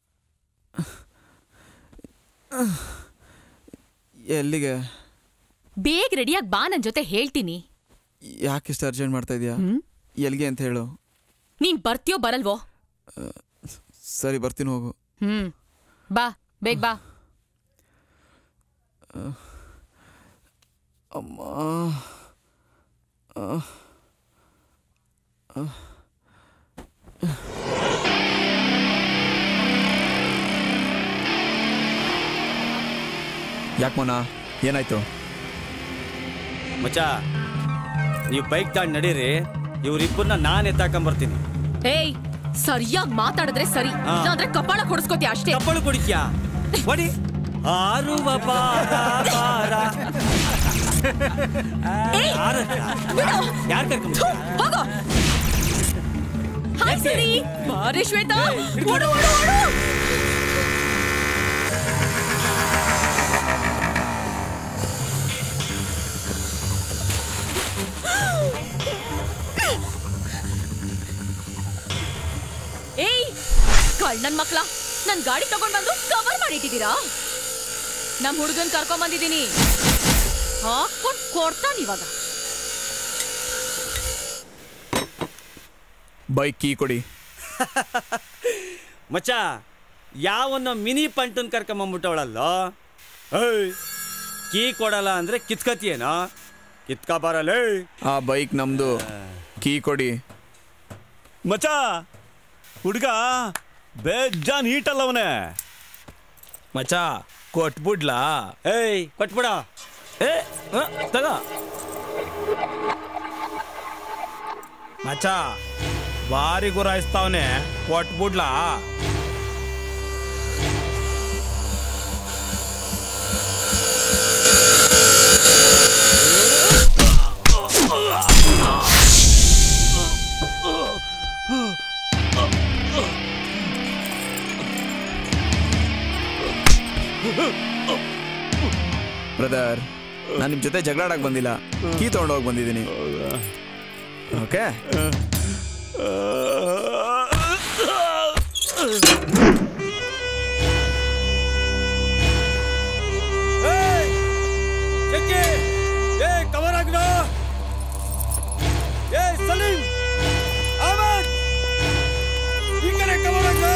ಎಲ್ಲಿಗೆ ಬೇಗ ರೆಡಿಯಾಗಿ ಬಾ ನನ್ ಜೊತೆ ಹೇಳ್ತೀನಿ ಯಾಕೆ ಇಷ್ಟು ಅರ್ಜೆಂಟ್ ಮಾಡ್ತಾ ಇದೀಯಾ ಎಲ್ಲಿಗೆ ಅಂತ ಹೇಳು ನೀನ್ ಬರ್ತೀಯೋ ಬರಲ್ವೋ ಸರಿ ಬರ್ತೀನಿ ಹೋಗು ಹ್ಮ್ ಬಾ ಬೇಗ ಬಾ ಅಮ್ಮ ಆ. ಆ. ಯಾಕೆ ಮನ ಏನಾಯ್ತು ಮಚ್ಚ ನೀವು ಬೈಕ್ ತಗೊಂಡು ನಡೀರಿ ಇವ್ರಿಬ್ಬರನ್ನ ನಾನು ಎತ್ತಾಕೊಂಬರ್ತೀನಿ ಏಯ್ ಸರಿಯಾಗಿ ಮಾತಾಡಿದ್ರೆ ಸರಿ ಹಾ. ಇಲ್ಲಾಂದ್ರೆ ಕಪಾಳ ಕೊಡಿಸ್ಕೋತೀಯ ಅಷ್ಟೇ ಕಪಾಳ ಕೊಡಿತ್ಯಾ ಹೊಡಿ ಆರು ಬಾಬಾ ಯಾರು ಕರ್ಕೊಂಡ್ ಹೋಗೋ ಹಾಯ್ ಸರಿ ಬಾರೆ ಶ್ವೇತಾ ಓಡು ಓಡು ಓಡು ಏಯ್ ಕಳ್ಳನ್ ಮಕ್ಳ ನನ್ ಗಾಡಿ ತಗೊಂಡ್ ಬಂದು ಕವರ್ ಮಾಡಿಟ್ಟಿದ್ದೀರಾ ನಮ್ ಹುಡುಗನ್ ಕರ್ಕೊಂಡ್ ಬಂದಿದ್ದೀನಿ ಹಾಕೊಂಡ್ ಕೊಡ್ತಾನ ಇವಾಗ ಬೈಕ್ ಕೀ ಕೊಡಿ ಮಚ್ಚ ಯಾವನ್ನ ಮಿನಿ ಪಂಟನ್ ಕರ್ಕೊಂಬಂದ್ಬಿಟ್ಟವಳಲ್ಲೋ ಏಯ್ ಕೀ ಕೊಡಲ್ಲ ಅಂದ್ರೆ ಕಿತ್ಕತಿಯೇನೋ ಕಿತ್ಕ ಬರಲೇ ಆ ಬೈಕ್ ನಮ್ದು ಕೀ ಕೊಡಿ ಮಚ್ಚ ಹುಡ್ಗ ಬೇಜಾನ್ ಹೀಟಲ್ಲವನೇ ಮಚ್ಚ ಕೊಟ್ಬಿಡ್ಲಾ ಏಯ್ ಕೊಟ್ಬಿಡ ಏ ಆ, ತಗ ಮಚ್ಚ ಭಾರಿ ಗುರಾಯಿಸ್ತಾವನೆ ಕೊಟ್ಬಿಡ್ಲಾ ಬ್ರದರ್ ನಾನು ನಿಮ್ಮ ಜೊತೆ ಜಗಳಾಡಕ್ ಬಂದಿಲ್ಲ ಕೀ ತಗೊಂಡೋಗಿ ಬಂದಿದ್ದೀನಿ ಓಕೆ ಚೆಕ್ಕಿ ಏ ಕವರ್ ಆಗ್ನ ಏ ಸಲೀಂ ಅಹಮದ್ ಈ ಕಡೆ ಕವರ್ ಆಗ್ನ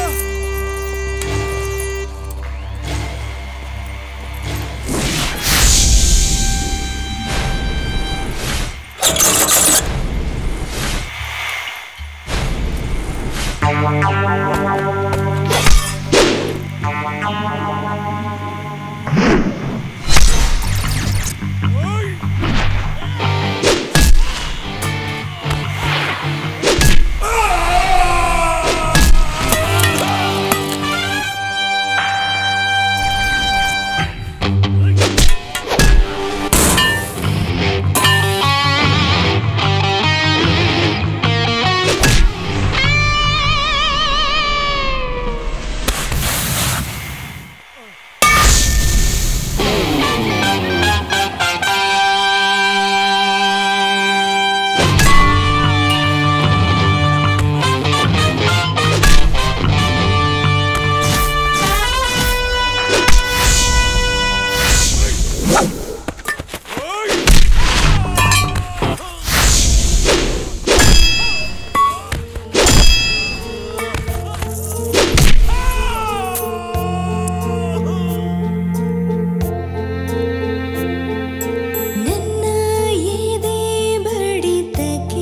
ನನ್ನ ಎದೆ ಬಡಿತಕ್ಕೆ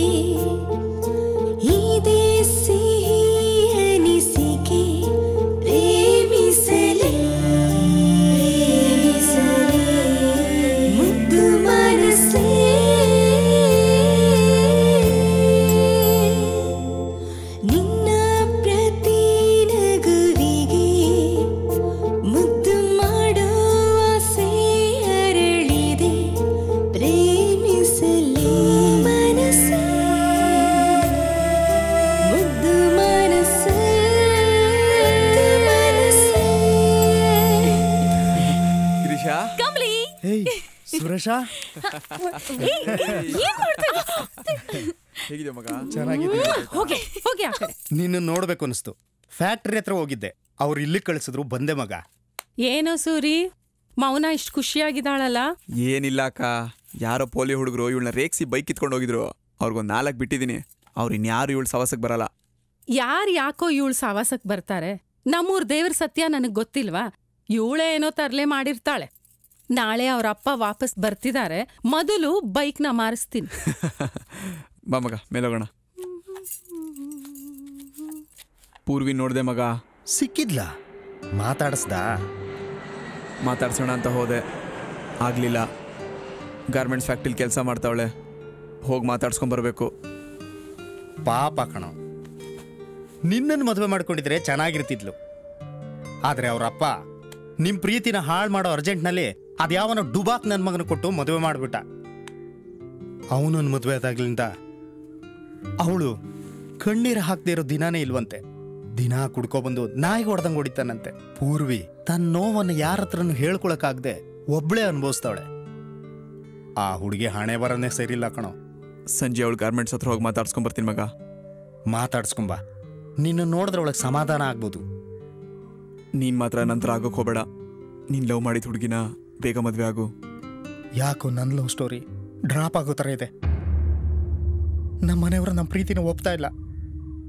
ಇದೇ ಸಿಹಿ ಅನಿಸಿಕೆ ಪ್ರೇಮಿಸಲೇ ಮುದ್ದು ಮನಸ್ಸೇ ನಿನ್ನ ಪ್ರತಿ ನಗುವಿಗೆ ಮುದ್ದು ಮಾಡುವ ಆಸೆ ಅರಳಿದೆ ಪ್ರೇಮಿಸಲೇ ಮನಸ್ಸೇ ಮುದ್ದು ಮನಸ್ಸೇ ಮನಸ್ಸೇ ಗಿರೀಶಾ ಕಮ್ಲಿ ಸುರೇಶ ಏನ್ ಮಾಡ್ತಾ ಹೇಗಿದೆ ಮಗ ಚೆನ್ನಾಗಿದೆ ಹೋಗಿ ಹೋಗಿ ಆ ಕಡೆ ನಿನ್ನ ನೋಡ್ಬೇಕು ಅನಿಸ್ತು ಫ್ಯಾಕ್ಟ್ರಿ ಹತ್ರ ಹೋಗಿದ್ದೆ ಅವ್ರು ಇಲ್ಲಿ ಕಳಿಸಿದ್ರು ಬಂದೆ ಮಗ ಏನೋ ಸೂರಿ ಮೌನ ಇಷ್ಟು ಖುಷಿಯಾಗಿದ್ದಾಳಲ್ಲ ಏನಿಲ್ಲ ಅಕ್ಕ ಯಾರೋ ಪೋಲಿ ಹುಡುಗರು ಇವಳನ್ನ ರೇಕ್ಸಿ ಬೈಕ್ ಕಿತ್ಕೊಂಡು ಹೋಗಿದ್ರು ಅವ್ರಿಗೊಂದು ನಾಲ್ಕು ಬಿಟ್ಟಿದ್ದೀನಿ ಅವ್ರು ಇನ್ಯಾರು ಇವಳು ಸವಸಕ್ಕೆ ಬರಲ್ಲ ಯಾರು ಯಾಕೋ ಇವಳು ಸಾವಾಸಕ್ ಬರ್ತಾರೆ ನಮ್ಮೂರ್ ದೇವ್ರ ಸತ್ಯ ನನಗ್ ಗೊತ್ತಿಲ್ವಾ ಇವಳೇ ಏನೋ ತರ್ಲೆ ಮಾಡಿರ್ತಾಳೆ ನಾಳೆ ಅವ್ರ ಅಪ್ಪ ವಾಪಸ್ ಬರ್ತಿದ್ದಾರೆ ಮೊದಲು ಬೈಕ್ನ ಮಾರಿಸ್ತೀನಿ ಬಾ ಮಗ ಮೇಲೋಗೋಣ ಪೂರ್ವಿ ನೋಡ್ದೆ ಮಗ ಸಿಕ್ಕಿದ್ಲ ಮಾತಾಡಿಸ್ದ ಮಾತಾಡ್ಸೋಣ ಅಂತ ಹೋದೆ ಆಗ್ಲಿಲ್ಲ ಗಾರ್ಮೆಂಟ್ಸ್ ಫ್ಯಾಕ್ಟ್ರಿಲಿ ಕೆಲಸ ಮಾಡ್ತಾವಳೆ ಹೋಗಿ ಮಾತಾಡ್ಸ್ಕೊಂಬರ್ಬೇಕು ಪಾಪ ಕಣೋ ನಿನ್ನನ್ನು ಮದುವೆ ಮಾಡ್ಕೊಂಡಿದ್ರೆ ಚೆನ್ನಾಗಿರ್ತಿದ್ಲು ಆದ್ರೆ ಅವರಪ್ಪ ನಿಮ್ ಪ್ರೀತಿನ ಹಾಳು ಮಾಡೋ ಅರ್ಜೆಂಟ್ನಲ್ಲಿ ಅದ್ಯಾವನ ಡುಬಾಕ್ ನನ್ನ ಮಗನ ಕೊಟ್ಟು ಮದುವೆ ಮಾಡ್ಬಿಟ್ಟ ಅವನನ್ನು ಮದುವೆ ಆದಾಗ್ಲಿಂದ ಅವಳು ಕಣ್ಣೀರು ಹಾಕ್ದೇ ಇರೋ ದಿನಾನೇ ಇಲ್ವಂತೆ ದಿನ ಕುಡ್ಕೊಬಂದು ನಾಯಿಗೆ ಹೊಡೆದಂಗೆ ಹೊಡಿತಾನಂತೆ ಪೂರ್ವಿ ತನ್ನ ನೋವನ್ನು ಯಾರ ಹತ್ರನೂ ಹೇಳ್ಕೊಳಕ್ಕಾಗ್ದೆ ಒಬ್ಳೇ ಅನುಭವಿಸ್ತಾವಳೆ ಆ ಹುಡುಗಿ ಹಣೆ ಬರನೇ ಸರಿಯಿಲ್ಲ ಕಣೋ ಸಂಜೆ ಅವಳು ಗಾರ್ಮೆಂಟ್ಸ್ ಹತ್ರ ಹೋಗಿ ಮಾತಾಡ್ಸ್ಕೊಂಬರ್ತೀನಿ ಮಗ ಮಾತಾಡ್ಸ್ಕೊಂಬ ನಿನ್ನ ನೋಡಿದ್ರೆ ಒಳಗೆ ಸಮಾಧಾನ ಆಗ್ಬೋದು ನೀನ್ ಮಾತ್ರ ನಂತರ ಆಗೋಕ್ ಹೋಗ್ಬೇಡ ನೀನ್ ಲವ್ ಮಾಡಿದ ಹುಡುಗಿನ ಬೇಗ ಮದ್ವೆ ಆಗು ಯಾಕೋ ನನ್ನ ಲವ್ ಸ್ಟೋರಿ ಡ್ರಾಪ್ ಆಗೋ ಥರ ಇದೆ ನಮ್ಮ ಮನೆಯವರು ನಮ್ಮ ಪ್ರೀತಿನ ಒಪ್ತಾ ಇಲ್ಲ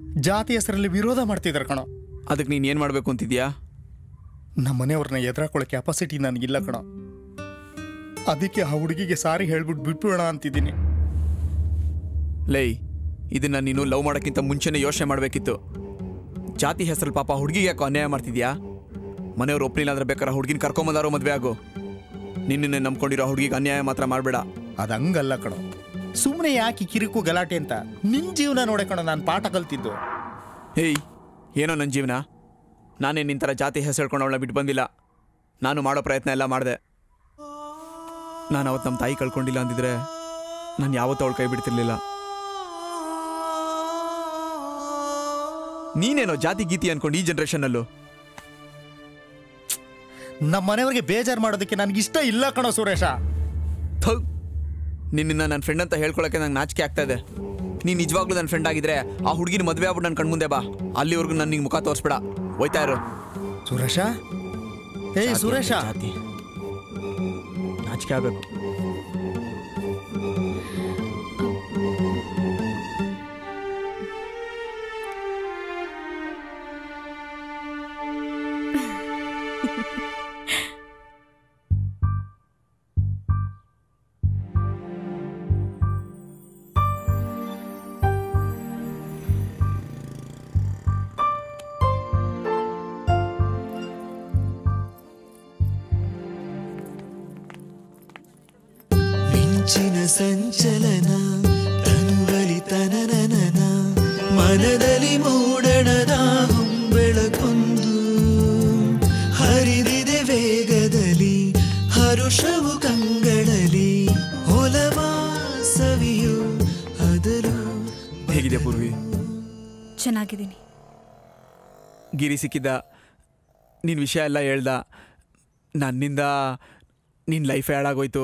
ಜಾತಿ ಹೆಸರಲ್ಲಿ ವಿರೋಧ ಮಾಡ್ತಿದ್ದಾರೆ ಕಣೋ ಅದಕ್ಕೆ ನೀನು ಏನು ಮಾಡಬೇಕು ಅಂತಿದ್ಯಾ ನಮ್ಮ ಮನೆಯವ್ರನ್ನ ಎದುರಾಕೊಳ್ಳೋ ಕೆಪಾಸಿಟಿ ನನಗಿಲ್ಲ ಕಣೋ ಅದಕ್ಕೆ ಆ ಹುಡುಗಿಗೆ ಸಾರಿ ಹೇಳ್ಬಿಟ್ಟು ಬಿಟ್ಬಿಡೋಣ ಅಂತಿದ್ದೀನಿ ಲೈ ಇದನ್ನ ನೀನು ಲವ್ ಮಾಡೋಕ್ಕಿಂತ ಮುಂಚೆನೇ ಯೋಚನೆ ಮಾಡಬೇಕಿತ್ತು ಜಾತಿ ಹೆಸರಲ್ಲಿ ಪಾಪ ಹುಡುಗಿಗೆ ಯಾಕೋ ಅನ್ಯಾಯ ಮಾಡ್ತಿದ್ಯಾ ಮನೆಯವ್ರು ಒಪ್ಪಲಿಲ್ಲ ಅಂದ್ರೆ ಬೇಕಾದ್ರೆ ಹುಡುಗಿನ ಕರ್ಕೊಂಬಂದಾರೋ ಮದುವೆ ಆಗು ನಿನ್ನನ್ನೇ ನಂಬ್ಕೊಂಡಿರೋ ಹುಡುಗಿಗೆ ಅನ್ಯಾಯ ಮಾತ್ರ ಮಾಡಬೇಡ ಅದು ಹಂಗಲ್ಲ ಕಣೋ ಸುಮ್ಮನೆ ಯಾಕೆ ಈ ಕಿರಿಕು ಗಲಾಟೆ ಅಂತ ನಿನ್ ಜೀವನ ನೋಡೆ ಕಣೋ ನಾನು ಪಾಠ ಕಲ್ತಿದ್ದು ಹೇಯ್ ಏನೋ ನನ್ನ ಜೀವನ ನಾನೇ ನಿನ್ನ ಥರ ಜಾತಿ ಹೆಸರು ಹೇಳ್ಕೊಂಡು ಅವಳನ್ನ ಬಿಟ್ಟು ಬಂದಿಲ್ಲ ನಾನು ಮಾಡೋ ಪ್ರಯತ್ನ ಎಲ್ಲ ಮಾಡಿದೆ ನಾನು ಅವತ್ತು ನಮ್ಮ ತಾಯಿ ಕಳ್ಕೊಂಡಿಲ್ಲ ಅಂದಿದ್ರೆ ನಾನು ಯಾವತ್ತೂ ಅವಳು ಕೈ ಬಿಡ್ತಿರ್ಲಿಲ್ಲ ನೀನೇನೋ ಜಾತಿ ಗೀತಿ ಅನ್ಕೊಂಡು ಈ ಜನ್ರೇಷನ್ನಲ್ಲೂ ನಮ್ಮ ಮನೆಯವ್ರಿಗೆ ಬೇಜಾರು ಮಾಡೋದಕ್ಕೆ ನನಗೆ ಇಷ್ಟ ಇಲ್ಲ ಕಣೋ ಸುರೇಶ ಥು ನಿನ್ನ ನನ್ನ ಫ್ರೆಂಡ್ ಅಂತ ಹೇಳ್ಕೊಳಕ್ಕೆ ನಂಗೆ ನಾಚಿಕೆ ಆಗ್ತಾ ಇದೆ ನೀನು ನಿಜವಾಗ್ಲೂ ನನ್ನ ಫ್ರೆಂಡ್ ಆಗಿದ್ರೆ ಆ ಹುಡುಗಿನ ಮದುವೆ ಆಗ್ಬಿಟ್ಟು ನನ್ನ ಕಣ್ಮುಂದೆ ಬಾ ಅಲ್ಲಿವರೆಗೂ ನನ್ನ ನಿಂಗೆ ಮುಖ ತೋರಿಸ್ಬೇಡ ಹೋಯ್ತಾ ಇರು ಸುರೇಶ ಏಯ್ ಜಾತಿ ಸುರೇಶ ಜಾತಿ ನಾಚಿಕೆ ಆಗ್ಬೇಕು ಮಿಂಚಿನ ಸಂಚಲನ ತನುವಲಿ ತನನನ ಮನದಲ್ಲಿ ಮೂಡಣದ ಬೆಳಕೊಂದು ಹರಿದಿದೆ ವೇಗದಲ್ಲಿ ಹರುಷವು ಕಂಗಳಲಿ ಹೊಲವ ಸವಿಯು ಅದಲು ಹೇಗಿದೆ ಪೂರ್ವಿ ಚೆನ್ನಾಗಿದ್ದೀನಿ ಗಿರಿ ಸಿಕ್ಕಿದ್ದ ನಿನ್ನ ವಿಷಯ ಎಲ್ಲ ಹೇಳ್ದ ನನ್ನಿಂದ ನಿನ್ನ ಲೈಫೇ ಹಾಳಾಗೋಯ್ತು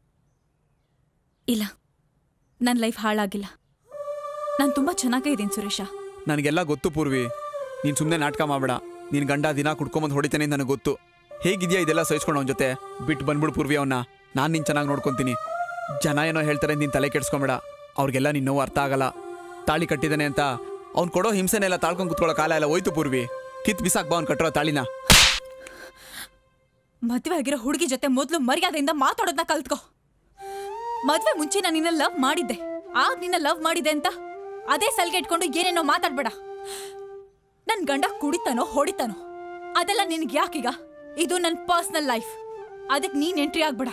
ಇಲ್ಲ ನನ್ನ ಲೈಫ್ ಹಾಳಾಗಿಲ್ಲ ನಾನು ತುಂಬ ಚೆನ್ನಾಗೇ ಇದ್ದೀನಿ ಸುರೇಶ ನನಗೆಲ್ಲ ಗೊತ್ತು ಪೂರ್ವಿ ನೀನು ಸುಮ್ಮನೆ ನಾಟಕ ಮಾಡಬೇಡ ನಿನ್ನ ಗಂಡ ದಿನ ಕುಡ್ಕೊಂಬಂದು ಹೊಡಿತಾನೆ ನನಗೆ ಗೊತ್ತು ಹೇಗಿದೆಯಾ ಇದೆಲ್ಲ ಸಹಿಸ್ಕೊಂಡು ಅವನ ಜೊತೆ ಬಿಟ್ಟು ಬಂದ್ಬಿಡು ಪೂರ್ವಿ ಅವನ್ನ ನಾನು ನಿನ್ನ ಚೆನ್ನಾಗಿ ನೋಡ್ಕೊತೀನಿ ಜನ ಏನೋ ಹೇಳ್ತಾರೆ ನೀನು ತಲೆ ಕೆಡ್ಸ್ಕೊಂಬೇಡ ಅವ್ರಿಗೆಲ್ಲ ನಿನ್ನ ನೋವು ಅರ್ಥ ಆಗಲ್ಲ ತಾಳಿ ಕಟ್ಟಿದ್ದಾನೆ ಅಂತ ಅವ್ನು ಕೊಡೋ ಹಿಂಸೆನೆಲ್ಲ ತಾಳ್ಕೊಂಡು ಕುತ್ಕೊಳ್ಳೋ ಕಾಲ ಎಲ್ಲ ಹೋಯ್ತು ಪೂರ್ವಿ ಕಿತ್ ಬಿಸಾಕ್ ಬಾ ಅವ್ನು ಕಟ್ಟಿರೋ ತಾಳಿನ ಮದುವೆ ಆಗಿರೋ ಹುಡುಗಿ ಜೊತೆ ಮೊದಲು ಮರ್ಯಾದೆಯಿಂದ ಮಾತಾಡೋದನ್ನ ಕಲ್ತ್ಕೋ ಮದ್ವೆ ಮುಂಚೆ ನಾನು ನಿನ್ನ ಲವ್ ಮಾಡಿದ್ದೆ ಆಗ ನಿನ್ನ ಲವ್ ಮಾಡಿದೆ ಅಂತ ಅದೇ ಸಲ್ಗೆ ಇಟ್ಕೊಂಡು ಏನೇನೋ ಮಾತಾಡ್ಬೇಡ ನನ್ ಗಂಡ ಕುಡಿತಾನೋ ಹೊಡಿತಾನೋ ಅದೆಲ್ಲ ನಿನ್ಗೆ ಯಾಕೀಗ ಇದು ನನ್ನ ಪರ್ಸನಲ್ ಲೈಫ್ ಅದಕ್ಕೆ ನೀನ್ ಎಂಟ್ರಿ ಆಗ್ಬೇಡ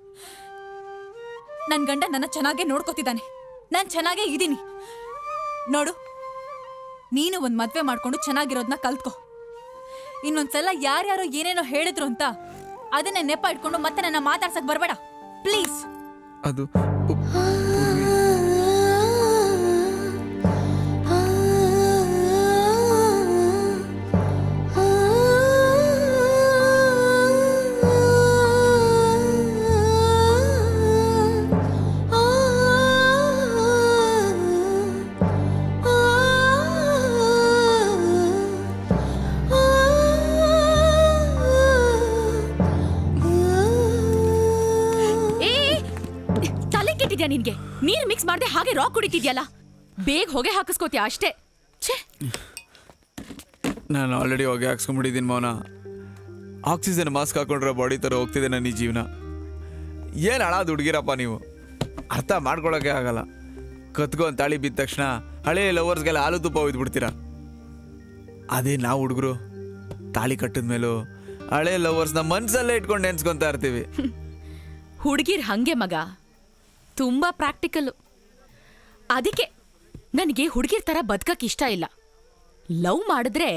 ನನ್ ಗಂಡ ನನ್ನ ಚೆನ್ನಾಗೇ ನೋಡ್ಕೋತಿದ್ದಾನೆ ನಾನ್ ಚೆನ್ನಾಗೇ ಇದ್ದೀನಿ ನೋಡು ನೀನು ಒಂದ್ ಮದ್ವೆ ಮಾಡ್ಕೊಂಡು ಚೆನ್ನಾಗಿರೋದನ್ನ ಕಲ್ತ್ಕೋ ಇನ್ನೊಂದ್ಸಲ ಯಾರ್ಯಾರೋ ಏನೇನೋ ಹೇಳಿದ್ರು ಅಂತ ಅದನ್ನೇ ನೆಪ ಇಟ್ಕೊಂಡು ಮತ್ತೆ ನನ್ನ ಮಾತಾಡ್ಸಕ್ ಬರ್ಬೇಡ ಪ್ಲೀಸ್ ಅದು ಏ ತಲೆ ಕೆಟ್ಟಿದ್ಯಾ ನಿನ್ಗೆ ನೀರ್ ಮಿಕ್ಸ್ ಮಾಡ್ದೆ ಹಾಗೆ ರಾಕ್ ಕುಡಿತಿದ್ಯಲ್ಲ ಬೇಗ ಹೊಗೆ ಹಾಕಿಸ್ಕೋತೀಯ ಅಷ್ಟೇ ಛೇ ನಾನು ಆಲ್ರೆಡಿ ಹೊಗೆ ಹಾಕ್ಸ್ಕೊಂಡ್ಬಿಟ್ಟಿದ್ದೀನಿ ಮೌನ ಆಕ್ಸಿಜನ್ ಮಾಸ್ಕ್ ಹಾಕೊಂಡ್ರೆ ಬಾಡಿ ಥರ ಹೋಗ್ತಿದೆ ನನ್ನ ಈ ಜೀವನ ಏನು ಹಾಳಾದ ಹುಡುಗಿರಪ್ಪ ನೀವು ಅರ್ಥ ಮಾಡ್ಕೊಳಕ್ಕೆ ಆಗಲ್ಲ ಕತ್ಕೊ ಅಂತ ತಾಳಿ ಬಿದ್ದ ತಕ್ಷಣ ಹಳೆ ಲವರ್ಸ್ಗೆಲ್ಲ ಹಾಲು ತುಪ್ಪ ಒಯ್ದ್ಬಿಡ್ತೀರಾ ಅದೇ ನಾವು ಹುಡುಗರು ತಾಳಿ ಕಟ್ಟಿದ ಮೇಲೂ ಹಳೆ ಲವರ್ಸ್ನ ಮನ್ಸಲ್ಲೇ ಇಟ್ಕೊಂಡು ನೆನ್ಸ್ಕೊಂತಾ ಇರ್ತೀವಿ ಹುಡುಗಿರ್ ಹಂಗೆ ಮಗ ತುಂಬಾ ಪ್ರಾಕ್ಟಿಕಲ್ ಅದಕ್ಕೆ ನನಗೆ ಹುಡುಗಿರ್ ತರ ಬದುಕಕ್ ಇಷ್ಟ ಇಲ್ಲ ಲವ್ ಮಾಡಿದ್ರೆ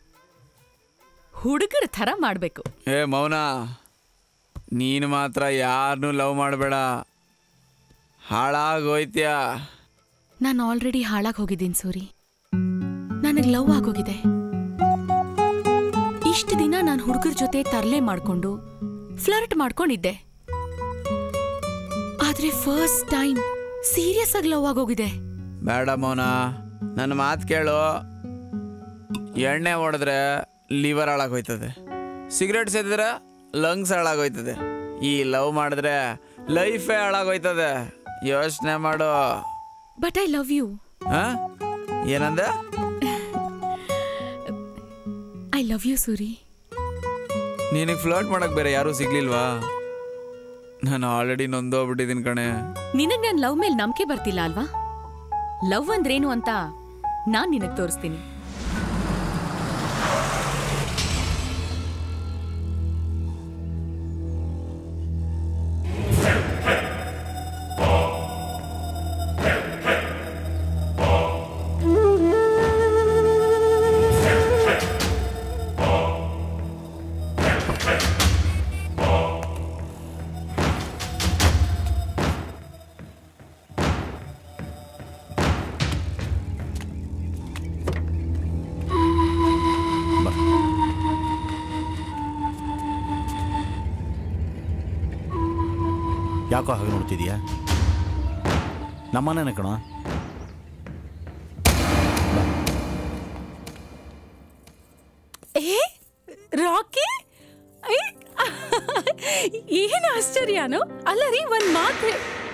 ಹುಡುಗರ ಥರ ಮಾಡ್ಬೇಕು ಏ ಮೌನ ನೀನು ಮಾತ್ರ ಯಾರನ್ನೂ ಲವ್ ಮಾಡಬೇಡ ಹಾಳಾಗೋಯ್ತ್ಯಾ ನಾನು ಆಲ್ರೆಡಿ ಹಾಳಾಗಿ ಹೋಗಿದ್ದೀನಿ ಸೂರಿ ನನಗೆ ಲವ್ ಆಗೋಗಿದೆ ಇಷ್ಟು ದಿನ ನಾನು ಹುಡುಗರ ಜೊತೆ ತರಲೆ ಮಾಡ್ಕೊಂಡು ಫ್ಲರ್ಟ್ ಮಾಡ್ಕೊಂಡಿದ್ದೆ ಆದ್ರೆ ಫಸ್ಟ್ ಟೈಮ್ ಸೀರಿಯಸ್ ಆಗಿ ಲವ್ ಆಗೋಗಿದೆ ಬೇಡ ಮೌನ ನನ್ನ ಮಾತು ಕೇಳು ಎಣ್ಣೆ ಹೊಡೆದ್ರೆ ಲಿವರ್ ಹಾಳಾಗೋಯ್ತದೆ ಸಿಗರೇಟ್ ಸೇದಿದ್ರೆ ಲಂಗ್ಸ್ ಹಾಳಾಗೋಯ್ತದೆ ಈ ಲವ್ ಮಾಡಿದ್ರೆ ಲೈಫೇ ಹಾಳಾಗೋಯ್ತದೆ ಯೋಚನೆ ಮಾಡು ಬಟ್ ಐ ಲವ್ ಯು ಆ? ಏನಂದ ಐ ಲವ್ ಯು ಸೂರಿ ನಿನಗೆ ಫ್ಲರ್ಟ್ ಮಾಡಕ್ ಬೇರೆ ಯಾರೂ ಸಿಗ್ಲಿಲ್ವಾ ನಾನು ಆಲ್ರೆಡಿ ನೊಂದೋಗ್ಬಿಟ್ಟಿದ್ದೀನಿ ಕಣೆ ನಿನಗ್ ನನ್ ಲವ್ ಮೇಲೆ ನಂಬಿಕೆ ಬರ್ತಿಲ್ಲ ಅಲ್ವಾ ಲವ್ ಅಂದ್ರೇನು ಅಂತ ನಾನ್ ನಿನಗ್ ತೋರಿಸ್ತೀನಿ ಯಾಕೋ ಹಾಗೆ ನೋಡ್ತಿದೀಯಾ ನಮ್ಮನೇನೆ ಕಣ ಏ ರಾಕಿ ಏ, ಏನ್ ಆಶ್ಚರ್ಯನೋ ಅಲ್ಲ ರೀ ಒಂದ್ ಮಾತು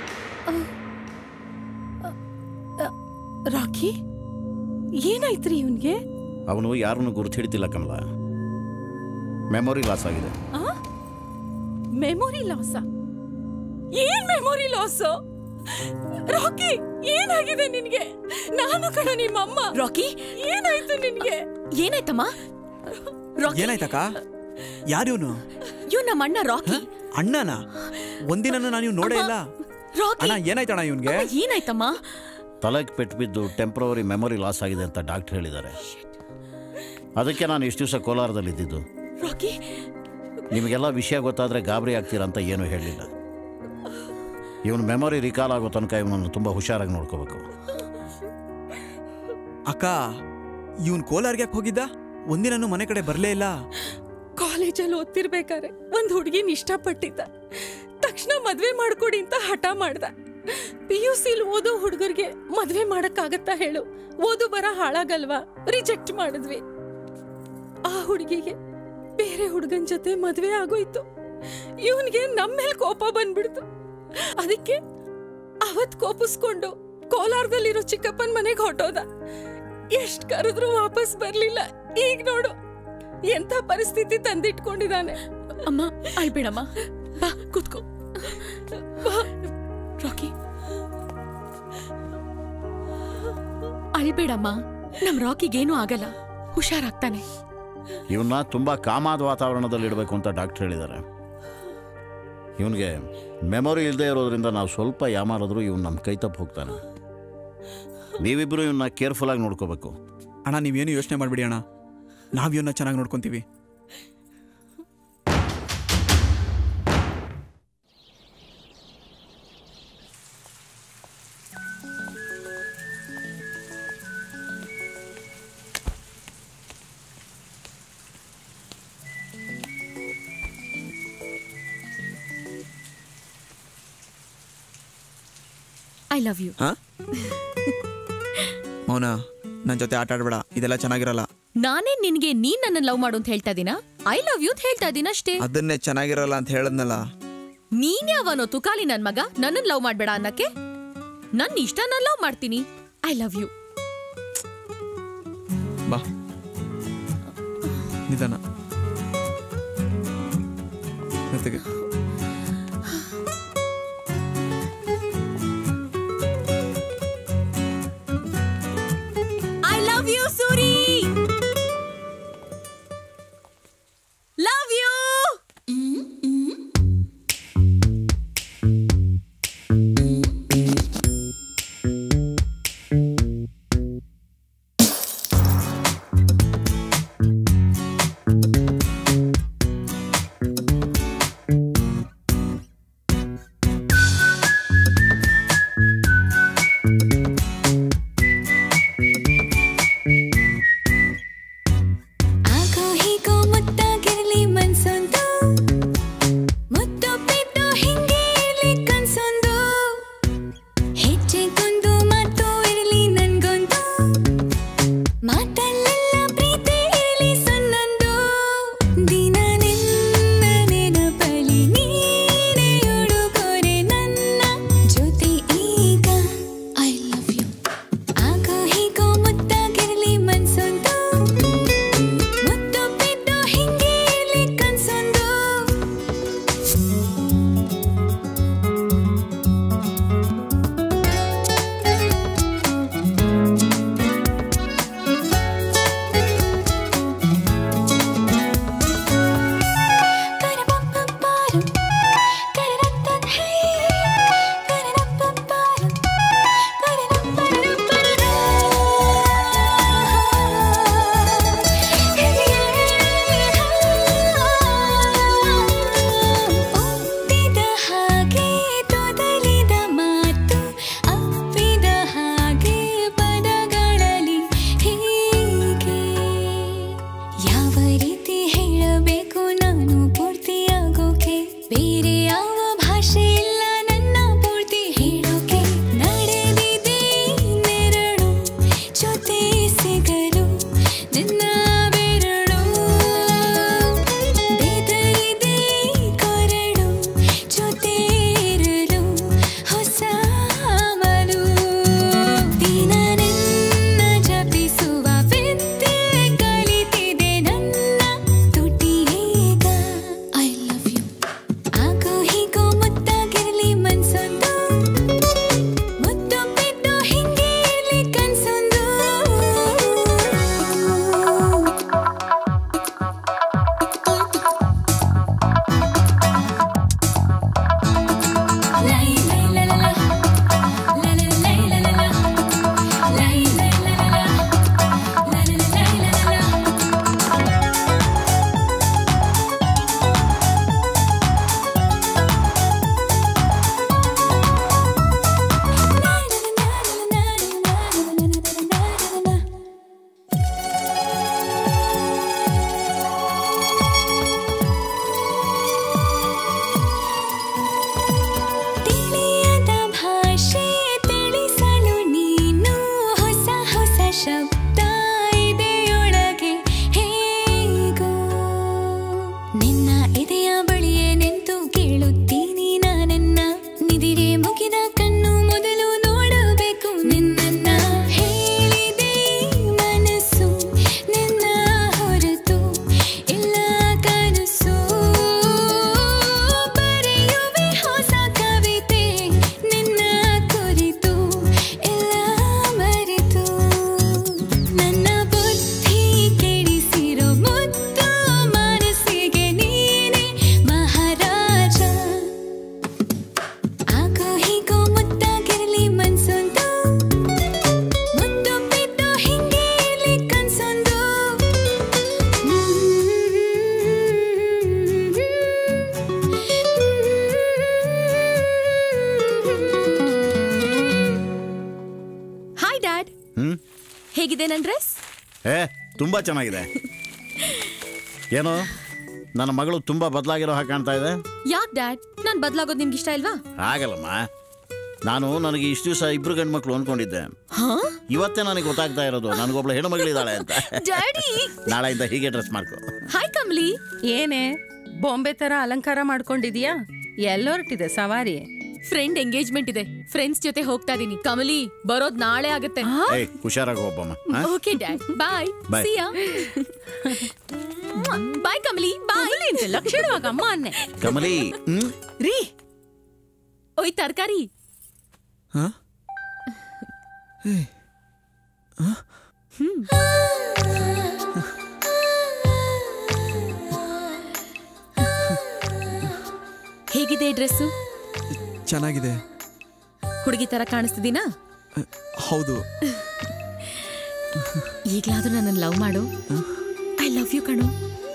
ರಾಕಿ ಏನಾಯ್ತ್ರಿ ಇವನ್ಗೆ ಅವನು ಯಾರನ್ನು ಗುರುತು ಹಿಡಿತಿಲ್ಲ ಕಮಲ ಮೆಮೊರಿ ಲಾಸ್ ಆಗಿದೆ ಮೆಮೊರಿ ಲಾಸ ಏನ್ ಮೆಮೊರಿ ಲಾಸ್ ರಾಕಿ ಏನಾಗಿದೆ ನಿನ್ಗೆ ನಾನು ಕಣ ನಿಮ್ಮಮ್ಮ ರಾಕಿ ಏನಾಯ್ತು ನಿನ್ಗೆ ಏನಾಯ್ತಮ್ಮ ಏನಾಯ್ತಕ್ಕ ಯಾರಿವನು ಇವ್ ನಮ್ಮ ಅಣ್ಣ ರಾಕಿ ಅಣ್ಣನ ಒಂದಿನ ನಾನು ಇವ್ ನೋಡೇ ಇಲ್ಲ ರಾಕಿ ಅಣ್ಣ ಏನಾಯ್ತಣ್ಣ ಇವನ್ಗೆ ಅಮ್ಮ, ಏನಾಯ್ತಮ್ಮ ತಲೆಗೆ ಪೆಟ್ಟು ಬಿದ್ದು ಟೆಂಪ್ರವರಿ ಮೆಮೊರಿ ಲಾಸ್ ಆಗಿದೆ ಅಂತ ಡಾಕ್ಟರ್ ಹೇಳಿದ್ದಾರೆ ಅದಕ್ಕೆ ನಾನು ಇಷ್ಟು ದಿವಸ ಕೋಲಾರದಲ್ಲಿದ್ದಿದ್ದು ರಾಕಿ ನಿಮಗೆಲ್ಲ ವಿಷಯ ಗೊತ್ತಾದರೆ ಗಾಬರಿ ಆಗ್ತೀರಾ ಅಂತ ಏನೂ ಹೇಳಲಿಲ್ಲ ಇವನು ಮೆಮೊರಿ ರಿಕಾಲ್ ಆಗೋ ತನಕ ಇವನನ್ನು ತುಂಬ ಹುಷಾರಾಗಿ ನೋಡ್ಕೋಬೇಕು ಅಕ್ಕ ಇವನ್ ಕೋಲಾರ್ಗೆ ಯಾಕೆ ಹೋಗಿದ್ದ ಒಂದಿನೂ ಮನೆ ಕಡೆ ಬರ್ಲೇ ಇಲ್ಲ ಕಾಲೇಜಲ್ಲಿ ಓದ್ತಿರ್ಬೇಕಾರೆ ಒಂದ್ ಹುಡುಗಿನ ಇಷ್ಟಪಟ್ಟಿದ್ದ ತಕ್ಷಣ ಮದ್ವೆ ಮಾಡ್ಕೊಡಿ ಅಂತ ಹಠ ಮಾಡ್ದ ಪಿ ಯು ಸಿಲ್ ಓದೋ ಹುಡುಗರಿಗೆ ಮದ್ವೆ ಮಾಡಕ್ಕಾಗತ್ತಾ ಹೇಳು ಓದು ಬರ ಹಾಳಾಗಲ್ವಾ ರಿಜೆಕ್ಟ್ ಮಾಡಿದ್ವಿ ಆ ಹುಡುಗಿಗೆ ಬೇರೆ ಹುಡುಗನ್ ಜೊತೆ ಮದ್ವೆ ಆಗೋಯ್ತು ಇವನ್ಗೆ ನಮ್ಮ ಮೇಲೆ ಕೋಪ ಬಂದ್ಬಿಡ್ತು ಅದಕ್ಕೆ ಅವತ್ ಕೋಪಿಸ್ಕೊಂಡು ಕೋಲಾರದಲ್ಲಿರೋ ಚಿಕ್ಕಪ್ಪನ ಮನೆಗೆ ಹೊಟ್ಟೋದ ಎಷ್ಟ್ ಕರೆದ್ರೂ ವಾಪಸ್ ಬರ್ಲಿಲ್ಲ ಈಗ ನೋಡು ಎಂತ ಪರಿಸ್ಥಿತಿ ತಂದಿಟ್ಕೊಂಡಿದ್ದಾನೆ ಅಮ್ಮ ಅಳ್ಬೇಡಮ್ಮ ಬಾ ಕೂತ್ಕೋ ಬಾ. ರಾಕಿ ಅಳ್ಬೇಡಮ್ಮ ನಮ್ ರಾಕಿಗೇನೂ ಆಗಲ್ಲ ಹುಷಾರಾಗ್ತಾನೆ ಇವನ್ನ ತುಂಬ ಕಾಮಾದ ವಾತಾವರಣದಲ್ಲಿ ಇಡಬೇಕು ಅಂತ ಡಾಕ್ಟರ್ ಹೇಳಿದ್ದಾರೆ ಇವನಿಗೆ ಮೆಮೊರಿ ಇಲ್ಲದೆ ಇರೋದ್ರಿಂದ ನಾವು ಸ್ವಲ್ಪ ಯಾಮಾರಿದ್ರು ಇವನು ನಮ್ಮ ಕೈ ತಪ್ಪು ಹೋಗ್ತಾನೆ ನೀವಿಬ್ಬರು ಇವನ್ನ ಕೇರ್ಫುಲ್ಲಾಗಿ ನೋಡ್ಕೋಬೇಕು ಅಣ್ಣ ನೀವೇನು ಯೋಚನೆ ಮಾಡ್ಬಿಡಿ ಅಣ್ಣ ನಾವ್ ಇವನ್ನ ಚೆನ್ನಾಗಿ ನೋಡ್ಕೊಂತೀವಿ ಐ ಲವ್ ಯು ಹಾ ಮೌನ ನನ್ನ ಜೊತೆ ಆಟ ಆಡ್ಬೇಡ ಇದೆಲ್ಲ ಚೆನ್ನಾಗಿರಲ್ಲ ನಾನೇ ನಿನ್ಗೆ ನೀನ್ ನನ್ನ ಲವ್ ಮಾಡು ಅಂತ ಹೇಳ್ತಾ ಇದೀನ ಐ ಲವ್ ಯು ಹೇಳ್ತಾ ಇದೀನ ಅಷ್ಟೇ ಅದನ್ನೇ ಚೆನ್ನಾಗಿರಲ್ಲ ಅಂತ ಹೇಳದ್ನಲ್ಲ ನೀನ್ ಯಾವನೋ ತುಕಾಲಿ ನನ್ ಮಗ ನನ್ನನ್ ಲವ್ ಮಾಡ್ಬೇಡ ಅನ್ನಕ್ಕೆ ನನ್ ಇಷ್ಟ ನಾನ್ ಲವ್ ಮಾಡ್ತೀನಿ ಐ ಲವ್ ಯು ಬಾ ನಿಧಾನ ಮೆತ್ತಗೆ I love you Suri love you ಏ ತುಂಬ ಚೆನ್ನಾಗಿದೆ ಏನು ನನ್ನ ಮಗಳು ತುಂಬ ಬದಲಾಗಿರೋ ಹಾಗೆ ಕಾಣ್ತಾ ಇದೆ ಯಾಕ್ ಡ್ಯಾಡ್ ನಾನ್ ಬದ್ಲಾಗೋದ್ ನಿಮ್ಗೆ ಇಷ್ಟ ಇಲ್ವಾ ಆಗಲ್ಲಮ್ಮ ನಾನು ನನಗೆ ಇಷ್ಟು ದಿವಸ ಇಬ್ರು ಗಂಡು ಮಕ್ಕಳು ಅಂದ್ಕೊಂಡಿದ್ದೆ ಹಾ ಇವತ್ತೇ ನನಗೆ ಗೊತ್ತಾಗ್ತಾ ಇರೋದು ನನಗೊಬ್ಳು ಹೆಣ್ಣು ಮಗಳಿದ್ದಾಳೆ ಅಂತ ಡ್ಯಾಡಿ ನಾಳೆಯಿಂದ ಹೀಗೆ ಡ್ರೆಸ್ ಮಾಡ್ಕೊ ಹಾಯ್ ಕಮ್ಲಿ ಏನೇ ಬೊಂಬೆ ತರ ಅಲಂಕಾರ ಮಾಡ್ಕೊಂಡಿದೀಯಾ ಎಲ್ಲೊರಟಿದೆ ಸವಾರಿ ಫ್ರೆಂಡ್ ಎಂಗೇಜ್ಮೆಂಟ್ ಇದೆ ಫ್ರೆಂಡ್ಸ್ ಜೊತೆ ಹೋಗ್ತಾ ಇದೀನಿ ಕಮಲಿ ಬರೋದ್ ನಾಳೆ ಆಗುತ್ತೆ ಏಯ್ ಹುಷಾರಾಗಿ ಹೋಗ್ಬಮ್ಮ ಹಾ? Okay dad bye Bye. See ya bye Kamali bye ಲಕ್ಷಣವಾಗ ಅಮ್ಮ ಅನ್ನೆ ಕಮಲಿ ಹ್ಮ್ ರೀ ಓಯ್ ತರಕಾರಿ ಹೇಗಿದೆ ಡ್ರೆಸ್ಸು ಚೆನ್ನಾಗಿದೆ ಹುಡುಗಿ ತರ ಕಾಣಿಸ್ತಿದ್ದೀನಾ ಹೌದು ಈಗ್ಲಾದ್ರೂ ನನ್ನ ಲವ್ ಮಾಡು ಐ ಲವ್ ಯು ಕಣು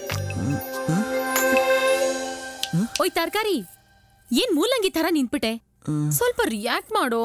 ಓಯ್ ತರಕಾರಿ ಏನ್ ಮೂಲಂಗಿ ತರ ನಿಂತ್ಬಿಟ್ಟೆ ಸ್ವಲ್ಪ ರಿಯಾಕ್ಟ್ ಮಾಡೋ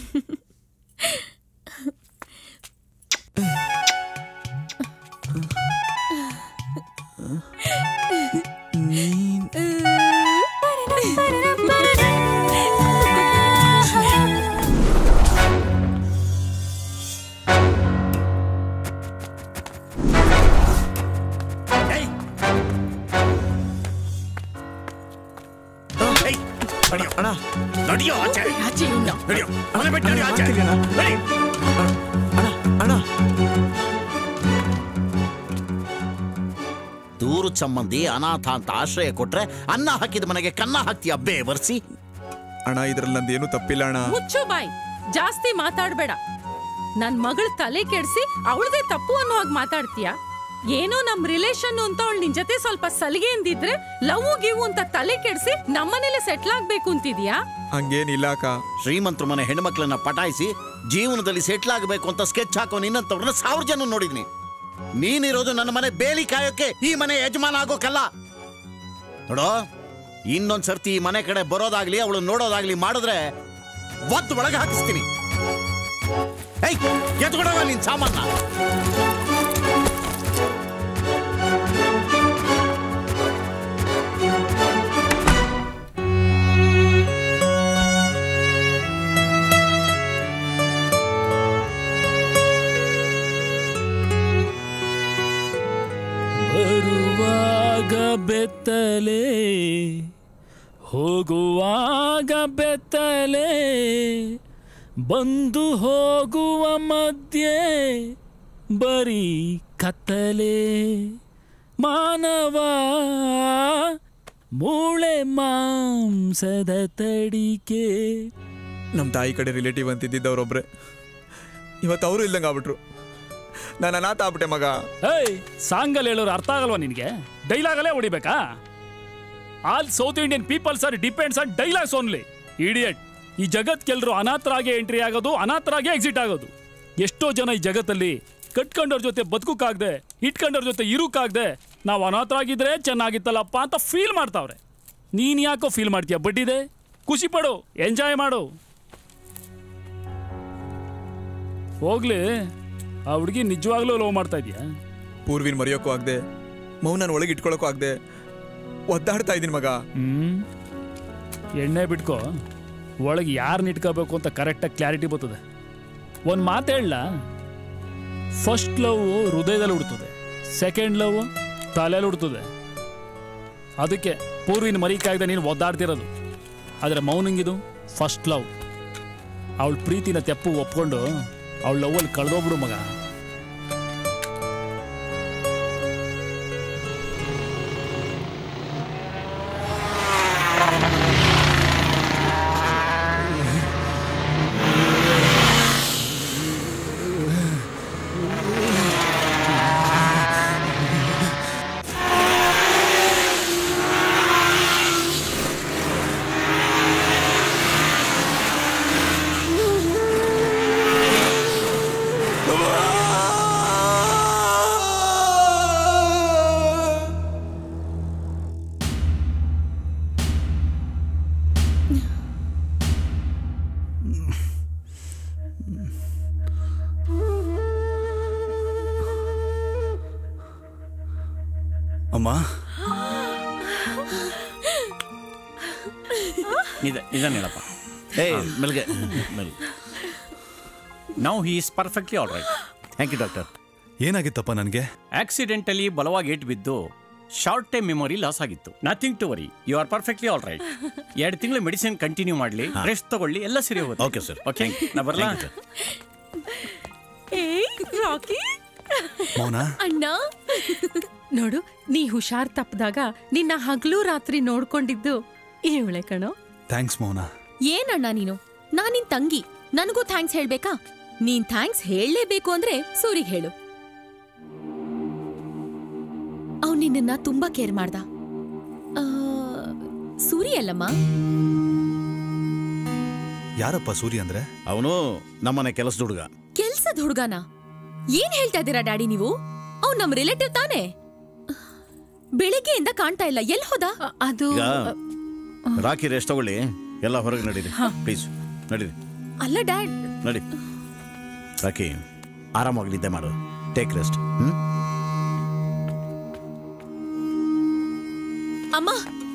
ಅಣ್ಣ ನಡಿಯೋ ಆಚೆ ಆಚೆ ಇವ್ನ. ನಡಿಯೋ ಮನೆ ಬಿಟ್ಟು ನಡಿಯೋ ಆಚೆ ನಡಿ. ಅಣ್ಣ ದೂರು ಸಂಬಂಧಿ ಅನಾಥ ಅಂತ ಆಶ್ರಯ ಕೊಟ್ರೆ ಅನ್ನ ಹಾಕಿದ ಮನೆಗೆ ಕನ್ನ ಹಾಕ್ತೀಯ ಬೇ ಬರ್ಸಿ ಅಣ್ಣ ಇದ್ರಲ್ಲಿ ನಂದೇನು ತಪ್ಪಿಲ್ಲ ಅಣ್ಣ ಮುಚ್ಚು ಬಾಯ್ ಜಾಸ್ತಿ ಮಾತಾಡ್ಬೇಡ ನನ್ ಮಗಳ ತಲೆ ಕೆಡ್ಸಿ ಅವಳದೇ ತಪ್ಪು ಅನ್ನೋ ಹಾಗೆ ಮಾತಾಡ್ತೀಯ ಏನೋ ನಮ್ ರಿಲೇಷನ್ ಅಂತ ಅವಳು ನಿನ್ ಜೊತೆ ಸ್ವಲ್ಪ ಸಲಿಗೆ ಅಂದಿದ್ರೆ ಲವ್ ಗಿವು ಅಂತ ತಲೆ ಕೆಡ್ಸಿ ನಮ್ಮನೇಲೆ ಸೆಟ್ಲ್ ಆಗ್ಬೇಕು ಅಂತಿದ್ಯಾ ಹಂಗೇನಿಲ್ಲ ಅಕ್ಕ ಶ್ರೀಮಂತರ ಮನೆ ಹೆಣ್ಮಕ್ಳನ್ನ ಪಟಾಯಿಸಿ ಜೀವನದಲ್ಲಿ ಸೆಟ್ಲ್ ಆಗಬೇಕು ಅಂತ ಸ್ಕೆಚ್ ಹಾಕೋ ನಿನ್ನಂತವ್ರನ್ನ ಸಾವಿರ ಜನ ನೋಡಿದ್ನಿ ನೀನಿರೋದು ನನ್ನ ಮನೆ ಬೇಲಿ ಕಾಯೋಕೆ ಈ ಮನೆ ಯಜಮಾನ ಆಗೋಕಲ್ಲ ನೋಡೋ ಇನ್ನೊಂದ್ ಸರ್ತಿ ಈ ಮನೆ ಕಡೆ ಬರೋದಾಗ್ಲಿ ಅವಳು ನೋಡೋದಾಗ್ಲಿ ಮಾಡಿದ್ರೆ ಒದ್ದು ಒಳಗೆ ಹಾಕಿಸ್ತೀನಿ ಏಯ್ ಎತ್ಕೊಡವ ನಿನ್ ಸಾಮಾನ ಬರುವಾಗ ಬೆತ್ತಲೆ ಹೋಗುವಾಗ ಬೆತ್ತಲೆ ಬಂದು ಹೋಗುವ ಮಧ್ಯೆ ಬರೀ ಕತ್ತಲೆ ಮಾನವ ಮೂಳೆ ಮಾಂಸದ ತಡಿಕೆ ನಮ್ಮ ತಾಯಿ ಕಡೆ ರಿಲೇಟಿವ್ ಅಂತಿದ್ದವ್ರೊಬ್ರೆ ಇವತ್ತು ಅವರು ಇಲ್ದಂಗೆ ಆಗ್ಬಿಟ್ರು ನಾನು ಅನಾಥ ಆಗ್ಬಿಟ್ಟೆ ಮಗ ಏಯ್ ಸಾಂಗಲ್ಲಿ ಹೇಳೋರು ಅರ್ಥ ಆಗಲ್ವಾ ನಿನಗೆ ಡೈಲಾಗಲ್ಲೇ ಹೊಡಿಬೇಕಾ all South Indian peoples are depends on dialogues only idiot ಈ ಜಗತ್ ಕೆಲರು ಅನಾಥರಾಗೆ ಎಂಟ್ರಿ ಆಗೋದು ಅನಾಥರಾಗೆ ಎಕ್ಸಿಟ್ ಆಗೋದು ಎಷ್ಟೋ ಜನ ಈ ಜಗತ್ತಲ್ಲಿ ಕಟ್ಕೊಂಡವ್ರ ಜೊತೆ ಬದುಕಕ್ಕಾಗ್ದೆ ಇಟ್ಕೊಂಡವ್ರ ಜೊತೆ ಇರುಕ್ಕಾಗ್ದೆ ನಾವು ಅನಾಥರಾಗಿದ್ರೆ ಚೆನ್ನಾಗಿತ್ತಲ್ಲಪ್ಪ ಅಂತ ಫೀಲ್ ಮಾಡ್ತಾವ್ರೆ ನೀನ್ ಯಾಕೋ ಫೀಲ್ ಮಾಡ್ತೀಯ ಬಡ್ಡಿದೆ ಖುಷಿ ಪಡು ಎಂಜಾಯ್ ಮಾಡು ಹೋಗ್ಲಿ ಆ ಹುಡುಗಿ ನಿಜವಾಗ್ಲೂ ಲವ್ ಮಾಡ್ತಾ ಇದೀಯಾ ಪೂರ್ವಿನ ಮರೆಯೋಕ್ಕೂ ಆಗದೆ ಮೌನ ಒಳಗೆ ಇಟ್ಕೊಳ್ಳೋಕ್ಕೂ ಆಗದೆ ಒದ್ದಾಡ್ತಾ ಇದ್ದೀನಿ ಮಗ ಹ್ಮ್ ಎಣ್ಣೆ ಬಿಟ್ಕೋ ಒಳಗೆ ಯಾರನ್ನ ಇಟ್ಕೋಬೇಕು ಅಂತ ಕರೆಕ್ಟಾಗಿ ಕ್ಲಾರಿಟಿ ಬರ್ತದೆ ಒಂದು ಮಾತು ಹೇಳ ಫಸ್ಟ್ ಲವ್ ಹೃದಯದಲ್ಲಿ ಹುಡ್ತದೆ ಸೆಕೆಂಡ್ ಲವ್ ತಲೆಯಲ್ಲಿ ಹುಡ್ತದೆ ಅದಕ್ಕೆ ಪೂರ್ವಿನ ಮರಿಕಾಯ್ದೆ ನೀನು ಒದ್ದಾಡ್ತಿರೋದು ಆದರೆ ಮೌನಂಗಿದು ಫಸ್ಟ್ ಲವ್ ಅವಳ ಪ್ರೀತಿನ ತೆಪ್ಪು ಒಪ್ಕೊಂಡು ಅವಳ ಲವ್ವಲ್ಲಿ ಕಳೆದೋಗ್ಬಿಡು ಮಗ ಆ ಅಮ್ಮ ನಿಧ ನಿಧಾನ ಹೇಳಪ್ಪ ಏಯ್ ಮೆಲ್ಗೆ ಮೆಲ್ now he is perfectly all right thank you doctor ಏನಾಗಿತ್ತಪ್ಪ ನನಗೆ ಆಕ್ಸಿಡೆಂಟಲಿ ಬಲವಾಗಿ ಏಟ್ ಬಿದ್ದು ಶಾರ್ಟ್ ಟೈಮ್ ಮೆಮೊರಿ ಲಾಸ್ ಆಗಿತ್ತು nothing to worry you are perfectly all right ಎರಡು ತಿಂಗಳು ಮೆಡಿಸಿನ್ ಕಂಟಿನ್ಯೂ ಮಾಡಲಿ ರೆಸ್ಟ್ ತಗೊಳ್ಳಿ ಎಲ್ಲ ಸರಿ ಹೋಗುತ್ತೆ ಓಕೆ ಸರ್ ಓಕೆ ನಾ ಬರಲಾ ಏಯ್ ರಾಕಿ ಮೌನ ಅಣ್ಣ ನೋಡು ನೀ ಹುಷಾರ್ ತಪ್ಪದಾಗ ನಿನ್ನ ಹಗಲು ರಾತ್ರಿ ನೋಡ್ಕೊಂಡಿದ್ದು ಇವಳೆ ಕಣೋ ಥ್ಯಾಂಕ್ಸ್ ಮೌನ ಏನಣ್ಣ ನೀನು ನಾನ್ ನಿನ್ ತಂಗಿ ನನಗೂ ಥ್ಯಾಂಕ್ಸ್ ಹೇಳ್ಬೇಕಾ ನೀನ್ ಥ್ಯಾಂಕ್ಸ್ ಹೇಳಲೇಬೇಕು ಅಂದ್ರೆ ಸೂರಿಗೆ ಹೇಳು ಅವ್ನ್ ನಿನ್ನ ತುಂಬಾ ಕೇರ್ ಮಾಡ್ದ ಆ, ಸೂರಿ ಅಲ್ಲಮ್ಮ ಯಾರಪ್ಪ ಸೂರ್ಯ ಅಂದ್ರೆ ಅವನು ನಮ್ಮನೆ ಕೆಲಸದ ಹುಡುಗ ಕೆಲ್ಸದ ಹುಡ್ಗನ ಏನ್ ಹೇಳ್ತಾ ಇದ್ದೀರಾ ಡ್ಯಾಡಿ ನೀವು ಅವ್ನ್ ನಮ್ ರಿಲೇಟಿವ್ ತಾನೇ ಬೆಳಿಗ್ಗೆಯಿಂದ ಕಾಣ್ತಾ ಇಲ್ಲ ಎಲ್ ಹೋದ ಅದು ಈಗ ರಾಕಿ ರೆಸ್ಟ್ ತಗೊಳ್ಳಿ ಎಲ್ಲ ಹೊರಗೆ ನಡೀರಿ ಪ್ಲೀಸ್ ನಡೀರಿ ಅಲ್ಲ ಡ್ಯಾಡ್ ನಡಿ ರಾಕಿ ಆರಾಮಾಗಿ ನಿದ್ದೆ ಮಾಡು ಟೇಕ್ ರೆಸ್ಟ್ ಹ್ಮ್ ಅಮ್ಮ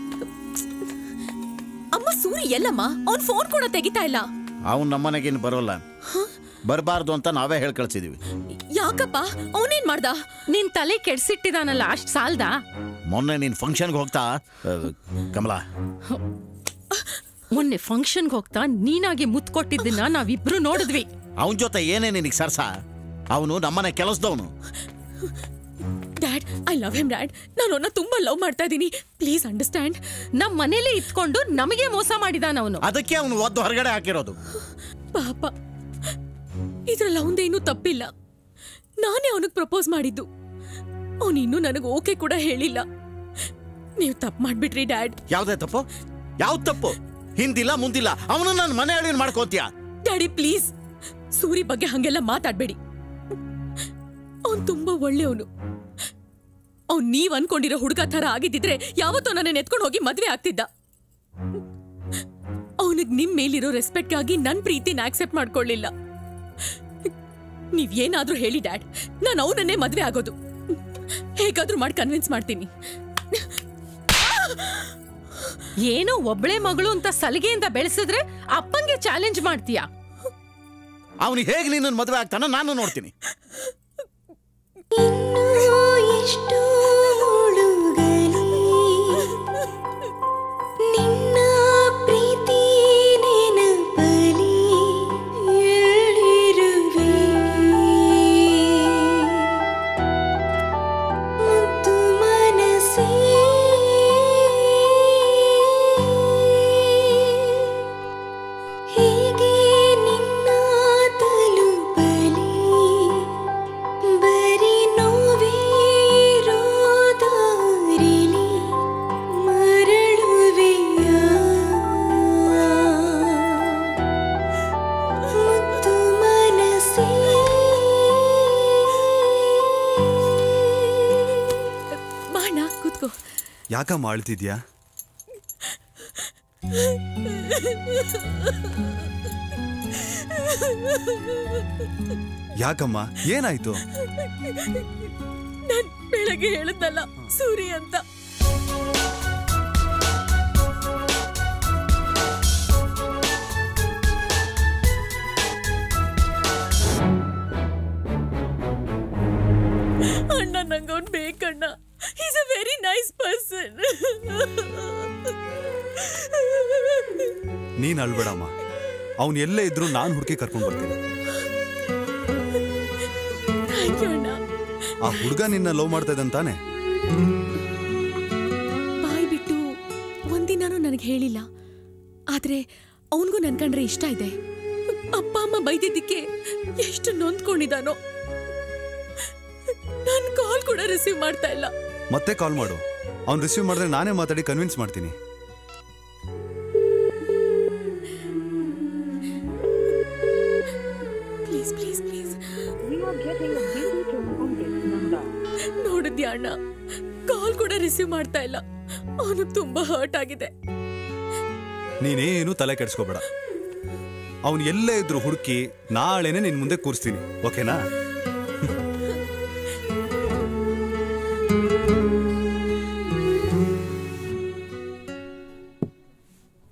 ಅಮ್ಮ ಸೂರಿ ಎಲ್ಲಮ್ಮ ಅವ್ನ್ ಫೋನ್ ಕೂಡ ತೆಗಿತಾ ಇಲ್ಲ ಅವನು ನಮ್ಮನೆಗೇನು ಬರೋಲ್ಲ ಬರಬಾರ್ದು ಅಂತ ನಾವೇ ಹೇಳಿ ಕಳ್ಸಿದೀವಿ ಯಾಕಪ್ಪ ಅವನೇನ್ ಮಾಡ್ದ ನಿನ್ ತಲೆ ಕೆಡ್ಸಿಟ್ಟಿದಾನಲ್ಲ ಅಷ್ಟ್ ಸಾಲ್ದಾ ಮೊನ್ನೆ ನೀನು ಫಂಕ್ಷನ್ಗೆ ಹೋಗ್ತಾ ಆ, ಕಮಲಾ ಮೊನ್ನೆ ಫಂಕ್ಷನ್ಗೆ ಹೋಗ್ತಾ ನೀನಾಗಿ ಮುತ್ ಕೊಟ್ಟಿದ್ದನ್ನ ನಾವಿಬ್ರು ನೋಡಿದ್ವಿ ಅವನ ಜೊತೆ ಏನೇ ನಿನಗೆ ಸರ್ಸ ಅವನು ನಮ್ಮನೆ ಕೆಲಸದವನು dad I love him dad ನಾನು ಅವನ್ನ ತುಂಬಾ ಲವ್ ಮಾಡ್ತಾ ಇದ್ದೀನಿ ಪ್ಲೀಸ್ ಅಂಡರ್ಸ್ಟ್ಯಾಂಡ್ ನಮ್ ಮನೇಲೆ ಇತ್ಕೊಂಡು ನಮಗೆ ಮೋಸ ಮಾಡಿದಾನ ಅವನು ಅದಕ್ಕೆ ಅವನು ಒದ್ದು ಹೊರಗಡೆ ಹಾಕಿರೋದು ಪಾಪ ಇದ್ರಲ್ಲಿ ಅವಂದೇನೂ ತಪ್ಪಿಲ್ಲ ನಾನೇ ಅವನಿಗೆ ಪ್ರಪೋಸ್ ಮಾಡಿದ್ದು ಅವನು ಇನ್ನೂ ನನಗೆ ಓಕೆ ಕೂಡ ಹೇಳಿಲ್ಲ ನೀವು ತಪ್ಪು ಮಾಡ್ಬಿಟ್ರಿ ಡ್ಯಾಡ್ ಯಾವ್ದೇ ತಪ್ಪು ಯಾವ ತಪ್ಪು ಹಿಂದಿಲ್ಲ ಮುಂದಿಲ್ಲ ಅವನು ನನ್ನ ಮನೆ ಅಳಿನ ಮಾಡ್ಕೋತೀಯ ಡ್ಯಾಡಿ ಪ್ಲೀಸ್ ಸೂರಿ ಬಗ್ಗೆ ಹಂಗೆಲ್ಲ ಮಾತಾಡ್ಬೇಡಿ ಅವನ್ ತುಂಬಾ ಒಳ್ಳೆಯವನು ಅವ್ನ್ ನೀವ್ ಅನ್ಕೊಂಡಿರೋ ಹುಡುಗ ತರ ಆಗಿದ್ದಿದ್ರೆ ಯಾವತ್ತೋ ನನ್ನ ಎತ್ಕೊಂಡು ಹೋಗಿ ಮದ್ವೆ ಆಗ್ತಿದ್ದ ಅವನಿಗೆ ನಿಮ್ ಮೇಲಿರೋ ರೆಸ್ಪೆಕ್ಟ್ಗಾಗಿ ನನ್ ಪ್ರೀತಿನ ಆಕ್ಸೆಪ್ಟ್ ಮಾಡ್ಕೊಳ್ಳಿಲ್ಲ ನೀವ್ ಏನಾದ್ರೂ ಹೇಳಿ ಡ್ಯಾಡ್ ನಾನು ಅವನನ್ನೇ ಮದ್ವೆ ಆಗೋದು ಹೇಗಾದ್ರೂ ಮಾಡಿ ಕನ್ವಿನ್ಸ್ ಮಾಡ್ತೀನಿ ಏನೋ ಒಬ್ಳೆ ಮಗಳು ಅಂತ ಸಲಿಗೆಯಿಂದ ಬೆಳೆಸಿದ್ರೆ ಅಪ್ಪಂಗೆ ಚಾಲೆಂಜ್ ಮಾಡ್ತೀಯ ಅವನಿಗೆ ಹೇಗೆ ನಿನ್ನ ಮದುವೆ ಆಗ್ತಾನ ನಾನು ನೋಡ್ತೀನಿ ಎಷ್ಟು ಹುಡುಗಲಿ ನಿನ್ನ ಪ್ರೀತಿ ನೆನಪಲಿ ಎಲ್ಲಿರುವೆ ಮುದ್ದು ಮನಸ್ಸೇ ಹೀಗೆ ನಿನ್ನ ತಲುಪಲಿ ಬರೀ ನೋವಿರೋದಾರಿಲಿ ಮರಳುವೆಯ ಮುತ್ತು ಮನಸ್ಸೇ ಬಾಣ ಕೂತ್ಕೋ ಯಾಕಮ್ಮ ಅಳ್ತಿದ್ಯಾ ಯಾಕಮ್ಮ ಏನಾಯ್ತು ನಾನ್ ಬೆಳಗ್ಗೆ ಹೇಳದ್ನಲ್ಲ ಸೂರಿ ಅಂತ ಅಣ್ಣ ನಂಗೆ ಅವ್ನ್ ಬೇಕಣ್ಣ is a very nice person ನೀನ್ ಅಳ್ಬೇಡಮ್ಮ ಅವ್ನು ಎಲ್ಲೇ ಇದ್ರು ನಾನು ಹುಡುಕಿ ಕರ್ಕೊಂಡು ಬರ್ತೀನಿ ಥ್ಯಾಂಕ್ ಯು ಅಣ್ಣ ಆ ಹುಡುಗ ನಿನ್ನ ಲವ್ ಮಾಡ್ತಾ ಇದ್ದಂತಾನೆ ಬಾಯ್ ಬಿಟ್ಟು ಒಂದಿನಾನು ನನಗೆ ಹೇಳಿಲ್ಲ ಆದ್ರೆ ಅವನಿಗೂ ನನ್ ಕಂಡ್ರೆ ಇಷ್ಟ ಇದೆ ಅಪ್ಪ ಅಮ್ಮ ಬೈದಿದ್ದಕ್ಕೆ ಎಷ್ಟು ನೊಂದ್ಕೊಂಡಿದಾನೋ ನನ್ ಕಾಲ್ ಕೂಡ ರಿಸೀವ್ ಮಾಡ್ತಾ ಇಲ್ಲ ಮತ್ತೆ ಕಾಲ್ ಮಾಡು ಅವ್ನು ರಿಸೀವ್ ಮಾಡಿದ್ರೆ ನಾನೇ ಮಾತಾಡಿ ಕನ್ವಿನ್ಸ್ ಮಾಡ್ತೀನಿ ಪ್ಲೀಸ್ ಪ್ಲೀಸ್ ಪ್ಲೀಸ್ ನೋಡಿದ್ಯಾ ಅಣ್ಣ ಕಾಲ್ ಕೂಡ ರಿಸೀವ್ ಮಾಡ್ತಾ ಇಲ್ಲ ಅವನು ತುಂಬಾ ಹರ್ಟ್ ಆಗಿದೆ ನೀನೇನು ತಲೆ ಕೆಡಿಸ್ಕೋಬೇಡ ಅವ್ನು ಎಲ್ಲೇ ಇದ್ರು ಹುಡುಕಿ ನಾಳೆನೆ ನಿನ್ ಮುಂದೆ ಕೂರಿಸ್ತೀನಿ ಓಕೆನಾ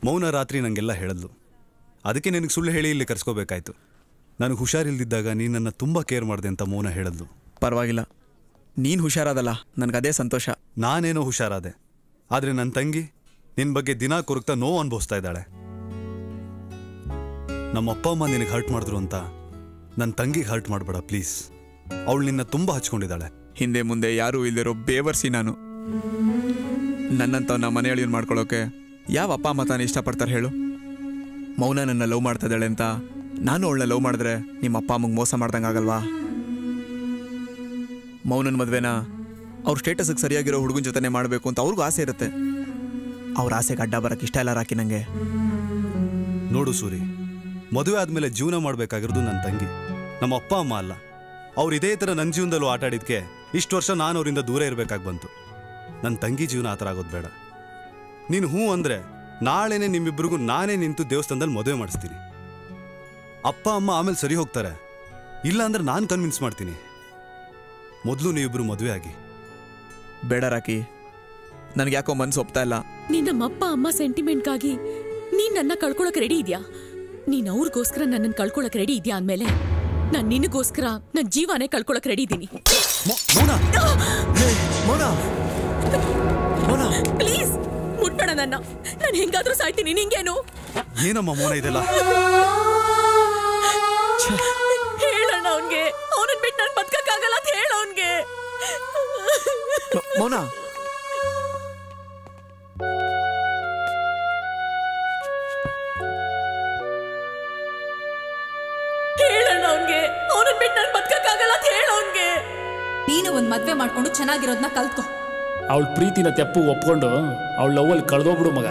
ಮೌನ ರಾತ್ರಿ ನನಗೆಲ್ಲ ಹೇಳಿದ್ಲು ಅದಕ್ಕೆ ನಿನಗೆ ಸುಳ್ಳು ಹೇಳಿ ಇಲ್ಲಿ ಕರ್ಸ್ಕೋಬೇಕಾಯ್ತು ನನಗೆ ಹುಷಾರಿಲ್ದಿದ್ದಾಗ ನೀನು ನನ್ನ ತುಂಬ ಕೇರ್ ಮಾಡಿದೆ ಅಂತ ಮೌನ ಹೇಳಿದ್ಲು ಪರವಾಗಿಲ್ಲ ನೀನು ಹುಷಾರಾದಲ್ಲ ನನಗದೇ ಸಂತೋಷ ನಾನೇನೋ ಹುಷಾರಾದೆ ಆದರೆ ನನ್ನ ತಂಗಿ ನಿನ್ನ ಬಗ್ಗೆ ದಿನ ಕೊರಗ್ತಾ ನೋವು ಅನುಭವಿಸ್ತಾ ಇದ್ದಾಳೆ ನಮ್ಮ ಅಪ್ಪ ಅಮ್ಮ ನಿನಗೆ ಹರ್ಟ್ ಮಾಡಿದ್ರು ಅಂತ ನನ್ನ ತಂಗಿಗೆ ಹರ್ಟ್ ಮಾಡಬೇಡ ಪ್ಲೀಸ್ ಅವಳು ನಿನ್ನ ತುಂಬ ಹಚ್ಕೊಂಡಿದ್ದಾಳೆ ಹಿಂದೆ ಮುಂದೆ ಯಾರೂ ಇಲ್ದಿರೋ ಬೇವರ್ಸಿ ನಾನು ನನ್ನಂತವ್ನ ಮನೆಯೊಳಗಿನ ಮಾಡ್ಕೊಳ್ಳೋಕೆ ಯಾವ ಅಪ್ಪ ಅಮ್ಮ ತಾನು ಇಷ್ಟಪಡ್ತಾರೆ ಹೇಳು ಮೌನ ನನ್ನ ಲವ್ ಮಾಡ್ತಾ ಇದ್ದಾಳೆ ಅಂತ ನಾನು ಅವಳನ್ನ ಲವ್ ಮಾಡಿದ್ರೆ ನಿಮ್ಮ ಅಪ್ಪ ಅಮ್ಮಂಗೆ ಮೋಸ ಮಾಡ್ದಂಗೆ ಆಗಲ್ವಾ ಮೌನನ ಮದುವೆನ ಅವ್ರ ಸ್ಟೇಟಸ್ಗೆ ಸರಿಯಾಗಿರೋ ಹುಡುಗನ ಜೊತೆನೆ ಮಾಡಬೇಕು ಅಂತ ಅವ್ರಿಗೂ ಆಸೆ ಇರುತ್ತೆ ಅವ್ರ ಆಸೆಗೆ ಅಡ್ಡ ಬರಕ್ಕೆ ಇಷ್ಟ ಇಲ್ಲ ರಾಕಿ ನನಗೆ ನೋಡು ಸೂರಿ ಮದುವೆ ಆದಮೇಲೆ ಜೀವನ ಮಾಡಬೇಕಾಗಿರೋದು ನನ್ನ ತಂಗಿ ನಮ್ಮ ಅಪ್ಪ ಅಮ್ಮ ಅಲ್ಲ ಅವ್ರು ಇದೇ ಥರ ನನ್ನ ಜೀವನದಲ್ಲೂ ಆಟ ಆಡಿದ್ಕೆ ಇಷ್ಟು ವರ್ಷ ನಾನು ಅವರಿಂದ ದೂರ ಇರಬೇಕಾಗಿ ಬಂತು ನನ್ನ ತಂಗಿ ಜೀವನ ಆ ಥರ ಆಗೋದು ಬೇಡ ನೀನು ಹ್ಞೂ ಅಂದರೆ ನಾಳೆನೇ ನಿಮ್ಮಿಬ್ಬರಿಗೂ ನಾನೇ ನಿಂತು ದೇವಸ್ಥಾನದಲ್ಲಿ ಮದುವೆ ಮಾಡಿಸ್ತೀನಿ ಅಪ್ಪ ಅಮ್ಮ ಆಮೇಲೆ ಸರಿ ಹೋಗ್ತಾರೆ ಇಲ್ಲ ಅಂದ್ರೆ ನಾನು ಕನ್ವಿನ್ಸ್ ಮಾಡ್ತೀನಿ ಮೊದಲು ನೀವಿಬ್ಬರು ಮದುವೆ ಆಗಿ ಬೇಡ ರಾಕಿ ನನಗೆ ಯಾಕೋ ಮನ್ಸು ಒಪ್ತಾ ಇಲ್ಲ ನೀನ್ ನಮ್ಮ ಅಪ್ಪ ಅಮ್ಮ ಸೆಂಟಿಮೆಂಟ್ಗಾಗಿ ನೀನ್ ನನ್ನ ಕಳ್ಕೊಳಕ್ ರೆಡಿ ಇದ್ಯಾ ನೀನ್ ಅವ್ರಿಗೋಸ್ಕರ ನನ್ನನ್ನು ಕಳ್ಕೊಳಕ್ ರೆಡಿ ಇದ್ಯಾ ಅಂದ್ಮೇಲೆ ನಾನ್ ನಿನಗೋಸ್ಕರ ನನ್ ಜೀವನೇ ಕಳ್ಕೊಳಕ್ ರೆಡಿ ಇದ್ದೀನಿ ಪ್ಲೀಸ್ ಮುಟ್ಬೇಡ ನನ್ನ ನಾನು ಹೆಂಗಾದ್ರೂ ಸಾಯ್ತೀನಿ ನಿಂಗೇನು ಏನಮ್ಮ ಮೋನ ಇದೆಲ್ಲ ಹೇಳಣ್ಣ ಅವನ್ಗೆ ಅವನನ್ ಬಿಟ್ಟು ನಾನು ಬದುಕಕ್ಕಾಗಲ್ಲ ಅಂತ ಹೇಳ ಅವನ್ಗೆ ಮೌನ ಹೇಳಣ್ಣ ಅವನ್ಗೆ ಅವನನ್ ಬಿಟ್ಟು ನಾನು ಬದುಕಕ್ಕಾಗಲ್ಲ ಅಂತ ಹೇಳ ಅವನ್ಗೆ ನೀನು ಒಂದ್ ಮದ್ವೆ ಮಾಡ್ಕೊಂಡು ಚೆನ್ನಾಗಿರೋದನ್ನ ಕಲ್ತ್ಕೊ ಅವಳ ಪ್ರೀತಿನ ತೆಪ್ಪು ಒಪ್ಕೊಂಡು ಅವಳ ಲವ್ವಲ್ಲಿ ಕಳೆದೋಗ್ಬಿಡು ಮಗ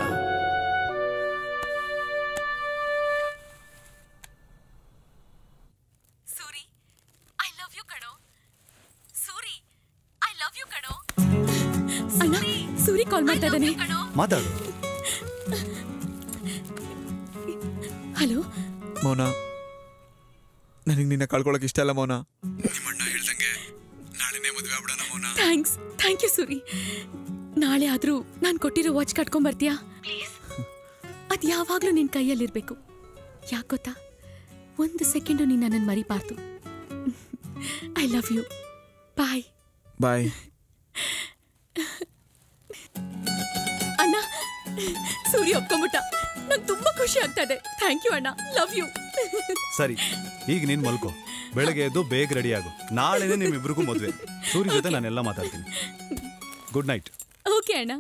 ಸೂರಿ ಐ ಲವ್ ಯು ಕಣೋ ಸೂರಿ ಐ ಲವ್ ಯು ಕಣೋ ಅಣ್ಣ ಸೂರಿ ಕಾಲ್ ಮಾಡ್ತಾ ಇದ್ದಾನೆ ಮಾತಾಡು ಹಲೋ ಮೌನ ನನಗೆ ನಿನ್ನ ಕಳ್ಕೊಳಕ್ ಇಷ್ಟ ಇಲ್ಲ ಮೌನ ಥ್ಯಾಂಕ್ಸ್ ಥ್ಯಾಂಕ್ ಯು ಸೂರಿ ನಾಳೆ ಆದ್ರೂ ನಾನು ಕೊಟ್ಟಿರೋ ವಾಚ್ ಕಟ್ಕೊಂಡ್ ಬರ್ತೀಯಾ ಅದು ಯಾವಾಗ್ಲೂ ನಿನ್ ಕೈಯಲ್ಲಿರ್ಬೇಕು ಯಾಕೆ ಗೊತ್ತಾ ಒಂದು ಸೆಕೆಂಡು ನೀನು ನನ್ನನ್ನು ಮರಿಬಾರ್ದು I love you bye bye ಅಣ್ಣ ಸೂರಿ ಒಪ್ಕೊಂಬಿಟ್ಟ ನಂಗೆ ತುಂಬಾ ಖುಷಿ ಆಗ್ತಾ ಇದೆ ಥ್ಯಾಂಕ್ ಯು ಅಣ್ಣ ಲವ್ ಯು ಸರಿ ಈಗ ನೀನು ಮಲ್ಕೋ ಬೆಳಗ್ಗೆ ಎದ್ದು ಬೇಗ ರೆಡಿ ಆಗು ನಾಳೆನೇ ನಿಮ್ಮಿಬ್ರಿಗೂ ಮದುವೆ ಸೂರ್ಯ ಜೊತೆ ನಾನೆಲ್ಲ ಮಾತಾಡ್ತೀನಿ ಗುಡ್ ನೈಟ್ ಓಕೆ ಅಣ್ಣ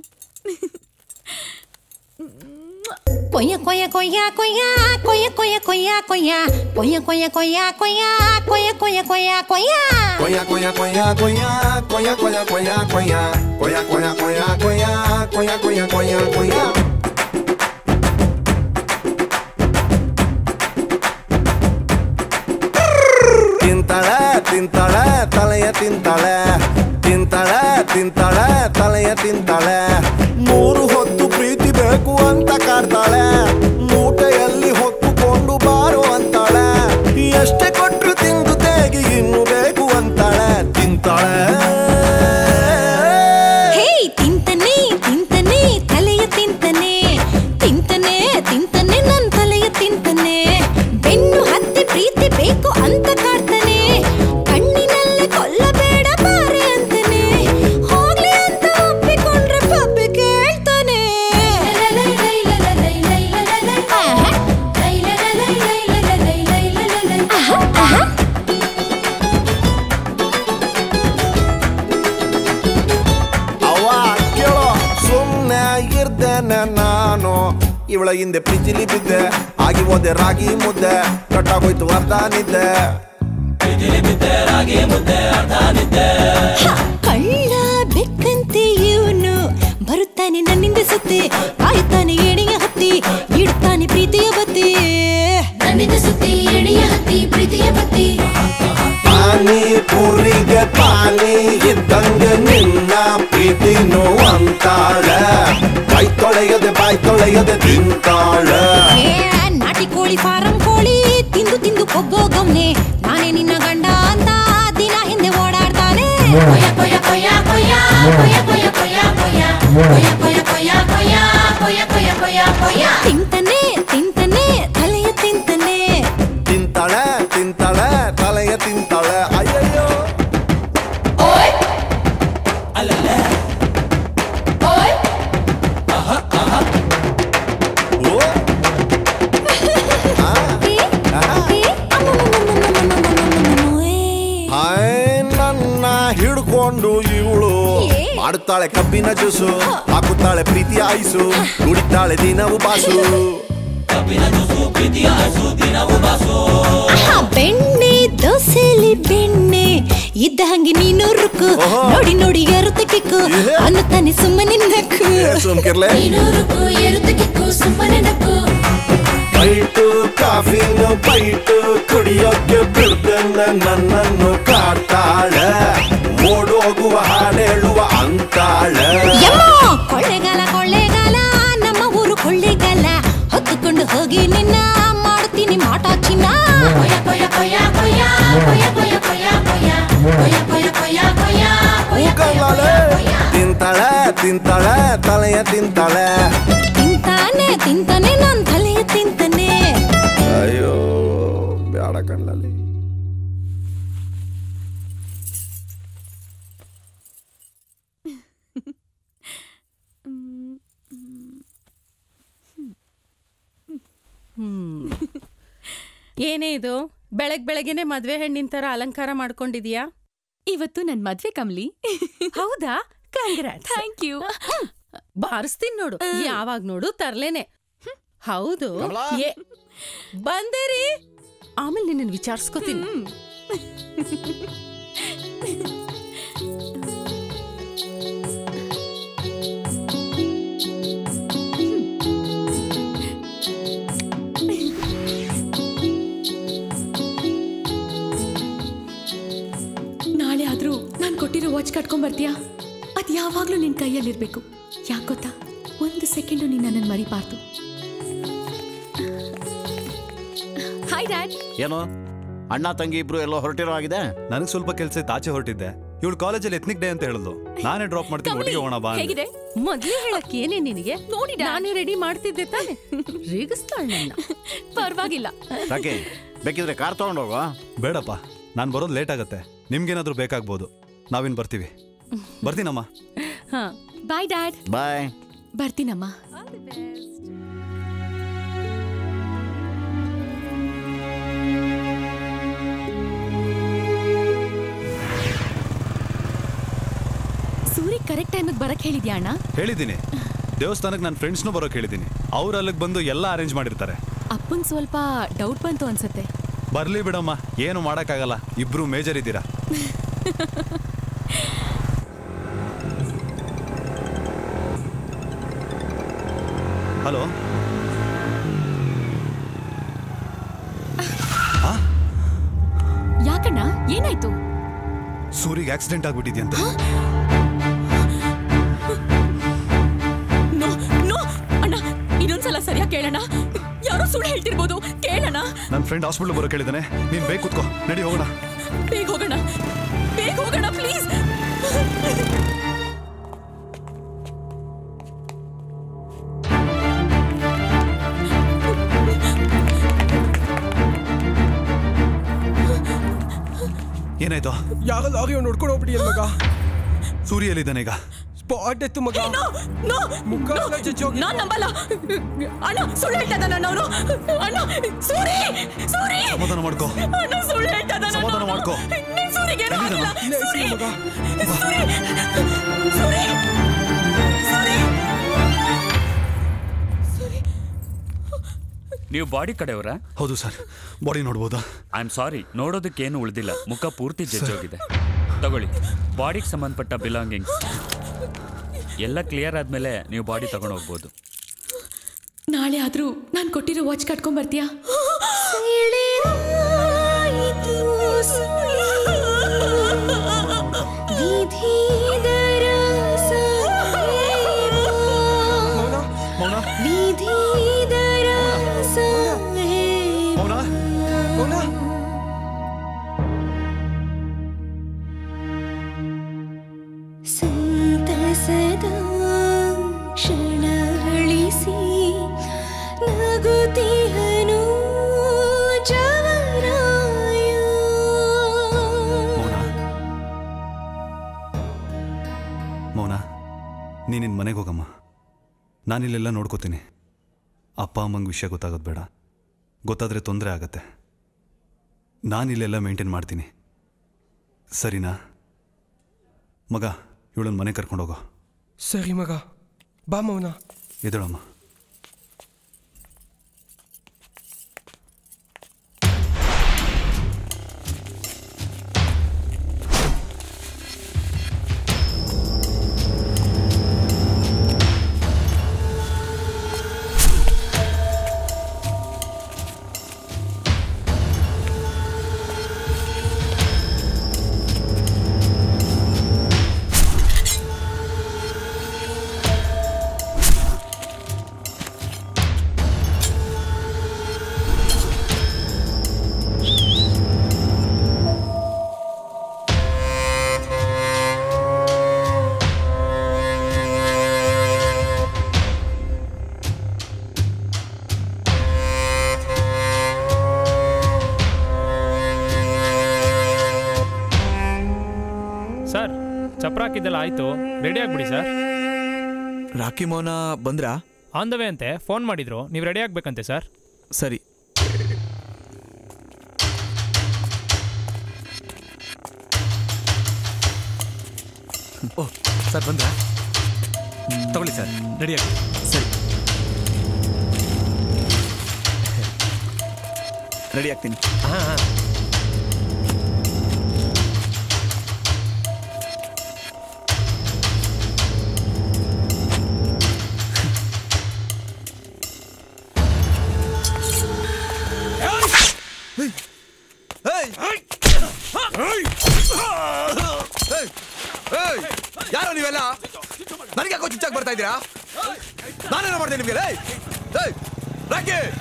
Coya, coya, coya, coya, coya, coya, coya, coya, coya, coya, coya, coya, coya, coya, coya, coya. Coya, coya, coya, coya, coya, coya, coya, coya, coya, coya, coya, coya, coya, coya, coya, coya. ತಿಂತಾಳೆ ತಿಂತಾಳೆ ತಲೆಯ ತಿಂತಾಳೆ ತಿಂತಾಳೆ ತಿಂತಾಳೆ ತಲೆಯ ತಿಂತಾಳೆ ಮೂರು ಹೊತ್ತು ಪ್ರೀತಿ ಬೇಕು ಅಂತ ಕಾಡ್ತಾಳೆ ಮೂಟೆಯಲ್ಲಿ ಹೊತ್ತುಕೊಂಡು ಬಾರು ಅಂತಾಳೆ ಎಷ್ಟೇ ಕೊಟ್ರು ತಿಂದು ತೇಗಿ ಇನ್ನು ಬೇಕು ಅಂತಾಳೆ ತಿಂತಾಳೆ ಹೇ ತಿಂತನೆ ತಿಂತನೆ ತಲೆಯ ತಿಂತನೆ ತಿಂತನೆ ತಿಂತನೆ ನನ್ ತಲೆಯ ತಿಂತನೆ ಬೆನ್ನು ಹತ್ತಿ ಪ್ರೀತಿ ಬೇಕು ಅಂತ ಕಾಡ್ತಾನೆ ಕಣ್ಣಿನಲ್ಲಿ ಕೊಲ್ಲಬೇಡ ಬಾರೆ ಅಂತಾನೆ ಹೋಗ್ಲಿ ಅಂತ ಒಪ್ಪಿಕೊಂಡ್ರೆ ಪಪ್ಪಿ ಕೇಳ್ತಾನೆ ಆಹಾ, ಆಹಾ. ಅವ ಕೇಳೋ ಸುಮ್ಮನೆ ಇರ್ದೇನೆ ನಾನು ಇವಳ ಹಿಂದೆ ಪ್ರೀತಿಲಿ ಬಿದ್ದೆ ಆಗಿ ಹೋದೆ ರಾಗಿ ಮುದ್ದೆ ಕಟ್ಟಾಗೋಯ್ತು ಅರ್ಧ ನಿದ್ದೆ ಕಳ್ಳ ಬೆಕ್ಕಂತೆ ಇವನು ಬರುತ್ತಾನೆ ನನ್ನಿಂದ ಸುತ್ತಿ ಕಾಯುತ್ತಾನೆ ಎಣೆಯ ಹತ್ತಿ ಇಡುತ್ತಾನೆ ಪ್ರೀತಿಯ ಬತ್ತಿ ನನ್ನಿಂದ ಸುತ್ತಿ ಎಣೆಯ ಹತ್ತಿ ಪ್ರೀತಿಯ ಬತ್ತಿ ಪಾನಿ ಪೂರಿಗೆ ಪಾನಿ ಇದ್ದಂಗೆ ನಿನ್ನ ಪ್ರೀತಿನು ಅಂತಾಳೆ ಬಾಯ್ ತೊಳೆಯದೆ ಬಾಯ್ ತೊಳೆಯದೆ ತಿಂತಾಳೆ ಏ, ನಾಟಿ ಕೋಳಿ ಫಾರಂ ಕೋಳಿ ತಿಂದು ತಿಂದು ಕೊಬ್ಬೋ ಗಮ್ನೆ ನಾನೇ ನಿನ್ನ ಗಂಡ ಅಂತ ದಿನ ಹಿಂದೆ ಓಡಾಡ್ತಾನೆ ಕೊಯ್ಯ ಕೊಯ್ಯ ಕೊಯ್ಯ ಕೊಯ್ಯ ಕೊಯ್ಯ ಕೊಯ್ಯ ಕೊಯ್ಯ ಕೊಯ್ಯ ಕೊಯ್ಯ ಕೊಯ್ಯ ಕೊಯ್ಯ ಕೊಯ್ಯ ಕೊಯ್ಯ ಕೊಯ್ಯ ಕೊಯ್ಯ ಕೊಯ್ಯ ತಿಂತ ಫ್ರೆಂಡು ಇವಳು ಮಾಡುತ್ತಾಳೆ ಕಬ್ಬಿನ ಜ್ಯೂಸು ಹಾಕುತ್ತಾಳೆ ಪ್ರೀತಿಯ ಐಸು ಕುಡಿತಾಳೆ ದಿನವು ಬಾಸು ಆಹಾ, ಬೆಣ್ಣೆ ದೋಸೆಲಿ ಬೆಣ್ಣೆ ಇದ್ದ ಹಂಗೆ ನೀನು ರುಕ್ಕು ನೋಡಿ ನೋಡಿ ಎರುತ್ತ ಕಿಕ್ಕು ಅನ್ನುತ್ತಾನೆ ಸುಮ್ಮನೆ ನಕ್ಕು ಸುಮ್ಕಿರ್ಲೆ ನೀನು ರುಕ್ಕು ಎರುತ್ತ ಕಿಕ್ಕು ಸುಮ್ಮನೆ ನಕ್ಕು ಬೈಟು ಕಾಫಿನು ಬೈಟು ಕುಡಿಯೋಕೆ ಬಿಡ್ದನ್ನ ನನ್ನನ್ನು ಕಾಡ್ತಾಳೆ ಓಡೋಗುವ ಹಾಡೇಳುವ ಅಂತಾಳೆ ಯಮ್ಮ ಕೊಳ್ಳೆಗಾಲ ಕೊಳ್ಳೆಗಾಲ ನಮ್ಮ ಊರು ಕೊಳ್ಳೆಗಾಲ ಹೊತ್ತುಕೊಂಡು ಹೋಗಿ ನಿನ್ನ ಮಾಡ್ತೀನಿ ಮಾಟ ಚಿನ್ನ ಕೊಯ್ಯ ಕೊಯ್ಯ ಕೊಯ್ಯ ಕೊಯ್ಯ ಕೊಯ್ಯ ಕೊಯ್ಯ ಕೊಯ್ಯ ಕೊಯ್ಯ ಕೊಯ್ಯ ಕೊಯ್ಯ ಕೊಯ್ಯ ಕೊಯ್ಯ ಕಳ್ಳಾಳೆ ತಿಂತಾಳೆ ತಿಂತಾಳೆ ತಲೆಯ ತಿಂತಾಳೆ ತಿಂತಾನೆ ತಿಂತಾನೆ ನನ್ ತಲೆಯ ತಿಂತಾನೆ ಅಯ್ಯೋ ಬೇಡ ಕಣ್ಣಲ್ಲಿ ಹ್ಮ್. ಏನೇ ಇದು ಬೆಳಗ್ ಬೆಳಗ್ಗೆನೆ ಮದ್ವೆ ಹೆಣ್ಣಿನ ತರ ಅಲಂಕಾರ ಮಾಡ್ಕೊಂಡಿದೀಯಾ ಇವತ್ತು ನನ್ ಮದ್ವೆ ಕಮ್ಲಿ ಹೌದಾ ಕಂಗ್ರಾಟ್ ಥ್ಯಾಂಕ್ ಯು ಬಾರಿಸ್ತೀನಿ ನೋಡು ಯಾವಾಗ ನೋಡು ತರ್ಲೇನೆ ಹ್ಮ್. ಹೌದು ಕಮಲಾ? ಏ ಬಂದೇರಿ ಆಮೇಲೆ ನಿನ್ನ ವಿಚಾರಿಸ್ಕೋತೀನಿ ನಾಳೆ ಆದ್ರೂ ನಾನ್ ಕೊಟ್ಟಿರೋ ವಾಚ್ ಕಟ್ಕೊಂಡ್ ಬರ್ತೀಯಾ ಅದ್ ಯಾವಾಗ್ಲೂ ನಿನ್ ಕೈಯಲ್ಲಿರ್ಬೇಕು ಯಾಕ್ ಗೊತ್ತಾ ಒಂದು ಸೆಕೆಂಡು ನೀನ್ ನನ್ನನ್ ಮರಿಬಾರ್ದು ಹಾಯ್ ಡ್ಯಾಡ್ ಏನು ಅಣ್ಣ ತಂಗಿ ಇಬ್ರು ಎಲ್ಲೋ ಹೊರಟಿರೋ ಆಗಿದೆ ನನಗೆ ಸ್ವಲ್ಪ ಕೆಲಸ ಇತ್ತು ಆಚೆ ಹೊರಟಿದ್ದೆ ಇವಳು ಕಾಲೇಜಲ್ಲಿ ಎತ್ನಿಕ್ ಡೇ ಅಂತ ಹೇಳಿದ್ಲು ನಾನೇ ಡ್ರಾಪ್ ಮಾಡ್ತೀನಿ ಒಟ್ಟಿಗೆ ಹೋಗೋಣ ಬಾ ಅಂದೆ. ಹೇಗಿದೆ ಮೊದ್ಲೇ ಹೇಳಕ್ ಏನೇ ನಿನಗೆ ನೋಡಿ ನಾನೇ ರೆಡಿ ಮಾಡ್ತಿದ್ದೆ ತಾನೆ ರೇಗಿಸ್ತಾಳ ನನ್ನ ಪರವಾಗಿಲ್ಲ ಯಾಕೆ ಬೇಕಿದ್ರೆ ಕಾರ್ ತಗೊಂಡು ಹೋಗೋ ಬೇಡಪ್ಪ ನಾನು ಬರೋದು ಲೇಟ್ ಆಗತ್ತೆ ನಿಮ್ಗೇನಾದ್ರೂ ಬೇಕಾಗ್ಬೋದು ನಾವಿನ್ ಬರ್ತೀವಿ ಬರ್ತೀನಮ್ಮ ಹಾ ಬಾಯ್ ಡ್ಯಾಡ್ ಬಾಯ್ ಬರ್ತೀನಮ್ಮ ಸೂರಿ ಕರೆಕ್ಟ್ ಟೈಮಿಗೆ ಬರಕ್ ಹೇಳಿದ್ಯಾ ಅಣ್ಣ ಹೇಳಿದ್ದೀನಿ ದೇವಸ್ಥಾನಕ್ಕೆ ನನ್ನ ಫ್ರೆಂಡ್ಸ್ನೂ ಬರೋಕೆ ಹೇಳಿದ್ದೀನಿ ಅವ್ರು ಅಲ್ಲಿಗೆ ಬಂದು ಎಲ್ಲ ಅರೇಂಜ್ ಮಾಡಿರ್ತಾರೆ ಅಪ್ಪಂಗ್ ಸ್ವಲ್ಪ ಡೌಟ್ ಬಂತು ಅನ್ಸತ್ತೆ ಬರ್ಲಿ ಬಿಡಮ್ಮ ಏನು ಮಾಡೋಕ್ಕಾಗಲ್ಲ ಇಬ್ರು ಮೇಜರ್ ಇದ್ದೀರಾ ಹಲೋ ಯಾಕಣ್ಣ ಏನಾಯ್ತು ಸೂರಿಗೆ ಆಕ್ಸಿಡೆಂಟ್ ಆಗ್ಬಿಟ್ಟಿದ್ಯಂತೆ ನೋ ನೋ ಅಣ್ಣ ಇನ್ನೊಂದ್ಸಲ ಸರಿಯಾಗಿ ಕೇಳೋಣ ಯಾರೋ ಸುಳ್ಳು ಹೇಳ್ತಿರ್ಬೋದು ಕೇಳೋಣ ನನ್ನ ಫ್ರೆಂಡ್ ಹಾಸ್ಪಿಟ್ಲ್ ಬರೋಕೆ ಹೇಳಿದ್ದಾನೆ ನೀನು ಬೇಗ ಕೂತ್ಕೋ ನಡಿ ಹೋಗೋಣ ಬೇಗ ಹೋಗೋಣ ಬೇಗ ಹೋಗೋಣ ಪ್ಲೀಸ್ ಏನಾಯ್ತು ಯಾಗ ಲಾರಿ ಅವ್ನು ನೋಡ್ಕೊಂಡು ಹೋಗ್ಬಿಡಿ ಅಲ್ ಮಗ ಸೂರ್ಯ ಎಲ್ಲಿದ್ದಾನೆ ಈಗ ಸ್ಪಾಟ್ ಎತ್ತು ಮಗ ನೋ ಮುಖ ಎಲ್ಲ ಜಜ್ಜಿ ಹೋಗಿತ್ತು. ನಾನ್ ನಂಬಲ್ಲ ಅಣ್ಣ ಸುಳ್ಳು ಹೇಳ್ತಾ ಇದ್ದಾನ ಅವನು ಅಣ್ಣ ಸೂರಿ ಸೂರಿ ಸಮಾಧಾನ ಮಾಡ್ಕೋ ಅಣ್ಣ ಸುಳ್ಳು ಹೇಳ್ತಾ ಇದ್ದಾನ ಸಮಾಧಾನ ಮಾಡ್ಕೋ ನಿನ್ ಸೂರಿಗೆ ಏನೂ ಆಗಿಲ್ಲ ಲೇಸಿ ಸೂರಿ ಮಗ. ಸೂರಿ ಸೂರಿ ಸೂರಿ ನೀವು ಬಾಡಿ ಕಡೆಯವರಾ ಹೌದು ಸರ್ ಬಾಡಿ ನೋಡ್ಬೋದಾ ಐ ಆಮ್ ಸಾರಿ ನೋಡೋದಕ್ಕೇನು ಉಳಿದಿಲ್ಲ ಮುಖ ಪೂರ್ತಿ ಜಜ್ಜೋಗಿದೆ ತಗೊಳ್ಳಿ ಬಾಡಿಗೆ ಸಂಬಂಧಪಟ್ಟ ಬಿಲಾಂಗಿಂಗ್ಸ್ ಎಲ್ಲ ಕ್ಲಿಯರ್ ಆದ್ಮೇಲೆ ನೀವು ಬಾಡಿ ತಗೊಂಡು ಹೋಗ್ಬೋದು ನಾಳೆ ಆದ್ರೂ ನಾನ್ ಕೊಟ್ಟಿರೋ ವಾಚ್ ಕಟ್ಕೊಂಡ್ ಬರ್ತೀಯಾ ಮೌನ ಮೌನ ಮೌನ ಸಂತಸದ ಕ್ಷಣಗಳಿಸಿ ನಗುತ್ತಿಹನು ಜವರಾಯ ಮೌನ ನೀನಿನ್ ಮನೆಗೆ ಹೋಗಮ್ಮ ನಾನಿಲ್ಲೆಲ್ಲ ನೋಡ್ಕೋತೀನಿ ಅಪ್ಪ ಅಮ್ಮಂಗೆ ವಿಷಯ ಗೊತ್ತಾಗೋದು ಬೇಡ ಗೊತ್ತಾದರೆ ತೊಂದರೆ ಆಗತ್ತೆ ನಾನಿಲ್ಲೆಲ್ಲ ಮೇಂಟೈನ್ ಮಾಡ್ತೀನಿ ಸರಿನಾ ಮಗ ಇವಳನ್ನ ಮನೆ ಕರ್ಕೊಂಡೋಗೋ ಸರಿ ಮಗ ಬಾ ಮೌನ ಎದಳಮ್ಮ ಸರ್ ಚಪ್ರ ಹಾಕಿದ್ದೆಲ್ಲ ಆಯ್ತು ರೆಡಿ ಆಗ್ಬಿಡಿ ಸರ್ ರಾಕಿ ಮೌನ ಬಂದ್ರಾ ಆನ್ ದ ವೇ ಅಂತೆ ಫೋನ್ ಮಾಡಿದ್ರು ನೀವು ರೆಡಿ ಆಗ್ಬೇಕಂತೆ ಸರ್ ಸರಿ ಓ ಸರ್ ಬಂದ್ರಾ ತಗೊಳ್ಳಿ ಸರ್ ರೆಡಿಯಾಗಿ ಸರಿ ರೆಡಿ ಆಗ್ತೀನಿ ಹಾಂ ಹಾಂ ಯಾರೋ ನೀವೆಲ್ಲ ನನಗೆ ಯಾಕೋ ಚುಚ್ಚಾಕ್ ಬರ್ತಾ ಇದ್ದೀರಾ ನಾನೇನೋ ಮಾಡ್ದೆ ನಿಮ್ಗೆ ಏಯ್! ಏಯ್! ರಾಕಿ ಏ,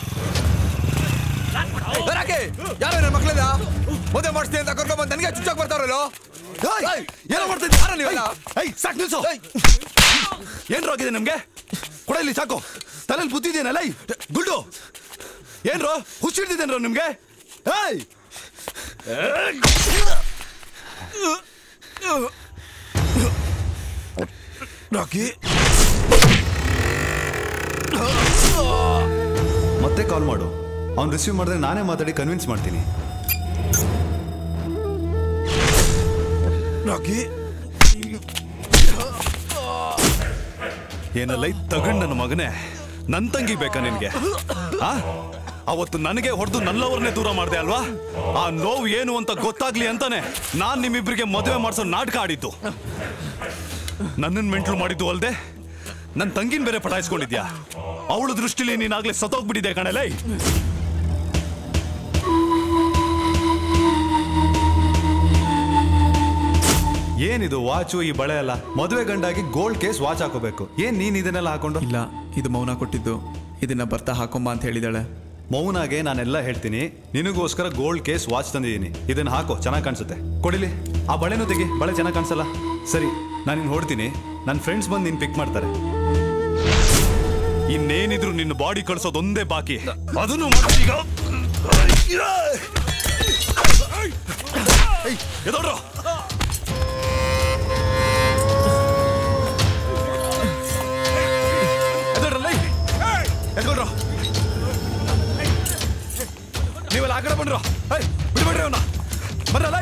ರಾಕಿ ಯಾರೋ ನನ್ನ ಮಕ್ಕಳಿಂದ ಮದುವೆ ಮಾಡಿಸ್ತೀನಿ ಅಂತ ಕರ್ಕೊಂಡ್ ಬಂದು ನನಗೆ ಚುಚ್ಚಾಕ್ ಬರ್ತಾರಲ್ಲೋ ಏಯ್! ಏನೋ ಮಾಡ್ತಾ ಇದ್ದೀರಾ ಯಾರೋ ನೀವೆಲ್ಲ ಐ ಸಾಕು ನಿಲ್ಸು ಏನ್ ರೋಗಿದೆ ನಮ್ಗೆ ಕೊಡ ಇಲ್ಲಿ ಸಾಕು ತಲೆಯಲ್ಲಿ ಬುದ್ಧಿದೇನಲ್ಲ ಐ ಗುಲ್ಡು ಏನ್ರೋ ಹುಚ್ಚಿಡ್ತಿದ್ದೇನ್ರೋ ನಿಮ್ಗೆ ಏಯ್ ರಾಕಿ ಮತ್ತೆ ಕಾಲ್ ಮಾಡು ಅವ್ನು ರಿಸೀವ್ ಮಾಡಿದ್ರೆ ನಾನೇ ಮಾತಾಡಿ ಕನ್ವಿನ್ಸ್ ಮಾಡ್ತೀನಿ ರಾಕಿ ಏನಲ್ಲ ತಗೊಂಡ್ ನನ್ನ ಮಗನೇ ನನ್ ತಂಗಿ ಬೇಕಾ ನಿನ್ಗೆ ಆ? ಅವತ್ತು ನನಗೆ ಹೊಡೆದು ನಲ್ಲವರನ್ನೇ ದೂರ ಮಾಡಿದೆ ಅಲ್ವಾ ಆ ನೋವು ಏನು ಅಂತ ಗೊತ್ತಾಗ್ಲಿ ಅಂತಾನೆ ನಾನ್ ನಿಮ್ಮಿಬ್ರಿಗೆ ಮದುವೆ ಮಾಡಿಸೋ ನಾಟಕ ಆಡಿದ್ದು ನನ್ನನ್ ಮೆಂಟ್ಲು ಮಾಡಿದ್ದು ಅಲ್ದೆ ನನ್ನ ತಂಗಿನ ಬೇರೆ ಪಟಾಯಿಸ್ಕೊಂಡಿದ್ಯಾ ಅವಳ ದೃಷ್ಟಿಲಿ ನೀನಾಗ್ಲೇ ಸತ್ತೋಗ್ಬಿಟ್ಟಿದೆ ಕಣಲೇ ಏನಿದು ವಾಚು ಈ ಬಳೆ ಅಲ್ಲ ಮದುವೆ ಗಂಡಾಗಿ ಗೋಲ್ಡ್ ಕೇಸ್ ವಾಚ್ ಹಾಕೋಬೇಕು ಏನ್ ನೀನ್ ಇದನ್ನೆಲ್ಲ ಹಾಕೊಂಡು ಇಲ್ಲ ಇದು ಮೌನ ಕೊಟ್ಟಿದ್ದು ಇದನ್ನ ಬರ್ತಾ ಹಾಕೊಂಬ ಅಂತ ಹೇಳಿದಾಳೆ ಮೌನಾಗೆ ನಾನೆಲ್ಲ ಹೇಳ್ತೀನಿ ನಿನಗೋಸ್ಕರ ಗೋಲ್ಡ್ ಕೇಸ್ ವಾಚ್ ತಂದಿದ್ದೀನಿ ಇದನ್ನ ಹಾಕೋ ಚೆನ್ನಾಗಿ ಕಾಣಿಸುತ್ತೆ ಕೊಡಿಲಿ ಆ ಬಳೆನೂ ತೆಗಿ ಬಳೆ ಚೆನ್ನಾಗಿ ಕಾಣಿಸಲ್ಲ ಸರಿ ನಾನು ನಿನ್ ಹೊಡ್ತೀನಿ ನನ್ನ ಫ್ರೆಂಡ್ಸ್ ಬಂದು ನಿನ್ ಪಿಕ್ ಮಾಡ್ತಾರೆ ಇನ್ನೇನಿದ್ರು ನಿನ್ನ ಬಾಡಿ ಕಳ್ಸೋದೊಂದೇ ಬಾಕಿ ಅದನ್ನು ಮಾಡ್ತೀನಿ ಈಗ ಏಯ್, ಎದೋಡ್ರು ಎದೋಡ್ರಲ್ಲ ಎದ್ಕೊಳ್ರು ನೀವೆಲ್ಲ ಆ ಕಡೆ ಬಂದ್ರು ಏಯ್ ಬಿಡ್ಬೇಡ್ರಿ ಅವನ್ನ ಬರಲ್ಲ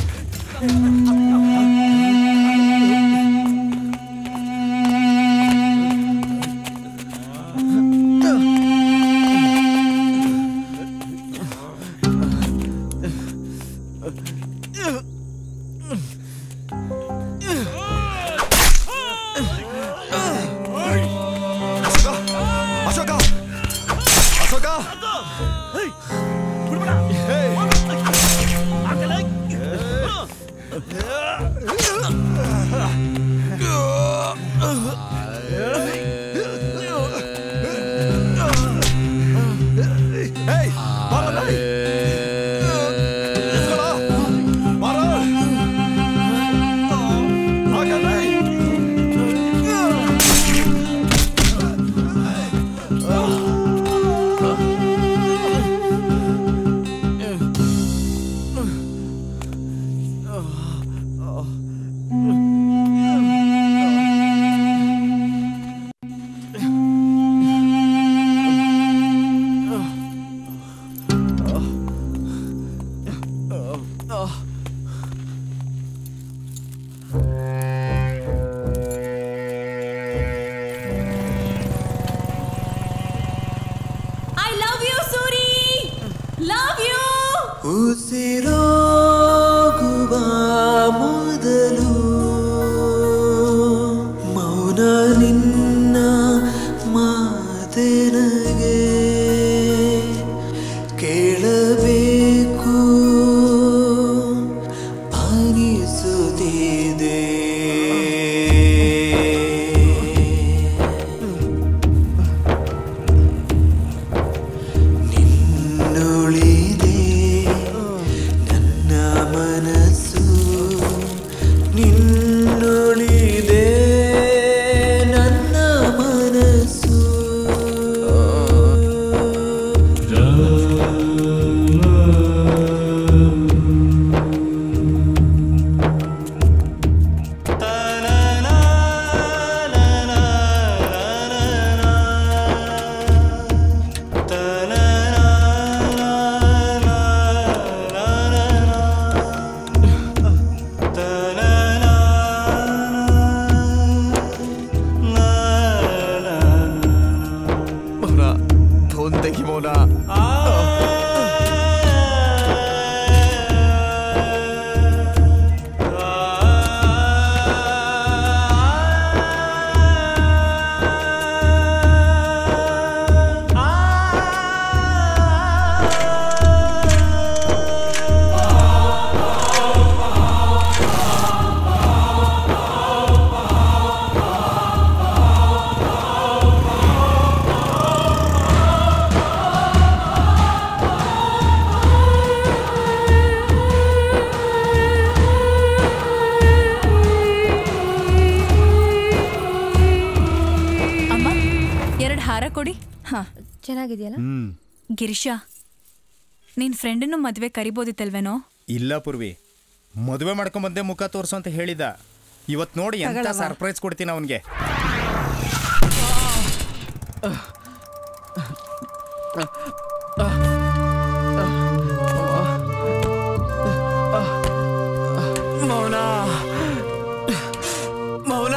ಅಶೋಕ ಅಶೋಕ ಏಯ್ ಉಸಿರೋಗುವ ಮೊದಲು ಮೌನ ನಿನ್ನ ಮಾತೆನಗೆ ಕೇಳಬೇಕು ಅನಿಸುತ್ತಿದೆ ನಿನ್ನೊಳಿದೆ ನನ್ನ ಮನಸ್ಸು ನಿನ್ನೊಳಿದೆ ನನ್ನ ಮನಸ್ಸು ಮೌನ ಫೋನ್ ತೆಗಿ ಮೌನ ಅಮ್ಮ ಎರಡು ಹಾರ ಕೊಡಿ ಹಾ ಚೆನ್ನಾಗಿದೆಯಲ್ಲ ಗಿರೀಶ ನಿನ್ ಫ್ರೆಂಡನ್ನು ಮದ್ವೆ ಕರಿಬೋದಿತ್ತಲ್ವೇನೋ ಇಲ್ಲ ಪೂರ್ವಿ ಮದುವೆ ಮಾಡ್ಕೊಂಬಂದೆ ಮುಖ ತೋರ್ಸು ಅಂತ ಹೇಳಿದ ಇವತ್ತು ನೋಡಿ ಎಂತ ತಗೊಳವ್ವ. ಸರ್ಪ್ರೈಸ್ ಕೊಡ್ತೀನಿ ಅವನಿಗೆ ಮೌನ ಮೌನ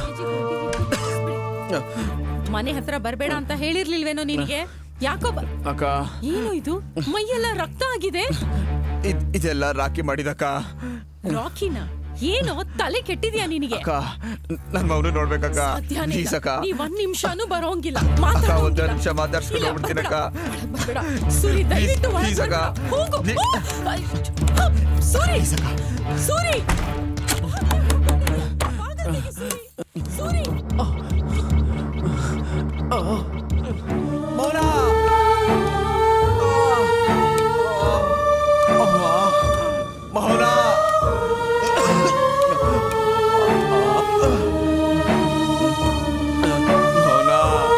ಮನೆ ಹತ್ರ ಬರ್ಬೇಡ ಅಂತ ಹೇಳಿರ್ಲಿಲ್ವೇನೋ ನಿನಗೆ ಯಾಕೋ ಬ- ಅಕ್ಕ ಏನು ಇದು ಮೈಯೆಲ್ಲ ರಕ್ತ ಆಗಿದೆ ಇದ್- ಇದೆಲ್ಲ ರಾಕಿ ಮಾಡಿದಕ್ಕ ರಾಕಿನ ಏನೋ ತಲೆ ಕೆಟ್ಟಿದ್ಯಾ ನಿನಗೆ ಅಕ್ಕ ನನ್ ಮೌನ ನೋಡ್ಬೇಕಕ್ಕ ಸಾಧ್ಯನೇ ಪ್ಲೀಸ್ ಇಲ್ಲ. ಅಕ್ಕ ನೀವ್ ಒಂದ್ ನಿಮಿಷನೂ ಬರೋಂಗಿಲ್ಲ ಅಕ್ಕ ಒಂದ್ ಮಾತಾಡೋಂಗಿಲ್ಲ. ನಿಮಿಷ ಮಾತಾಡ್ಸ್ಕೊಂಡು ಹೋಗ್ಬಿಡ್ತೀನಕ್ಕ ಬರ್ಬೇಡ. ಸೂರಿ ದಯವಿಟ್ಟು ಒಳಗ್ Please ಅಕ್ಕ. ಬರ್ಬೇಡ. ಹೋಗು ಓ, ಅಯ್ಯೋ. ಸೂರಿ ಸೂರಿ ಸೂರಿ ಮೌನ ಮೌನ ಮೌನ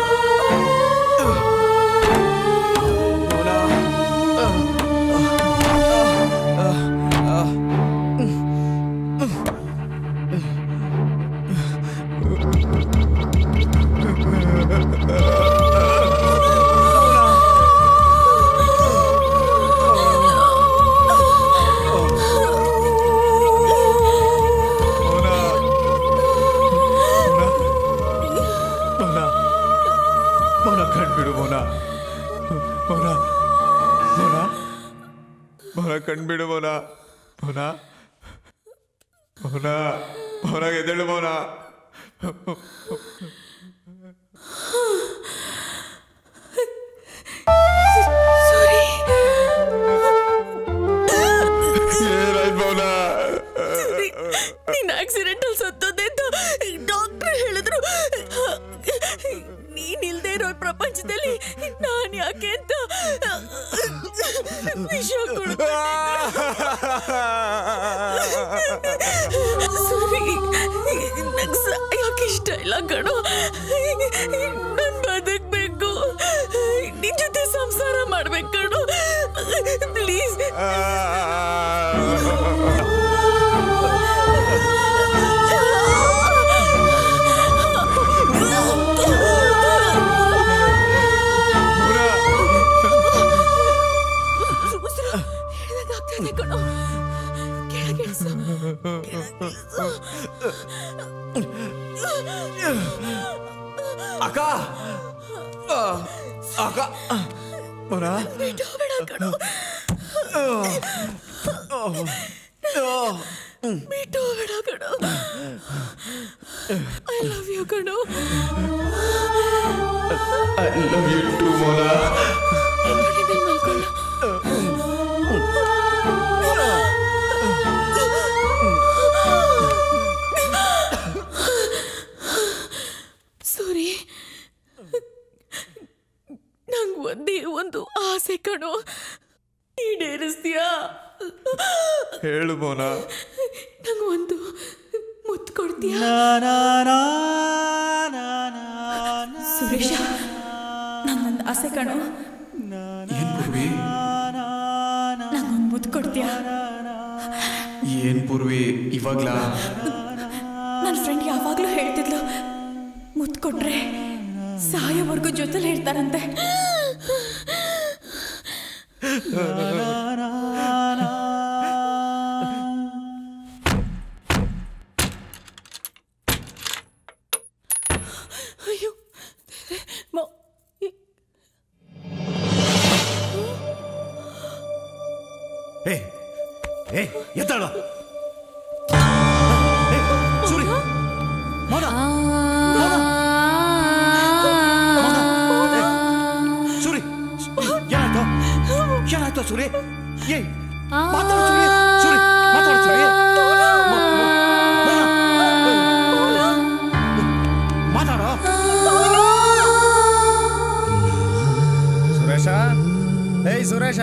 ಮೌನ ಮೌನ ಕಣ್ಬಿಡು ಮೌನ ಮೌನ ಮೌನ ಮೌನ ಕಣ್ಬಿಡು ಮೌನ ಮೌನ ಮೌನ ಮೌನ ಎದ್ದೇಳು ಮೌನ ಏನಾಯ್ತು ಮೌನ ನೀನ್ ಆಕ್ಸಿಡೆಂಟ್ ಅಲ್ಲಿ ಸತ್ತೋದೆ ಅಂತ ಡಾಕ್ಟರ್ ಹೇಳಿದ್ರು ನೀನ್ ಇಲ್ದೇ ಇರೋ ಪ್ರಪಂಚದಲ್ಲಿ ನಾನ್ ಯಾಕೆ ಅಂತ ವಿಷ ನಂಗೆ ಸಾಯಕ್ಕೆ ಇಷ್ಟ ಇಲ್ಲ ಕಣೋ ನನ್ ಬದುಕ್ಬೇಕು ನಿನ್ ಜೊತೆ ಸಂಸಾರ ಮಾಡ್ಬೇಕು ಕಣೋ ಪ್ಲೀಸ್ ಹಿಡಿದಾಗ್ತದೆ ಕಣೋ ಕೆಳಗಿಳಿಸು ಅಕ್ಕ ಆ, ಅಕ್ಕ ಮೌನ ಬಿಟ್ಟು ಬೇಡ ಕಣೋ ಬಿಟ್ಟು ಹೋಗಬೇಡ ಕಣೋ ಐ ಲವ್ ಯು ಕಣೋ I love you too Mona Suri ನಂಗ್ ಒಂದೇ ಒಂದು ಆಸೆ ಕಣೋ ಈಡೇರಿಸ್ತೀಯಾ ಹೇಳು ಮೋನ ನಂಗ್ ಒಂದು ಮುತ್ತು ಕೊಡ್ತೀಯಾ ಸುರೇಶ ನಂಗೊಂದು ಆಸೆ ಕಣೋ ಏನ್ ಪೂರ್ವಿ ನಂಗೊಂದು ಮುತ್ತು ಕೊಡ್ತೀಯಾ ಏನ್ ಪೂರ್ವಿ ಇವಾಗ್ಲಾ ನನ್ನ ಫ್ರೆಂಡ್ ಯಾವಾಗಲೂ ಹೇಳ್ತಿದ್ಲು ಮುತ್ತು ಕೊಟ್ರೆ ಸಾಯೋವರೆಗೂ ಜೊತೆಲಿ ಹೇಳ್ತಾರಂತೆ ಅಯ್ಯೋ ಮ- ಏ ಏ ಎದ್ದಾಳ ಸೂರಿ ಮೌನ ಸೂರಿ ಏನಾಯ್ತು ಏನಾಯ್ತು ಸೂರಿ ಏ ಮಾತಾಡು ಸೂರಿ ಸೂರಿ ಮಾತಾಡು ಸೂರಿ ಮಾತಾಡೋ ಸುರೇಶ ಏಯ್ ಸುರೇಶ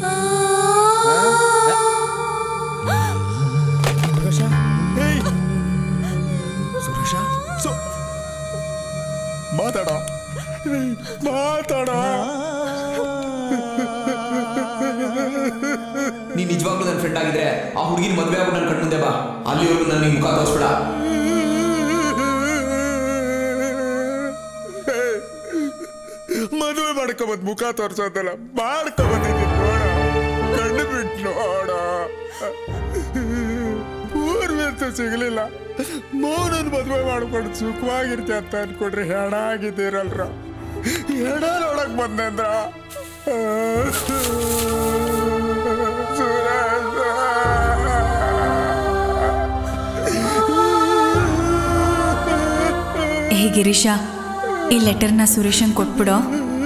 ಸುರೇಶ ಏಯ್ ಸುರೇಶ ಸು- ಮಾತಾಡೋ ಮಾತಾಡೋ ನೀನ್ ನಿಜವಾಗ್ಲೂ ನನ್ನ ಫ್ರೆಂಡ್ ಆಗಿದ್ರೆ ಆ ಹುಡುಗಿನ ಮದ್ವೆ ಆಗ್ಬಿಟ್ಟು ನನ್ನ ಕಣ್ಮುಂದೆ ಬಾ ಅಲ್ಲಿವರೆಗೂ ನನಗೆ ಮುಖ ತೋರಿಸ್ಬೇಡ ಮದುವೆ ಮಾಡ್ಕೊಬಂದ್ ಮುಖ ತೋರ್ಸೋದಲ್ಲ ಮಾಡ್ಕೊಬಂದಿದ್ದೀನಿ ನೋಡ ಕಣ್ಣು ಬಿಟ್ಟು ನೋಡ ಪೂರ್ವಿ ಅಂತ ಸಿಗಲಿಲ್ಲ ಮೌನನ್ ಮದುವೆ ಮಾಡ್ಕೊಂಡು ಸುಖವಾಗಿರ್ತಿ ಅಂತ ಅನ್ಕೊಂಡ್ರೆ ಹೆಣ ಆಗಿದ್ದೀರಲ್ರ ಹೆಣ ನೋಡಕ್ ಬಂದೆ ಅಂದ್ರ ಏ ಗಿರೀಶ ಈ ಲೆಟರ್ನ ಸುರೇಶನ್ ಕೊಟ್ಬಿಡೋ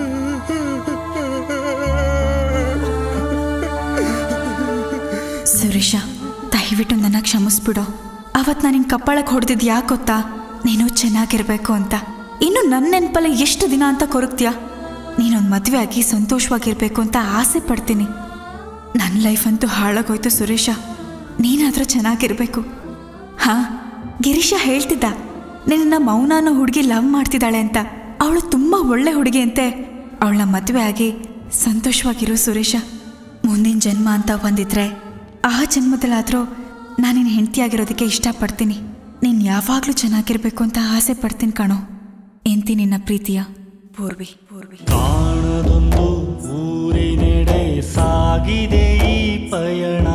ಸುರೇಶ ದಯವಿಟ್ಟು ನನ್ನ ಕ್ಷಮಿಸ್ಬಿಡು ಅವತ್ತು ನಾನು ನಿನ್ನ ಕಪ್ಪಾಳಕ್ಕೆ ಹೊಡೆದಿದ್ದು ಯಾಕೆ ಗೊತ್ತಾ ನೀನು ಚೆನ್ನಾಗಿರ್ಬೇಕು ಅಂತ ಇನ್ನು ನನ್ನ ನೆನಪಲ್ಲ ಎಷ್ಟು ದಿನ ಅಂತ ಕೊರಗ್ತೀಯ ನೀನೊಂದು ಮದುವೆ ಆಗಿ ಸಂತೋಷವಾಗಿರ್ಬೇಕು ಅಂತ ಆಸೆ ಪಡ್ತೀನಿ ನನ್ನ ಲೈಫ್ ಅಂತೂ ಹಾಳಾಗೋಯ್ತು ಸುರೇಶ ನೀನಾದರೂ ಚೆನ್ನಾಗಿರ್ಬೇಕು ಹಾ ಗಿರೀಶ ಹೇಳ್ತಿದ್ದ ನಿನ್ನ ಮೌನ ಅನ್ನೋ ಹುಡುಗಿ ಲವ್ ಮಾಡ್ತಿದ್ದಾಳೆ ಅಂತ ಅವಳು ತುಂಬ ಒಳ್ಳೆ ಹುಡುಗಿ ಅಂತೆ ಅವಳನ್ನ ಮದುವೆ ಆಗಿ ಸಂತೋಷವಾಗಿರು ಸುರೇಶ ಮುಂದಿನ ಜನ್ಮ ಅಂತ ಬಂದಿದ್ರೆ ಆ ಜನ್ಮದಲ್ಲಾದರೂ ನಾನು ನಿನ್ನ ಹೆಂಡತಿಯಾಗಿರೋದಕ್ಕೆ ಇಷ್ಟಪಡ್ತೀನಿ ನೀನು ಯಾವಾಗಲೂ ಚೆನ್ನಾಗಿರ್ಬೇಕು ಅಂತ ಆಸೆ ಪಡ್ತೀನಿ ಕಣೋ ಎಂತಿ ನಿನ್ನ ಪ್ರೀತಿಯ ಪೂರ್ವಿ ಪೂರ್ವಿ ಕಾಣದೊಂದು ಊರಿನೆಡೆ ಸಾಗಿದೆ ಈ ಪಯಣ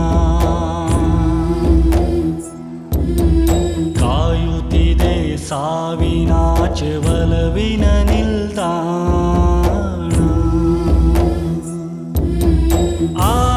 ಕಾಯುತ್ತಿದೆ ಸಾವಿನಾಚೆ ಒಲವಿನ ನಿಲ್ದಾಣ ಆ